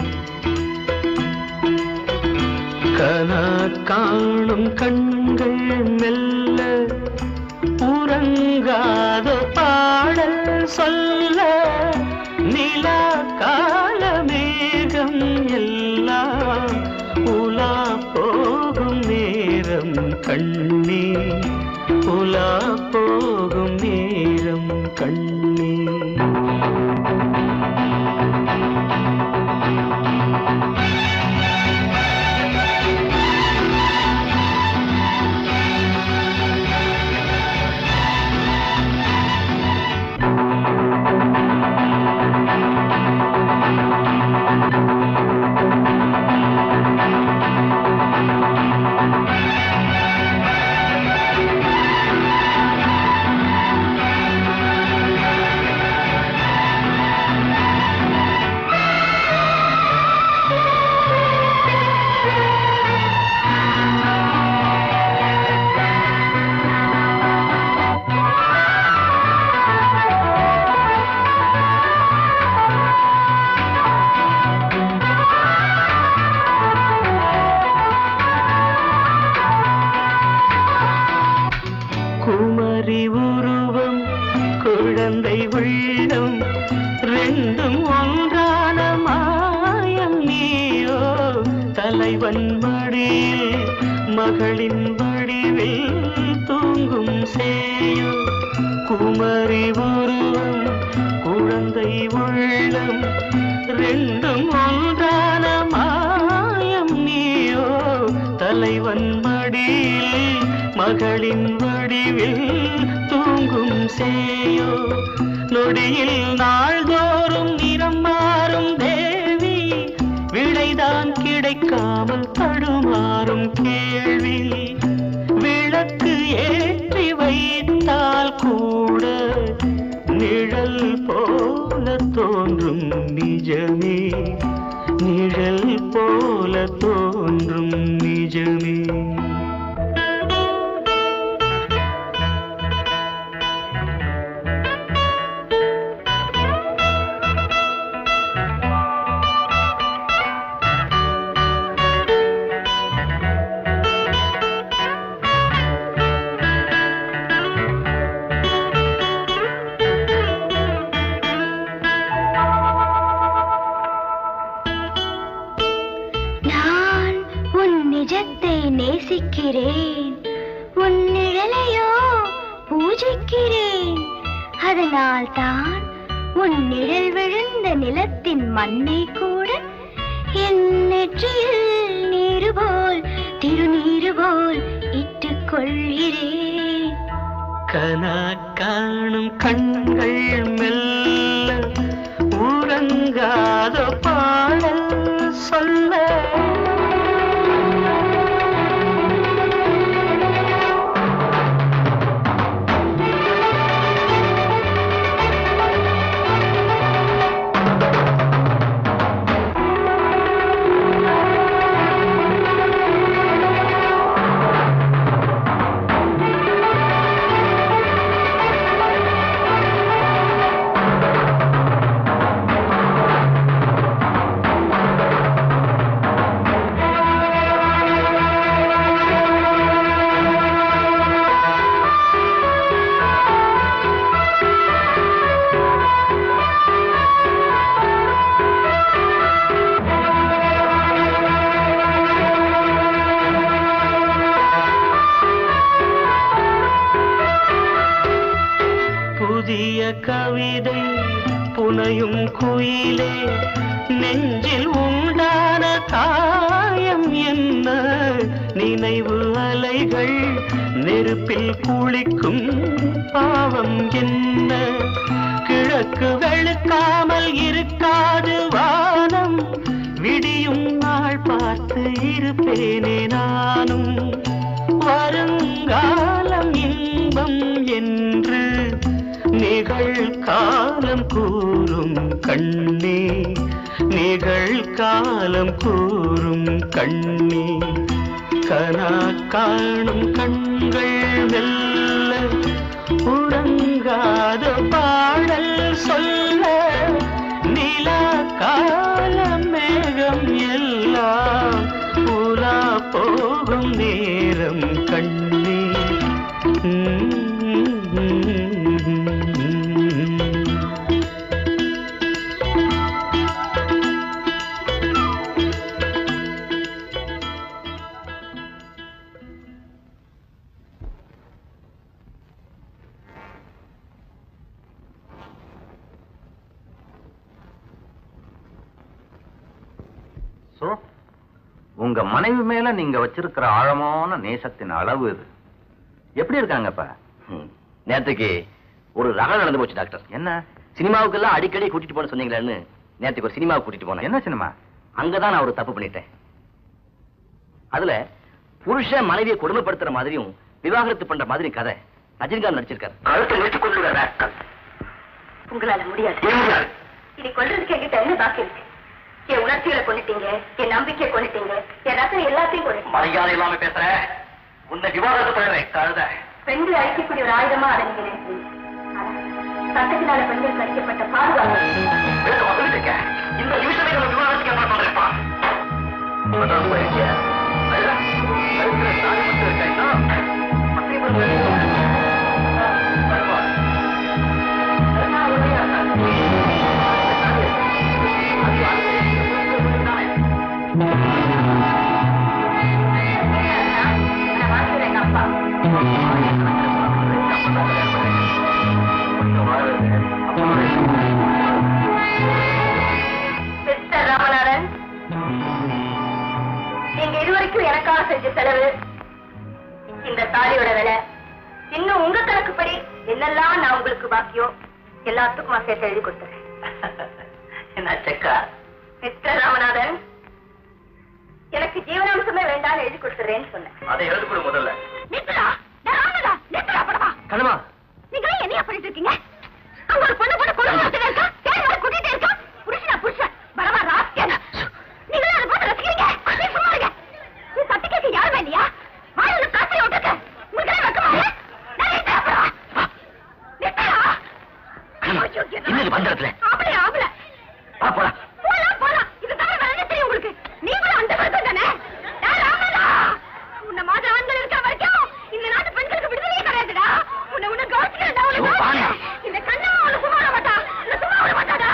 கனா காணும் கண்கள் மெல்ல உறங்காத பாடல் சொல்ல நிலா காலமேகம் எல்லாம் உலா போகும் நேரம் கண்ணே உலா போகும் நேரம் கண்ணே குமரி உருவம் குழந்தை உள்ளம் ரெண்டும் ஒன்றான மாயம் நீயோ தலைவன் மடியில் மகளின் வடிவில் தூங்கும் சேயோ குமரி உருவம் குழந்தை உள்ளம் ரெண்டும் ஒன்றான மாயம் நீயோ தலைவன் மடியில் மகளின் வடிவில் தூங்கும் சேயோ நொடியில் நாள்தோறும் நிறம் மாறும் தேவி விடைதான் கிடைக்காமல் தடுமாறும் கேள்வி விளக்கு ஏற்றி வைத்தால் கூட நிழல் போல தோன்றும் நிஜமே நிழல் போல தோன்றும் நிஜமே நான் உன் நிஜத்தை நேசிக்கிறேன் உன் நிழலையோ பூஜிக்கிறேன் அதனால் தான் உன் நிழல் விழுந்த நிலத்தின் மண்ணை கூட என் நெற்றியில் நீரு போல் திருநீரு போல் இட்டுக் கொள்கிறேன் கனா காணும் கண்கள் மெல்ல உறங்காத பாடல் சொல்ல புதிய கவிதை புனையும் குயிலே நெஞ்சில் உண்டான காயம் என்ன நினைவு அலைகள் நெருப்பில் குளிக்கும் பாவம் என்ன கிழக்கு வெளுக்காமல் இருக்காது வானம் இருப்பேனே நானும் வருங்காலம் இன்பம் என்று நிகழ்காலம் கூறும் கண்ணே நிகழ்காலம் கூறும் கண்ணே கனா காணும் கண்கள் மெல்ல உறங்காத பாடல் சொல்ல நிலா கால மேகம் எல்லாம் உலா போகும் நேரம் கண்ணே சோ உங்க மனைவி மேல நீங்க வச்சிருக்கிற ஆழமான நேசத்தின் அளவு இது எப்படி இருக்காங்கப்ப ம். நேத்துக்கு ஒரு ரகம் நடந்து போச்சு டாக்டர் என்ன சினிமாவுக்கெல்லாம் அடிக்கடி கூட்டிட்டு போன சொன்னீங்களேன்னு நேத்துக்கு ஒரு சினிமாவுக்கு கூட்டிட்டு போனேன் என்ன சினிமா அங்கதான் நான் ஒரு தப்பு பண்ணிட்டேன் அதுல புருஷன் மனைவியை கொடுமைப்படுத்துற மாதிரியும் விவாகரத்து பண்ற மாதிரி கதை ரஜினிகாந்த் நடிச்சிருக்காரு கழுத்தை நிறுத்தி கொண்டு உங்களால முடியாது இனி கொல்றதுக்கு என்கிட்ட என்ன பாக்கி இருக்கு என் உணர்ச்சிகளை கொண்டுட்டீங்க என் நம்பிக்கையை கொண்டுட்டீங்க என் ரசம் எல்லாத்தையும் கொண்டு மரியாதை இல்லாம பேசுற உன்னை விவாகரத்து பண்ணுறேன் கழுத பெண்களை அழிக்கக்கூடிய ஒரு ஆயுதமா அதை நீங்க நினைச்சீங்க ஆனா, சட்டத்தினால பெண்களுக்கு அளிக்கப்பட்ட பாதுகாப்பு இந்த நிமிஷமே நம்ம விவாகரத்துக்கு ஏற்பாடு பண்றேன்ப்பா அதான் போயிருக்கியா? அதுதான். கழுத்துல தாலி மட்டும் இருக்கா இன்னும்? அப்படியே பண்ணு. வருமா? நான் உடனே அதான். அது வாங்க. நான் வாழ்க்கையில எங்க அப்பா மிஸ்டர் ராமநாதன் நீங்க இதுவரைக்கும் எனக்காக செஞ்ச செலவு இந்த தாலியோட விலை இன்னும் உங்க கணக்குப்படி என்னெல்லாம் நான் உங்களுக்கு பாக்கியோ எல்லாத்துக்கும் நான் சேர்த்து எழுதி கொடுத்துறேன் என்ன செக்கா மிஸ்டர் ராமநாதன் எனக்கு ஜீவனாம்சமே வேண்டாம்னு எழுதி கொடுத்துறேன்னு சொன்னேன் அதை எழுது கொடு முதல்ல நிறுத்துடா டேய் ராமதா நிறுத்துடா படமா கண்ணமா நீங்க என்னையா பண்ணிட்டு இருக்கீங்க அங்க ஒரு பொண்ணு பொண்ணு பொண்ணு பார்த்துட்டு இருக்கா தேடி வர கூட்டிட்டு இருக்கா புருஷனா புருஷன் வரவா ராஸ்கேன நீங்க அதை பார்த்து ரசிக்கிறீங்க நீ சும்மா இருங்க நீ சத்து கேட்க யாருமே இல்லையா வாயில காசை விட்டுக்க உங்களுக்கு வெக்கமா இல்ல நிறைய தேவைப்படா நிறுத்துடா ஐயோ, என்ன- இன்னும் பந்தரத்துல ஆம்பளை ஆம்பளை வா போலாம் போலாம் போலாம் இது தவிர வேற என்ன தெரியும் உங்களுக்கு நீங்களும் அந்த வருத்தம் தானே டேய் ராமதா உன்ன மாதிரி ஆண்கள் இருக்கிற வரைக்கும் இந்த நாட்டு பெண்களுக்கு விடுதலையே கிடையாதுடா உன்னை உன்னை கவனிச்சுக்கிறேன்டா உன்னை ஐயோ, வாங்க. கவனிச்சுக்கிறேன். இந்த கண்ணா உன்னை சும்மா விட மாட்டா உன்னை சும்மா விட மாட்டாடா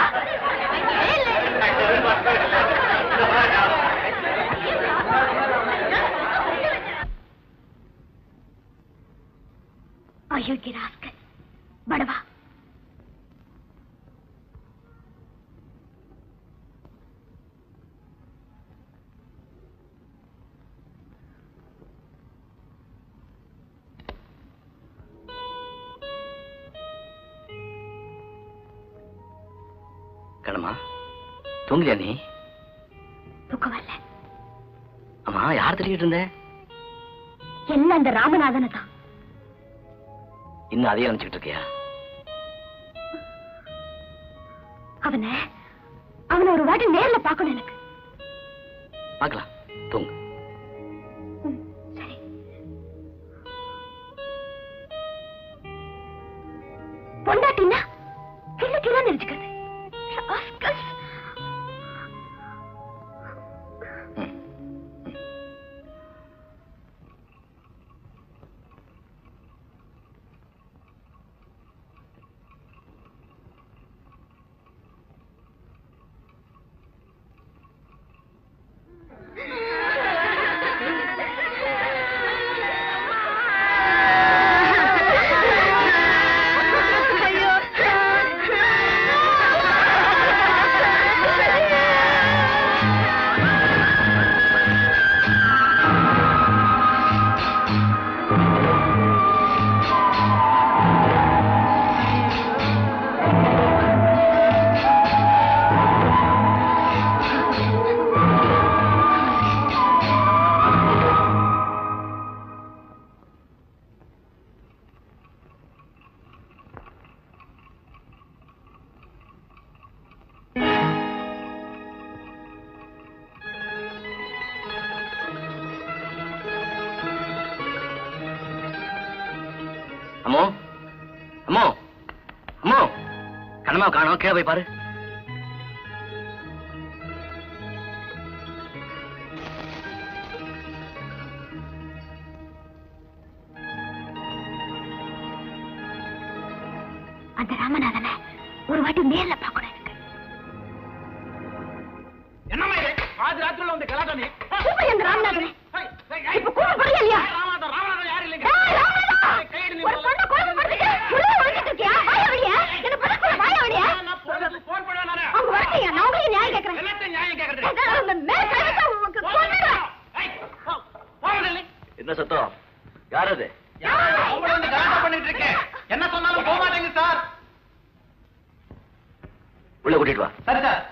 அயோக்கிய ராஸ்கல் படவா கண்ணம்மா தூங்கலையா நீ தூக்கம் வரல அம்மா யார் தேடிட்டு இருந்த எல்லாம் அந்த ராமநாதனை தான் இன்னும் அதையே நினைச்சுக்கிட்டு இருக்கியா அவனை அவனை ஒரு வாட்டி நேர்ல பார்க்கணும் எனக்கு பார்க்கலாம் தூங்கு ம், சரி பொண்டாட்டின்னா கிள்ள கிள்ள நினைச்சுக்கிறது ராஸ்கல்ஸ். ம். ஐயோ அம்மோ அம்மோ அம்மோ கண்ணம்மா காணோம் கீழே போய் பாரு அந்த ராமநாதனை ஒரு வாட்டி நேர்ல பார்க்கணும் எனக்கு என்னம்மா இது பாதி ராத்திரில வந்து கலாட்டா நீ கூப்பிடு அந்த ராமநாதனை இப்ப கூப்பிட போறியா இல்லையா ராமநாதன் ராமநாதன் யாரும் இல்லைங்க ஏய், ராமநாதா! ஒரு பொண்ணை கொடுமைப்படுத்திட்டு உள்ள ஒளிஞ்சிட்டு இருக்கியா? வாயா வெளிய. என்னை படுக்கக்கூட, வாயா வெளிய. போன் பண்ணுவேன் நானு அவங்க வரட்டையா, நான் உங்களுக்கு நியாயம் கேட்கறேன். எல்லாத்தையும் நியாயம் கேக்குறது அதான் அந்த மேற்கழுத்தை உனக்கு கொன்னுடுவேன். என்ன சத்தம் யார் அது உங்களை வந்து கலாட்டா பண்ணிட்டு இருக்கேன் என்ன சொன்னாலும் போக மாட்டேங்க சார் உள்ள கூட்டிட்டு வா சரி சார்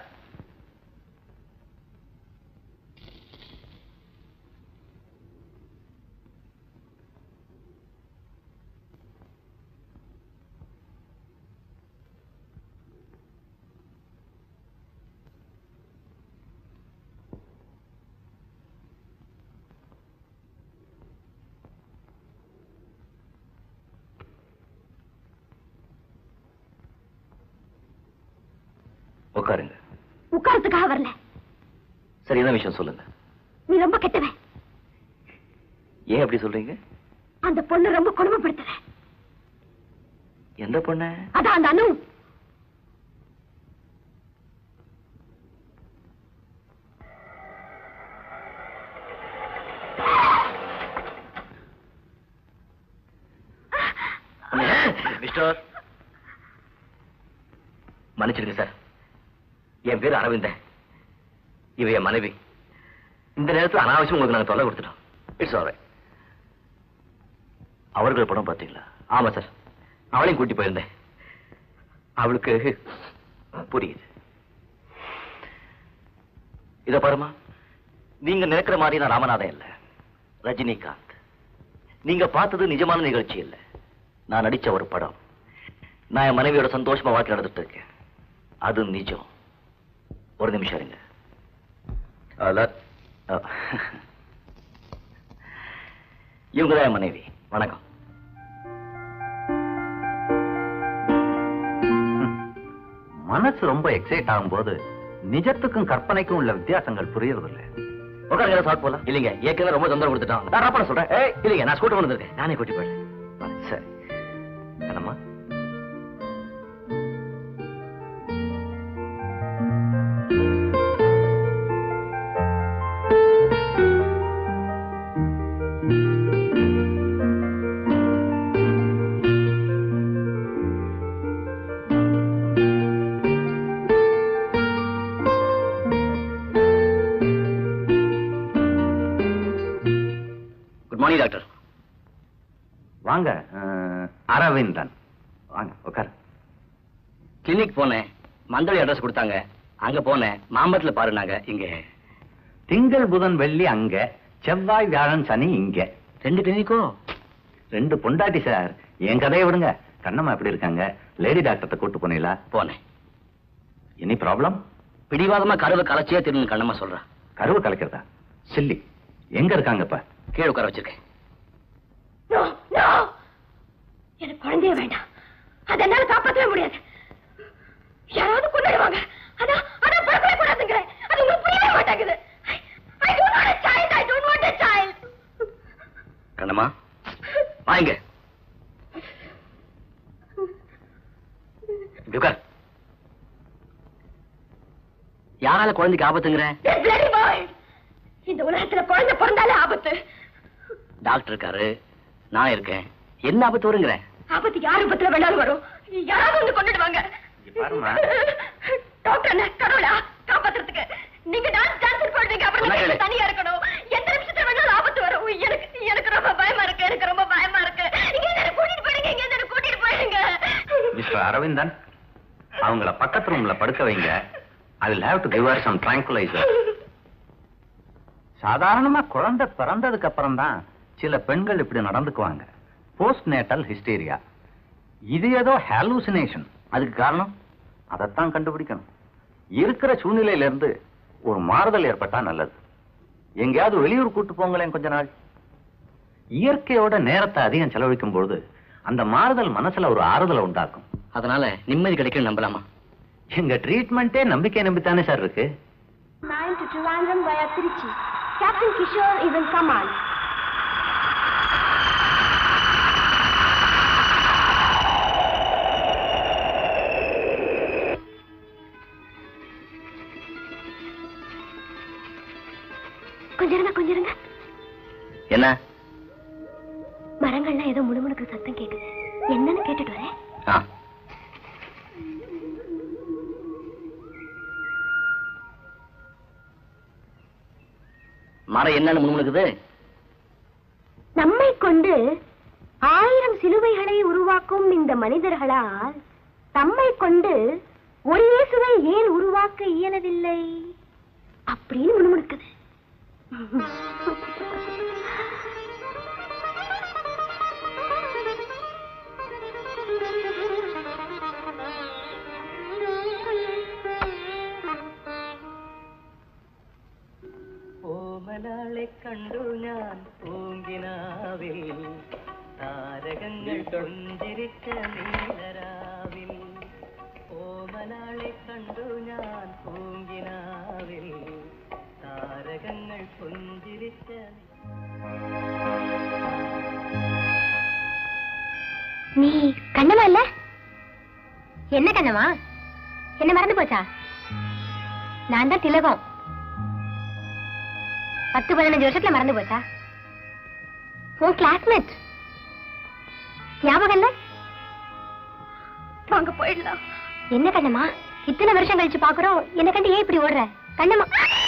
உட்காருங்க உட்காரத்துக்காக வரல சரி என்ன விஷயம் சொல்லுங்க நீ ரொம்ப கெட்டவன் ஏன் அப்படி சொல்றீங்க அந்த பொண்ணு ரொம்ப கொடுமைப்படுத்துற எந்த பொண்ண அதான் அந்த அனு மிஸ்டர் மன்னிச்சிடுங்க சார் என் பேர் அரவிந்தன் இவ என் மனைவி இந்த நேரத்தில் அனாவசியம் உங்களுக்கு நாங்க தொல்லை கொடுத்துட்டோம் இட்ஸ் ஆல் அவர்கள் படம் பார்த்தீங்களா ஆமா சார் அவளையும் கூட்டி போயிருந்தேன் அவளுக்கு புரியுது இத பாருமா நீங்க நினைக்கிற மாதிரி நான் ராமநாதன் இல்ல ரஜினிகாந்த் நீங்க பார்த்தது நிஜமான நிகழ்ச்சி இல்ல நான் நடிச்ச ஒரு படம் நான் என் மனைவியோட சந்தோஷமா வாழ்க்கை நடந்துட்டு இருக்கேன் அது நிஜம் ஒரு நிமிஷம் இருங்க அதான், அஹ், இவங்க தான் என் மனைவி வணக்கம் மனசு ரொம்ப எக்ஸைட் ஆகும்போது நிஜத்துக்கும் கற்பனைக்கும் உள்ள வித்தியாசங்கள் புரியறதில்ல உட்காருங்க சாப்பிட்டு போலாம் இல்லைங்க ஏற்கனவே ரொம்ப தொந்தரவு கொடுத்துட்டான் நான் ராப்பா சொல்றேன் ஏய் இல்லைங்க நான் ஸ்கூட்டர் வந்திருக்கேன் நானே கூட்டி போயிடுறேன் சரி என்னம்மா குட் மார்னிங் டாக்டர் வாங்க அஹ், அரவிந்தன் வாங்க உட்காரு கிளினிக் போனேன் மந்தளி அட்ரஸ் கொடுத்தாங்க அங்க போனேன் மாம்பழத்துல பாருனாங்க இங்க திங்கள் புதன் வெள்ளி அங்க செவ்வாய் வியாழன் சனி இங்க ரெண்டு கிளினிக்கோ ரெண்டு பொண்டாட்டி சார் என் கதையை விடுங்க கண்ணம்மா எப்படி இருக்காங்க லேடி டாக்டர்கிட்ட கூட்டு போனீங்களா போனேன் எனி ப்ராப்ளம் பிடிவாதமா கருவை கலைச்சியே திரும்ப கண்ணம்மா சொல்றா கருவு கலைக்கிறதா சில்லி எங்க இருக்காங்க இப்ப கீழே உட்கார வச்சிருக்கேன் No, no. எனக்கு குழந்தைய வேண்டாம் அதை என்னால காப்பாற்றவே முடியாது யாராவது கொண்டுடுவாங்க அதான் அதான் பிறக்கவே கூடாதுங்கிறேன் அது உங்களுக்கு புரியவே மாட்டேங்குது I- I don't want a child, I don't want a child. Kannamma வாங்க இப்படி உட்கார் யாரால குழந்தைக்கு ஆபத்துங்கிற This bloody boy. இந்த உலகத்துல குழந்தை பிறந்தாலே ஆபத்து டாக்டர் இருக்காரு நான் இருக்கேன் என்ன ஆபத்து வருங்கிற ஆபத்து யார் ரூபத்துல வேணாலும் வரும் யாராவது வந்து கொண்டுடுவாங்க பாரும்மா. டாக்டர் என்ன கடவுளா காப்பாத்துறதுக்கு நீங்க டான்ஸ் டான்ஸ் பண்றீங்க அப்புறம் சொன்னா நீங்க கேளு. தனியா இருக்கணும் எந்த நிமிஷத்துல வேணாலும் ஆபத்து வரும் எனக்கு எனக்கு ரொம்ப பயமா இருக்கு எனக்கு ரொம்ப பயமா இருக்கு இங்க இருந்து என்னை கூட்டிட்டு போயிடுங்க இங்க இருந்து என்னை கூட்டிட்டு போயிடுங்க மிஸ்டர் அரவிந்தன் அவங்கள பக்கத்து ரூம்ல படுக்க வைங்க I will have to give her some tranquilliser சாதாரணமா குழந்தை பிறந்ததுக்கு அப்புறம் தான் சில பெண்கள் இப்படி நடந்துக்குவாங்க போஸ்ட் நேட்டல் ஹிஸ்டீரியா இது ஏதோ ஹாலூசினேஷன் அதுக்கு காரணம் அதைத்தான் கண்டுபிடிக்கணும் இருக்கிற சூழ்நிலையில இருந்து ஒரு மாறுதல் ஏற்பட்டா நல்லது எங்கேயாவது வெளியூர் கூட்டு போங்களேன் கொஞ்ச நாள் இயற்கையோட நேரத்தை அதிகம் செலவழிக்கும் பொழுது அந்த மாறுதல் மனசுல ஒரு ஆறுதலை உண்டாக்கும் அதனால நிம்மதி கிடைக்கும் நம்பலாமா எங்க ட்ரீட்மெண்ட்டே நம்பிக்கை நம்பித்தானே சார் இருக்கு Nine to Trivandrum via Trichy. Captain Kishore is in command. கொஞ்சம் இருங்க கொஞ்சம் இருங்க என்ன மரங்கள்லாம் ஏதோ முணுமுணுக்கு சத்தம் கேக்குது என்னன்னு கேட்டுட்டு வரேன் ஆ மரம் என்னன்னு முணுமுணுக்குது நம்மை கொண்டு ஆயிரம் சிலுவைகளை உருவாக்கும் இந்த மனிதர்களால் தம்மை கொண்டு ஒரு இயேசுவை ஏன் உருவாக்க இயலவில்லை அப்படின்னு முணுமுணுக்குது ഓമനാളെ കണ്ടു ഞാൻ പൂങ്കിനാവിൽ താരകങ്ങൾ കൊഞ്ചിരിച്ച നീലരാവിൽ ഓമനാളെ കണ്ടു ഞാൻ പൂങ്കിനാവിൽ താരകങ്ങൾ കൊഞ്ചിരിച്ച நீ கண்ணமா இல்ல என்ன கண்ணமா என்ன மறந்து போச்சா நான் தான் திலகம் பத்து பதினஞ்சு வருஷத்துல மறந்து போச்சா உன் கிளாஸ்மேட் ஞாபகம் இல்ல வாங்க போயிடலாம் என்ன கண்ணம்மா இத்தனை வருஷம் கழிச்சு பாக்குறோம் என்ன கண்டு ஏன் இப்படி ஓடுற கண்ணம்மா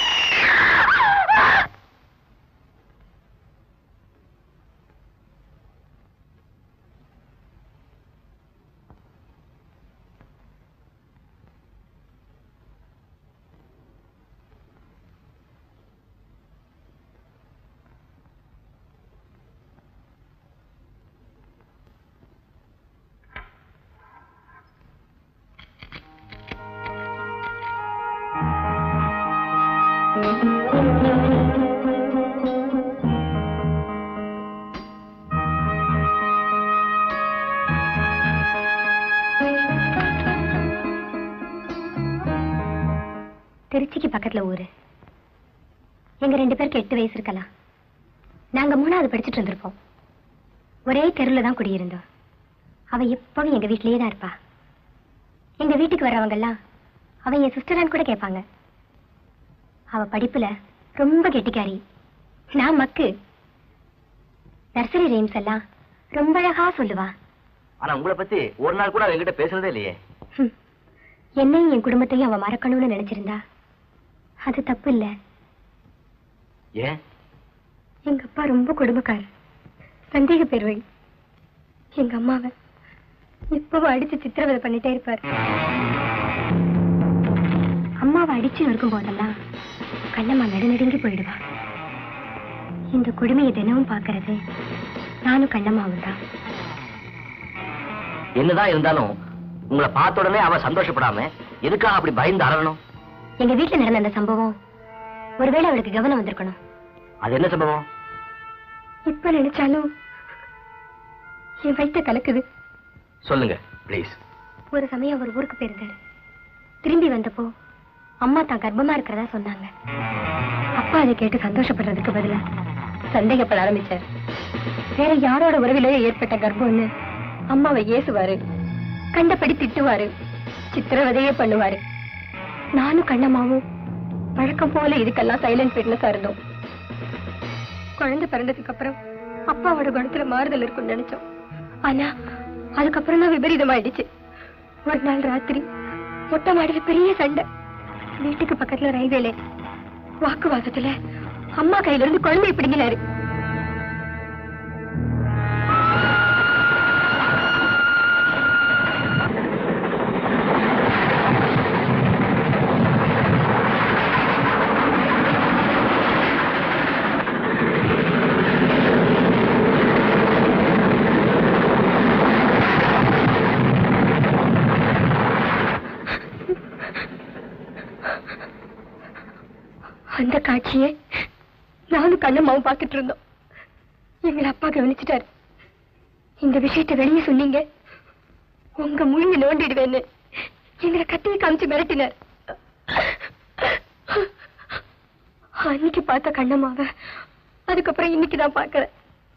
திருச்சிக்கு பக்கத்துல ஊரு எங்க ரெண்டு பேருக்கு எட்டு வயசு இருக்கலாம் நாங்க மூணாவது படிச்சுட்டு இருந்திருப்போம் ஒரே தெருவுல தான் குடியிருந்தோம் அவ எப்பவும் எங்க வீட்லயே தான் இருப்பா எங்க வீட்டுக்கு வர்றவங்க எல்லாம் அவ என் சிஸ்டரான்னு கூட கேட்பாங்க அவ படிப்புல ரொம்ப கெட்டிக்காரி நான் மக்கு நர்சரி ரீம்ஸ் எல்லாம் ரொம்ப அழகா சொல்லுவா ஆனா உங்களை பத்தி ஒரு நாள் கூட என்கிட்ட பேசுனதே இல்லையே ஹம். என்னையும் என் குடும்பத்தையும் அவ மறக்கணும்னு நினைச்சிருந்தா அது தப்பு இல்ல ஏன் எங்க அப்பா ரொம்ப குடும்பக்காரர் சந்தேக பேர்வை எங்க அம்மாவை எப்பவும் அடிச்சு சித்திரவதை பண்ணிட்டே இருப்பார் அம்மாவை அடிச்சு இருக்கும் போதெல்லாம் கண்ணம்மா நடுநடுங்கி போயிடுவா இந்த கொடுமையை தினமும் பார்க்கறது நானும் கண்ணம்மாவும் தான் என்னதான் இருந்தாலும் உங்களை பார்த்த உடனே அவ சந்தோஷப்படாம எதுக்காக அப்படி பயந்து அறணும் எங்க வீட்டுல நடந்த அந்த சம்பவம் ஒருவேளை அவளுக்கு கவனம் வந்திருக்கணும் அது என்ன சம்பவம் இப்ப நினைச்சாலும் என் வயித்த கலக்குது சொல்லுங்க ப்ளீஸ் ஒரு சமயம் அவர் ஊருக்கு போயிருந்தாரு திரும்பி வந்தப்போ அம்மா தான் கர்ப்பமா இருக்கிறதா சொன்னாங்க அப்பா அதை கேட்டு சந்தோஷப்படுறதுக்கு பதிலா சந்தேகப்பட ஆரம்பிச்சார் வேற யாரோட உறவிலேயே ஏற்பட்ட கர்ப்பம்னு அம்மாவை ஏசுவாரு கண்டபடி திட்டுவாரு சித்திரவதையே பண்ணுவாரு நானும் கண்ணம்மாவும் வழக்கம் போல இதுக்கெல்லாம் சைலண்ட் ஃபிட்னஸா இருந்தோம் குழந்தை பிறந்ததுக்கு அப்புறம் அப்பாவோட குணத்துல மாறுதல் இருக்கும்னு நினைச்சோம் ஆனா அதுக்கப்புறம் தான் விபரீதமாயிடுச்சு ஒரு நாள் ராத்திரி மொட்டை மாடியில பெரிய சண்டை வீட்டுக்கு பக்கத்துல ரயில்வேல வாக்குவாதத்துல அம்மா கையில இருந்து குழந்தைய பிடிங்கினாரு அந்த காட்சியை நானும் கண்ணம்மாவும் பார்த்துட்டு இருந்தோம் எங்களை அப்பா கவனிச்சிட்டாரு இந்த விஷயத்தை வெளியே சொன்னீங்க உங்க முழுங்கி நோண்டிடுவேன்னு எங்களை கத்தியை காமிச்சு மிரட்டினார் அன்னைக்கு பார்த்த கண்ணம்மாவ அதுக்கப்புறம் இன்னைக்கு தான் பாக்குறேன்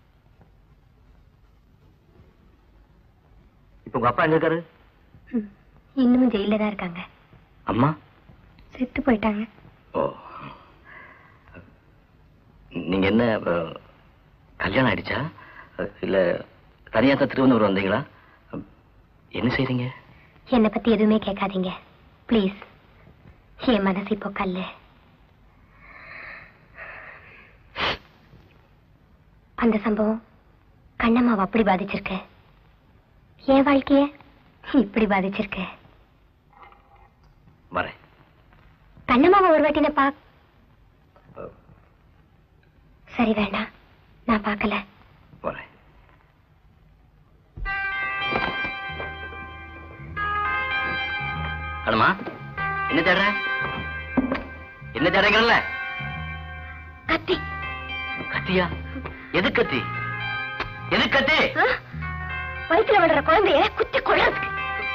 இப்ப உங்க அப்பா எங்க இருக்காரு இன்னமும் ஜெயில தான் இருக்காங்க அம்மா செத்து போயிட்டாங்க ஓ நீங்க என்ன அஹ், கல்யாணம் ஆயிடுச்சா அஹ், இல்ல தனியா தான் திருவனந்தபுரம் வந்தீங்களா அஹ், என்ன செய்றீங்க என்னை பத்தி எதுவுமே கேட்காதீங்க ப்ளீஸ் என் மனசு இப்போ கல்லு அந்த சம்பவம் கண்ணம்மாவை அப்படி பாதிச்சிருக்கு என் வாழ்க்கைய இப்படி பாதிச்சிருக்கு வரேன் கண்ணம்மாவை ஒரு வாட்டி நான் பா சரி வேண்டாம் நான் பார்க்கல வரேன் அனுமா என்ன தேடுற என்ன தேடுறீங்கல்ல கத்தி கத்தியா எது கத்தி எது கத்தி ஆ? வயித்துல விடுற குழந்தைய குத்தி கொள்றதுக்கு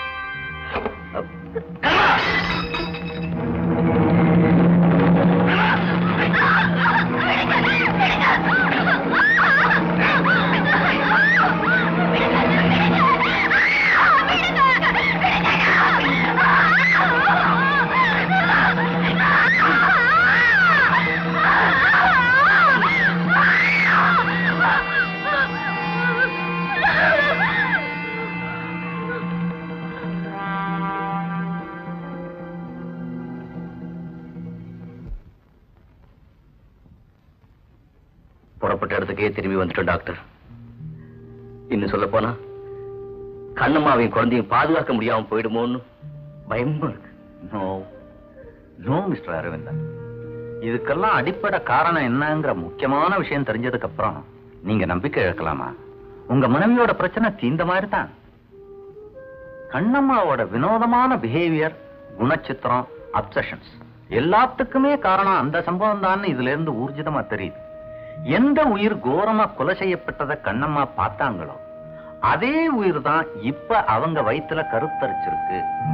புறப்பட்ட இடத்துக்கே திரும்பி வந்துட்டோம் டாக்டர் இன்னும் சொல்ல போனா கண்ணம்மாவையும் குழந்தையும் பாதுகாக்க முடியாம போயிடுமோன்னு பயமா இருக்கு நோ நோ மிஸ்டர் அரவிந்தன் இதுக்கெல்லாம் அடிப்படை காரணம் என்னங்கிற முக்கியமான விஷயம் தெரிஞ்சதுக்கு அப்புறம் நீங்க நம்பிக்கை இழக்கலாமா உங்க மனைவியோட பிரச்சனை தீந்த மாதிரி தான் கண்ணம்மாவோட வினோதமான பிஹேவியர் குணச்சித்திரம் அப்சஷன்ஸ் எல்லாத்துக்குமே காரணம் அந்த சம்பவம் தான் இதுல இருந்து ஊர்ஜிதமா தெரியுது எந்த உயிர் கோரமா கொலை செய்யப்பட்டதை கண்ணம்மா பார்த்தாங்களோ அதே உயிர் தான் இப்ப அவங்க வயித்துல கருத்தரிச்சிருக்கு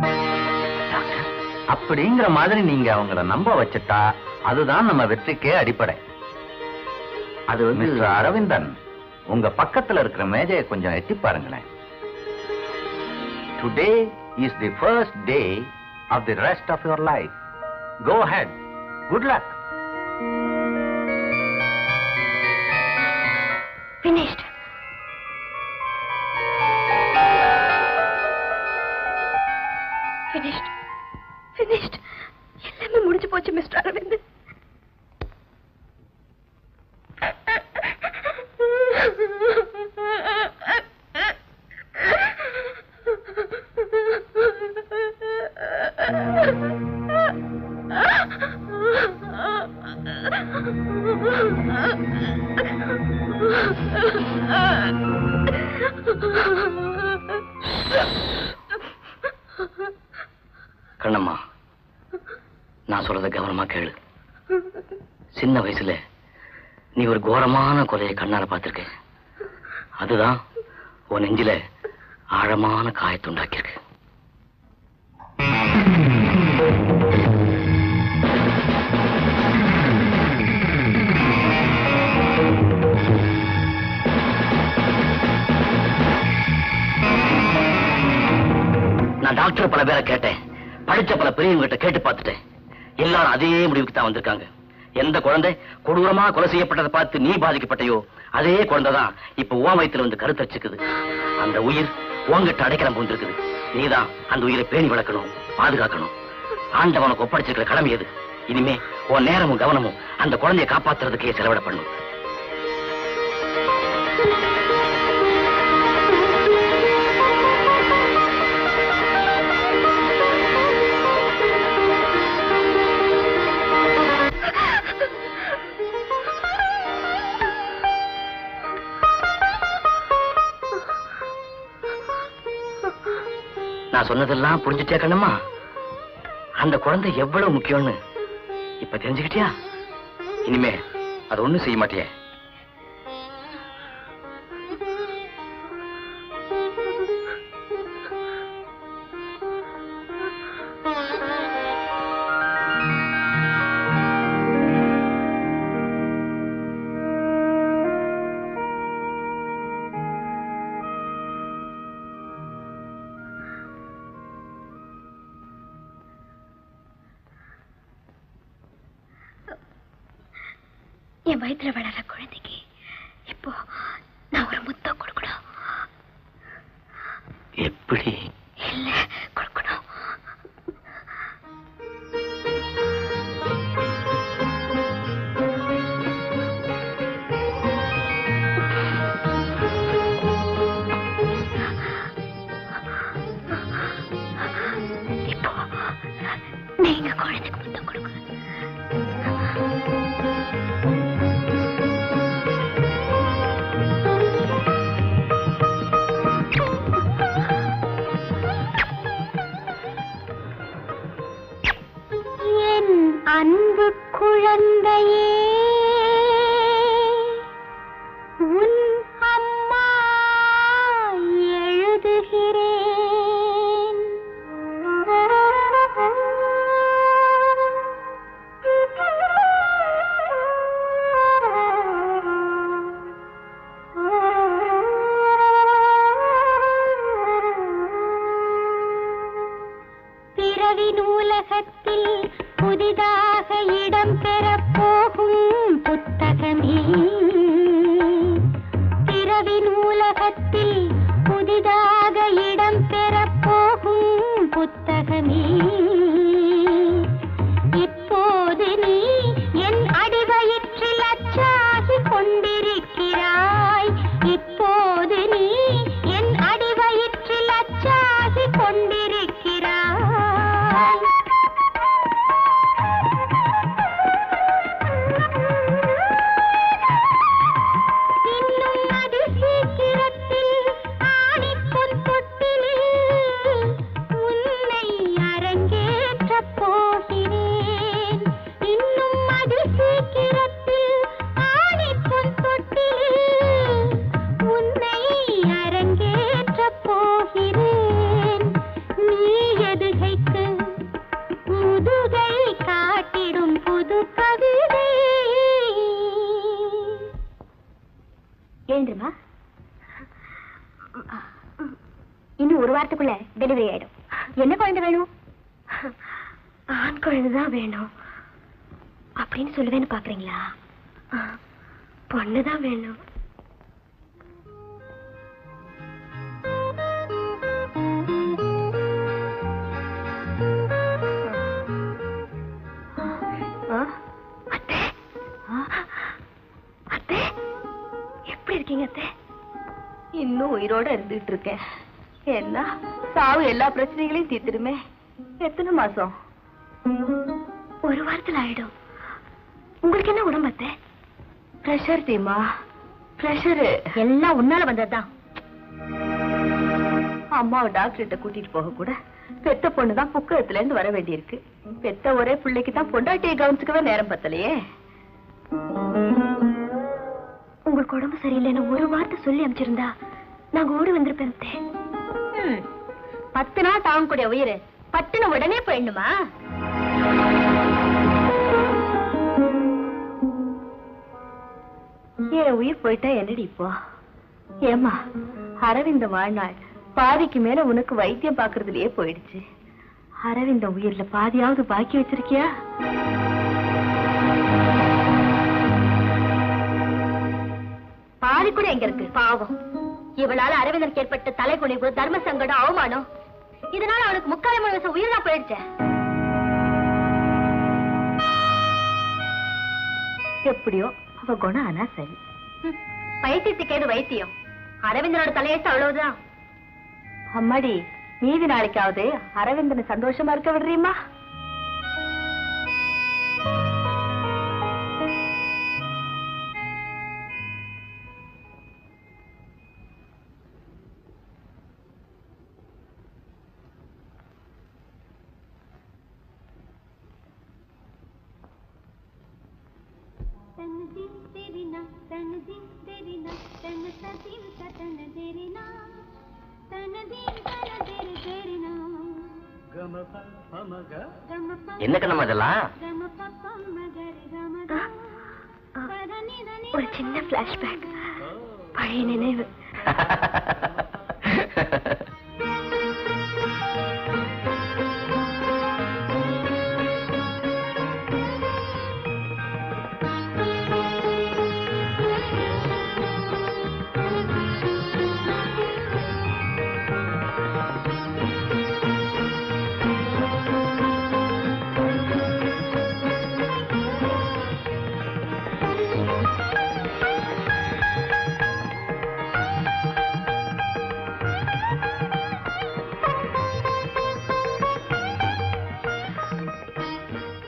அப்படிங்கிற மாதிரி நீங்க அவங்கள நம்ப வச்சுட்டா அதுதான் நம்ம வெற்றிக்கே அடிப்படை அது வந்து மிஸ்டர் அரவிந்தன் உங்க பக்கத்துல இருக்கிற மேஜையை கொஞ்சம் எட்டி பாருங்களேன் today is the first day of the rest of your life go ahead good luck finished finished finished எல்லாமே முடிஞ்சு போச்சு மிஸ்டர் அரவிந்த் கண்ணம்மா நான் சொல்றத கவனமா கேளு சின்ன வயசுல நீ ஒரு கோரமான கொலையை கண்ணால பார்த்திருக்க அதுதான் உன் நெஞ்சில ஆழமான காயத்தை உண்டாக்கியிருக்கு நான் டாக்டர் பல பேரை கேட்டேன் படிச்ச பல பெரியவங்க கேட்டு பார்த்துட்டேன் எல்லாரும் அதே முடிவுக்கு தான் வந்திருக்காங்க எந்த குழந்தை கொடூரமா கொலை செய்யப்பட்டதை பார்த்து நீ பாதிக்கப்பட்டையோ அதே குழந்தை தான் இப்ப உன் வயித்துல வந்து கருத்தரிச்சுக்குது அந்த உயிர் உன்கிட்ட அடைக்கலம் பூந்திருக்குது நீதான் அந்த உயிரை பேணி வளர்க்கணும் பாதுகாக்கணும் ஆண்டவனுக்கு ஒப்படைச்சிருக்கிற கடமை எது இனிமே உன் நேரமும் கவனமும் அந்த குழந்தையை காப்பாத்துறதுக்கே செலவிட பண்ணும் நான் சொன்னதெல்லாம் புரிஞ்சுட்டியா கண்ணம்மா அந்த குழந்தை எவ்வளவு முக்கியம்னு இப்ப தெரிஞ்சுக்கிட்டியா இனிமே அது ஒண்ணும் செய்ய மாட்டியே என் வயித்துல வளர குழந்தைக்கு இப்போ நான் ஒரு முத்தம் கொடுக்கணும் எப்படி இல்ல கொடுக்கணும் இப்போ நீங்க குழந்தைக்கு முத்தம் கொடுக்கணும் என் அன்பு குழந்தையே உன் அம்மா எழுதுகிறேன் பிறவி நூலகத்தில் புதிதாக இடம் பெறப் போகும் புத்தகமே பிறவி நூலகத்தில் புதிதாக இடம் பெறப் போகும் புத்தகமே இப்போது நீ என் அடிவயிற்றில் அச்சாகி கொண்டிருக்கிறாய் இப்போது நீ என் அடிவயிற்றில் அச்சாகி கொண்டிருக்கிறாய் இன்னும் அதி சீக்கிரத்தில் ஆணிப்பொன் தொட்டிலில் உன்னை அரங்கேற்றப் போகிறேன் இன்னும் அதி சீக்கிரத்தில் ஆணிப்பொன் தொட்டிலில் உன்னை அரங்கேற்றப் போகிறேன் நீ எதுகைக்கு முதுகை காட்டிடும் புது கவிதை எழுந்துருமா இன்னும் ஒரு வாரத்துக்குள்ள டெலிவரி ஆயிடும் என்ன குழந்தை வேணும் ஆண் குழந்தை தான் வேணும் அப்படின்னு சொல்லுவேன்னு பாக்குறீங்களா பொண்ணு தான் வேணும் ஆ, அத்தை ஆ, அத்தை எப்படி இருக்கீங்க அத்தை இன்னும் உயிரோட இருந்துட்டு இருக்கேன் என்ன சாவு எல்லா பிரச்சனைகளையும் தீர்த்துடுமே எத்தனை மாசம் ஒரு வாரத்துல ஆயிடும் உங்களுக்கு என்ன உடம்பு அத்தை பிரஷர் தீமா பிரஷரு எல்லாம் உன்னால வந்ததுதான் அம்மாவை டாக்டர்கிட்ட கூட்டிட்டு போக கூட பெத்த பொண்ணு தான் புக்ககத்துல இருந்து வர வேண்டியிருக்கு பெத்த ஒரே பிள்ளைக்கு தான் பொண்டாட்டியை கவனிச்சுக்கவே நேரம் பத்தலையே உங்களுக்கு உடம்பு சரியில்லைன்னு ஒரு வார்த்தை சொல்லி அனுப்பிச்சிருந்தா நாங்க ஓடி வந்திருப்பேன் அத்தை. ம், பத்து நாள் தாங்கக்கூடிய உயிர் பட்டுன உடனே போயிடணுமா என் உயிர் போயிட்டா என்னடி இப்போ ஏமா அரவிந்த வாழ்நாள் பாதிக்கு மேல உனக்கு வைத்தியம் பாக்குறதுலயே போயிடுச்சு அரவிந்த உயிர்ல பாதியாவது பாக்கி வச்சிருக்கியா பாதி கூட எங்க இருக்கு பாவம் இவளால அரவிந்தனுக்கு ஏற்பட்ட தலைகுனிவு தர்ம சங்கடம் அவமானம் இதனால அவனுக்கு முக்கால் மூணு வருஷம் உயிர் தான் போயிடுச்சேன் எப்படியோ அவ குணம் ஆனா சரி ம், பைத்தியத்துக்கு ஏது வைத்தியம் அரவிந்தனோட தலையெழுத்து அவ்வளவுதான் அம்மாடி மீதி நாளைக்காவது அரவிந்தனை சந்தோஷமா இருக்க விடுறீமா என்ன கண்ணம்மா இதெல்லாம் ஒரு சின்ன பிளாஷ்பேக் பழைய நினைவு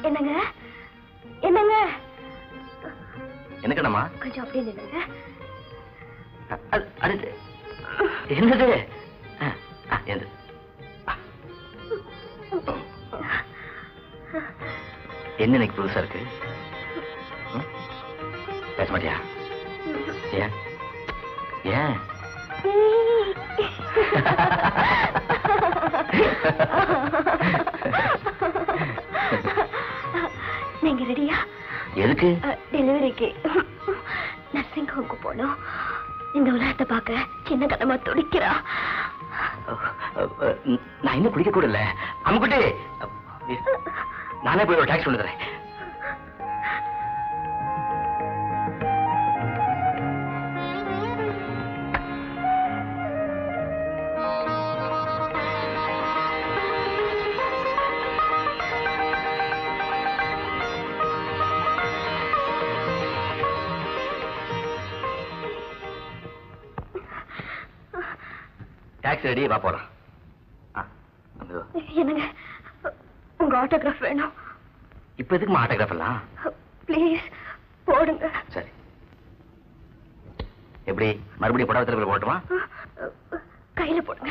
என்னங்க என்னங்க என்ன கண்ணம்மா கொஞ்சம் அப்படியே நில்லுங்க அ- அது- அது என்னது ஆ, ஆ, என்னது என்ன இன்னைக்கு புதுசா இருக்கு ம்? பேச மாட்டியா ஏன் ஏன் நீங்க ரெடியா எதுக்கு டெலிவரிக்கு நர்சிங் ஹோம்க்கு போனோம் இந்த உலகத்தை பார்க்க சின்ன கனமா துடிக்கிறா நான் இன்னும் குடிக்க கூட இல்ல அம்முக்குட்டி நானே போய் ஒரு டாக்ஸி கொண்டு தரேன் டாக்ஸி ரெடி வா போலாம் ஆ, அங்க வா. என்னங்க உங்க ஆட்டோகிராஃப் வேணும் இப்ப எதுக்கு ஆட்டோகிராஃப் எல்லாம் ப்ளீஸ் போடுங்க சரி எப்படி மறுபடியும் புடவத்தில் போட்டுமா கையில போடுங்க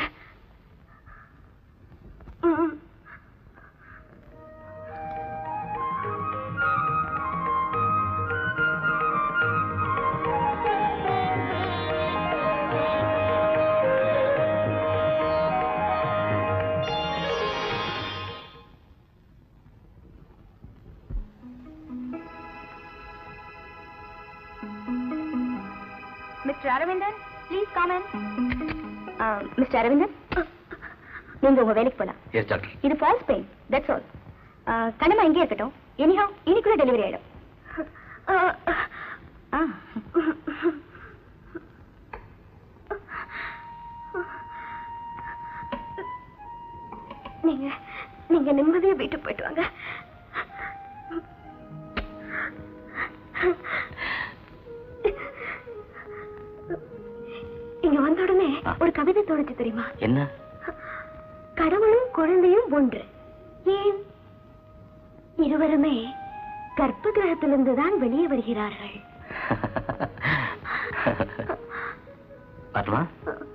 ம். Mister Aravindan please come on mister Aravindan நீங்க உங்க வேலைக்கு போலாம் எஸ் டாக்டர் இது false pain that's all Kannamma இங்கே இருக்கட்டும் எனிஹா இன்னைக்குள்ள டெலிவரி ஆயிடும் ஆ. நீங்க நீங்க நிம்மதியா வீட்டுக்கு போயிட்டு வாங்க இங்க வந்த உடனே ஆ. ஒரு கவிதை தோணுச்சு தெரியுமா என்ன கடவுளும் குழந்தையும் ஒன்று ஏன் இருவருமே கர்ப்ப கிரகத்திலிருந்து தான் வெளியே வருகிறார்கள் பாட்டுமா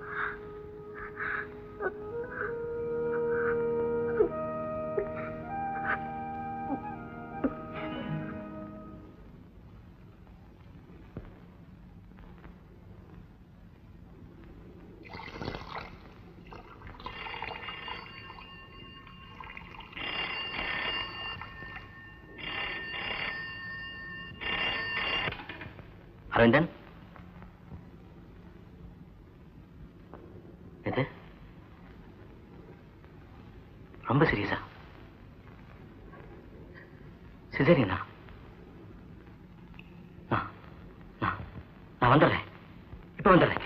அரவிந்தன் எது ரொம்ப சீரியஸா சிசரியனா நான் நான் நான் வந்துடுறேன் இப்ப வந்துடுறேன்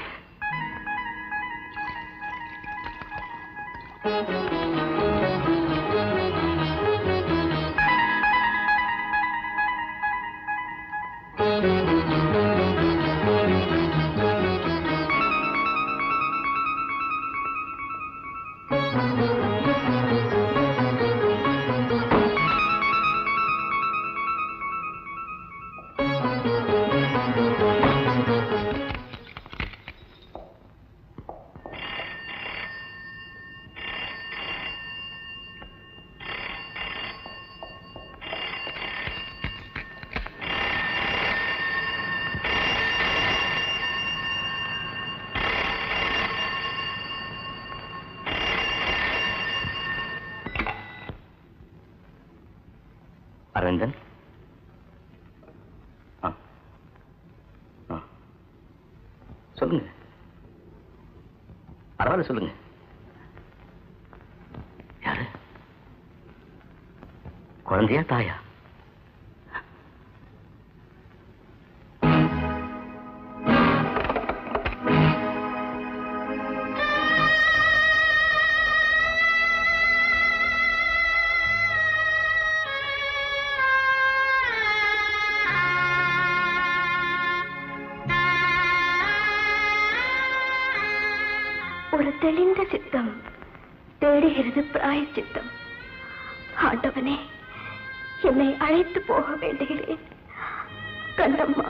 அரவிந்தன் ஆ ஆ சொல்லுங்க பரவாயில்ல சொல்லுங்க யாரு குழந்தையா தாயா ஒரு தெளிந்த சித்தம் தேடுகிறது பிராய சித்தம் ஆண்டவனே என்னை அழைத்து போக வேண்டுகிறேன் Kannamma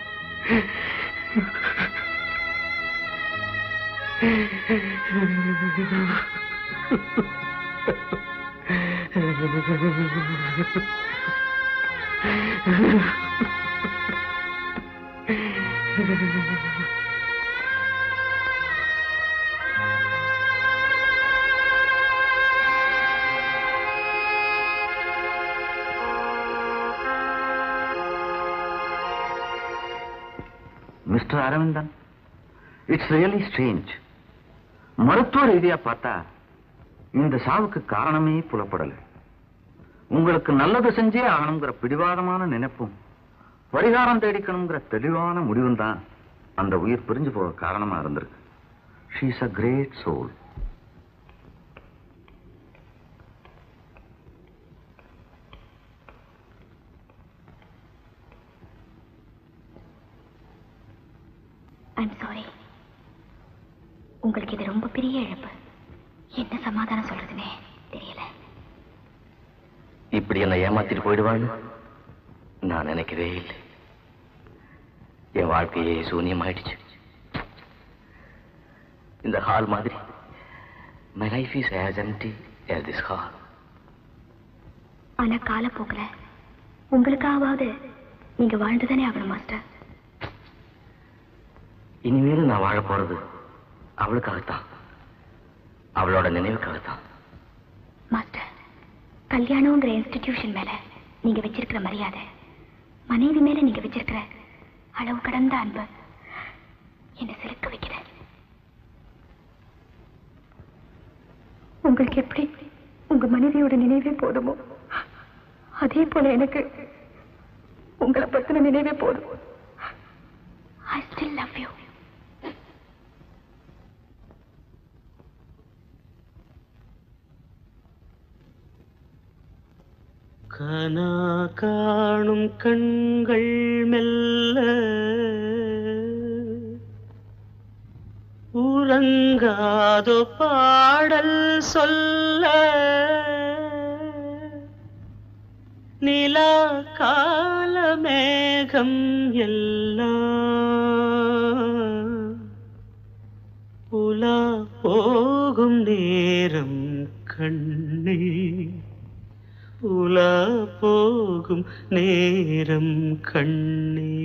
mister Aravindan it's really strange மருத்துவ ரீதியா பார்த்தா இந்த சாவுக்கு காரணமே புலப்படல உங்களுக்கு நல்லது செஞ்சே ஆகணுங்கிற பிடிவாதமான நினைப்பும் பரிகாரம் தேடிக்கணுங்கிற தெளிவான முடிவும் தான் அந்த உயிர் பிரிஞ்சு போக காரணமா இருந்திருக்கு she's a great soul I'm sorry உங்களுக்கு இது ரொம்ப பெரிய இழப்பு என்ன சமாதானம் சொல்றதுனே தெரியல இப்படி என்னை ஏமாத்திட்டு போயிடுவான்னு நான் நினைக்கவே இல்லை என் வாழ்க்கையே சூன்யமாயிடுச்சு இந்த ஹால் மாதிரி my life is as empty as this hall ஆனா காலப்போக்குல உங்களுக்காவது நீங்க வாழ்ந்துதானே ஆகணும் மாஸ்டர் இனிமேல் நான் வாழ போறது அவளுக்காகத்தான் அவளோட நினைவுக்காகத்தான் மாஸ்டர் கல்யாணங்கிற இன்ஸ்டிடியூஷன் மேல நீங்க வச்சிருக்கிற மரியாதை மனைவி மேல நீங்க வச்சிருக்கிற அளவு கடந்த அன்பு என்ன சிலுக்க வைக்கிற உங்களுக்கு எப்படி உங்க மனைவியோட நினைவே போதுமோ அதே போல எனக்கு உங்களை பத்தின நினைவே போதும் ஐ ஸ்டில் லவ் யூ கனா காணும் கண்கள் மெல்ல உறங்காதோ பாடல் சொல்ல நிலா கால மேகம் எல்லாம் உலா போகும் நேரம் கண்ணே உலா போகும் நேரம் கண்ணே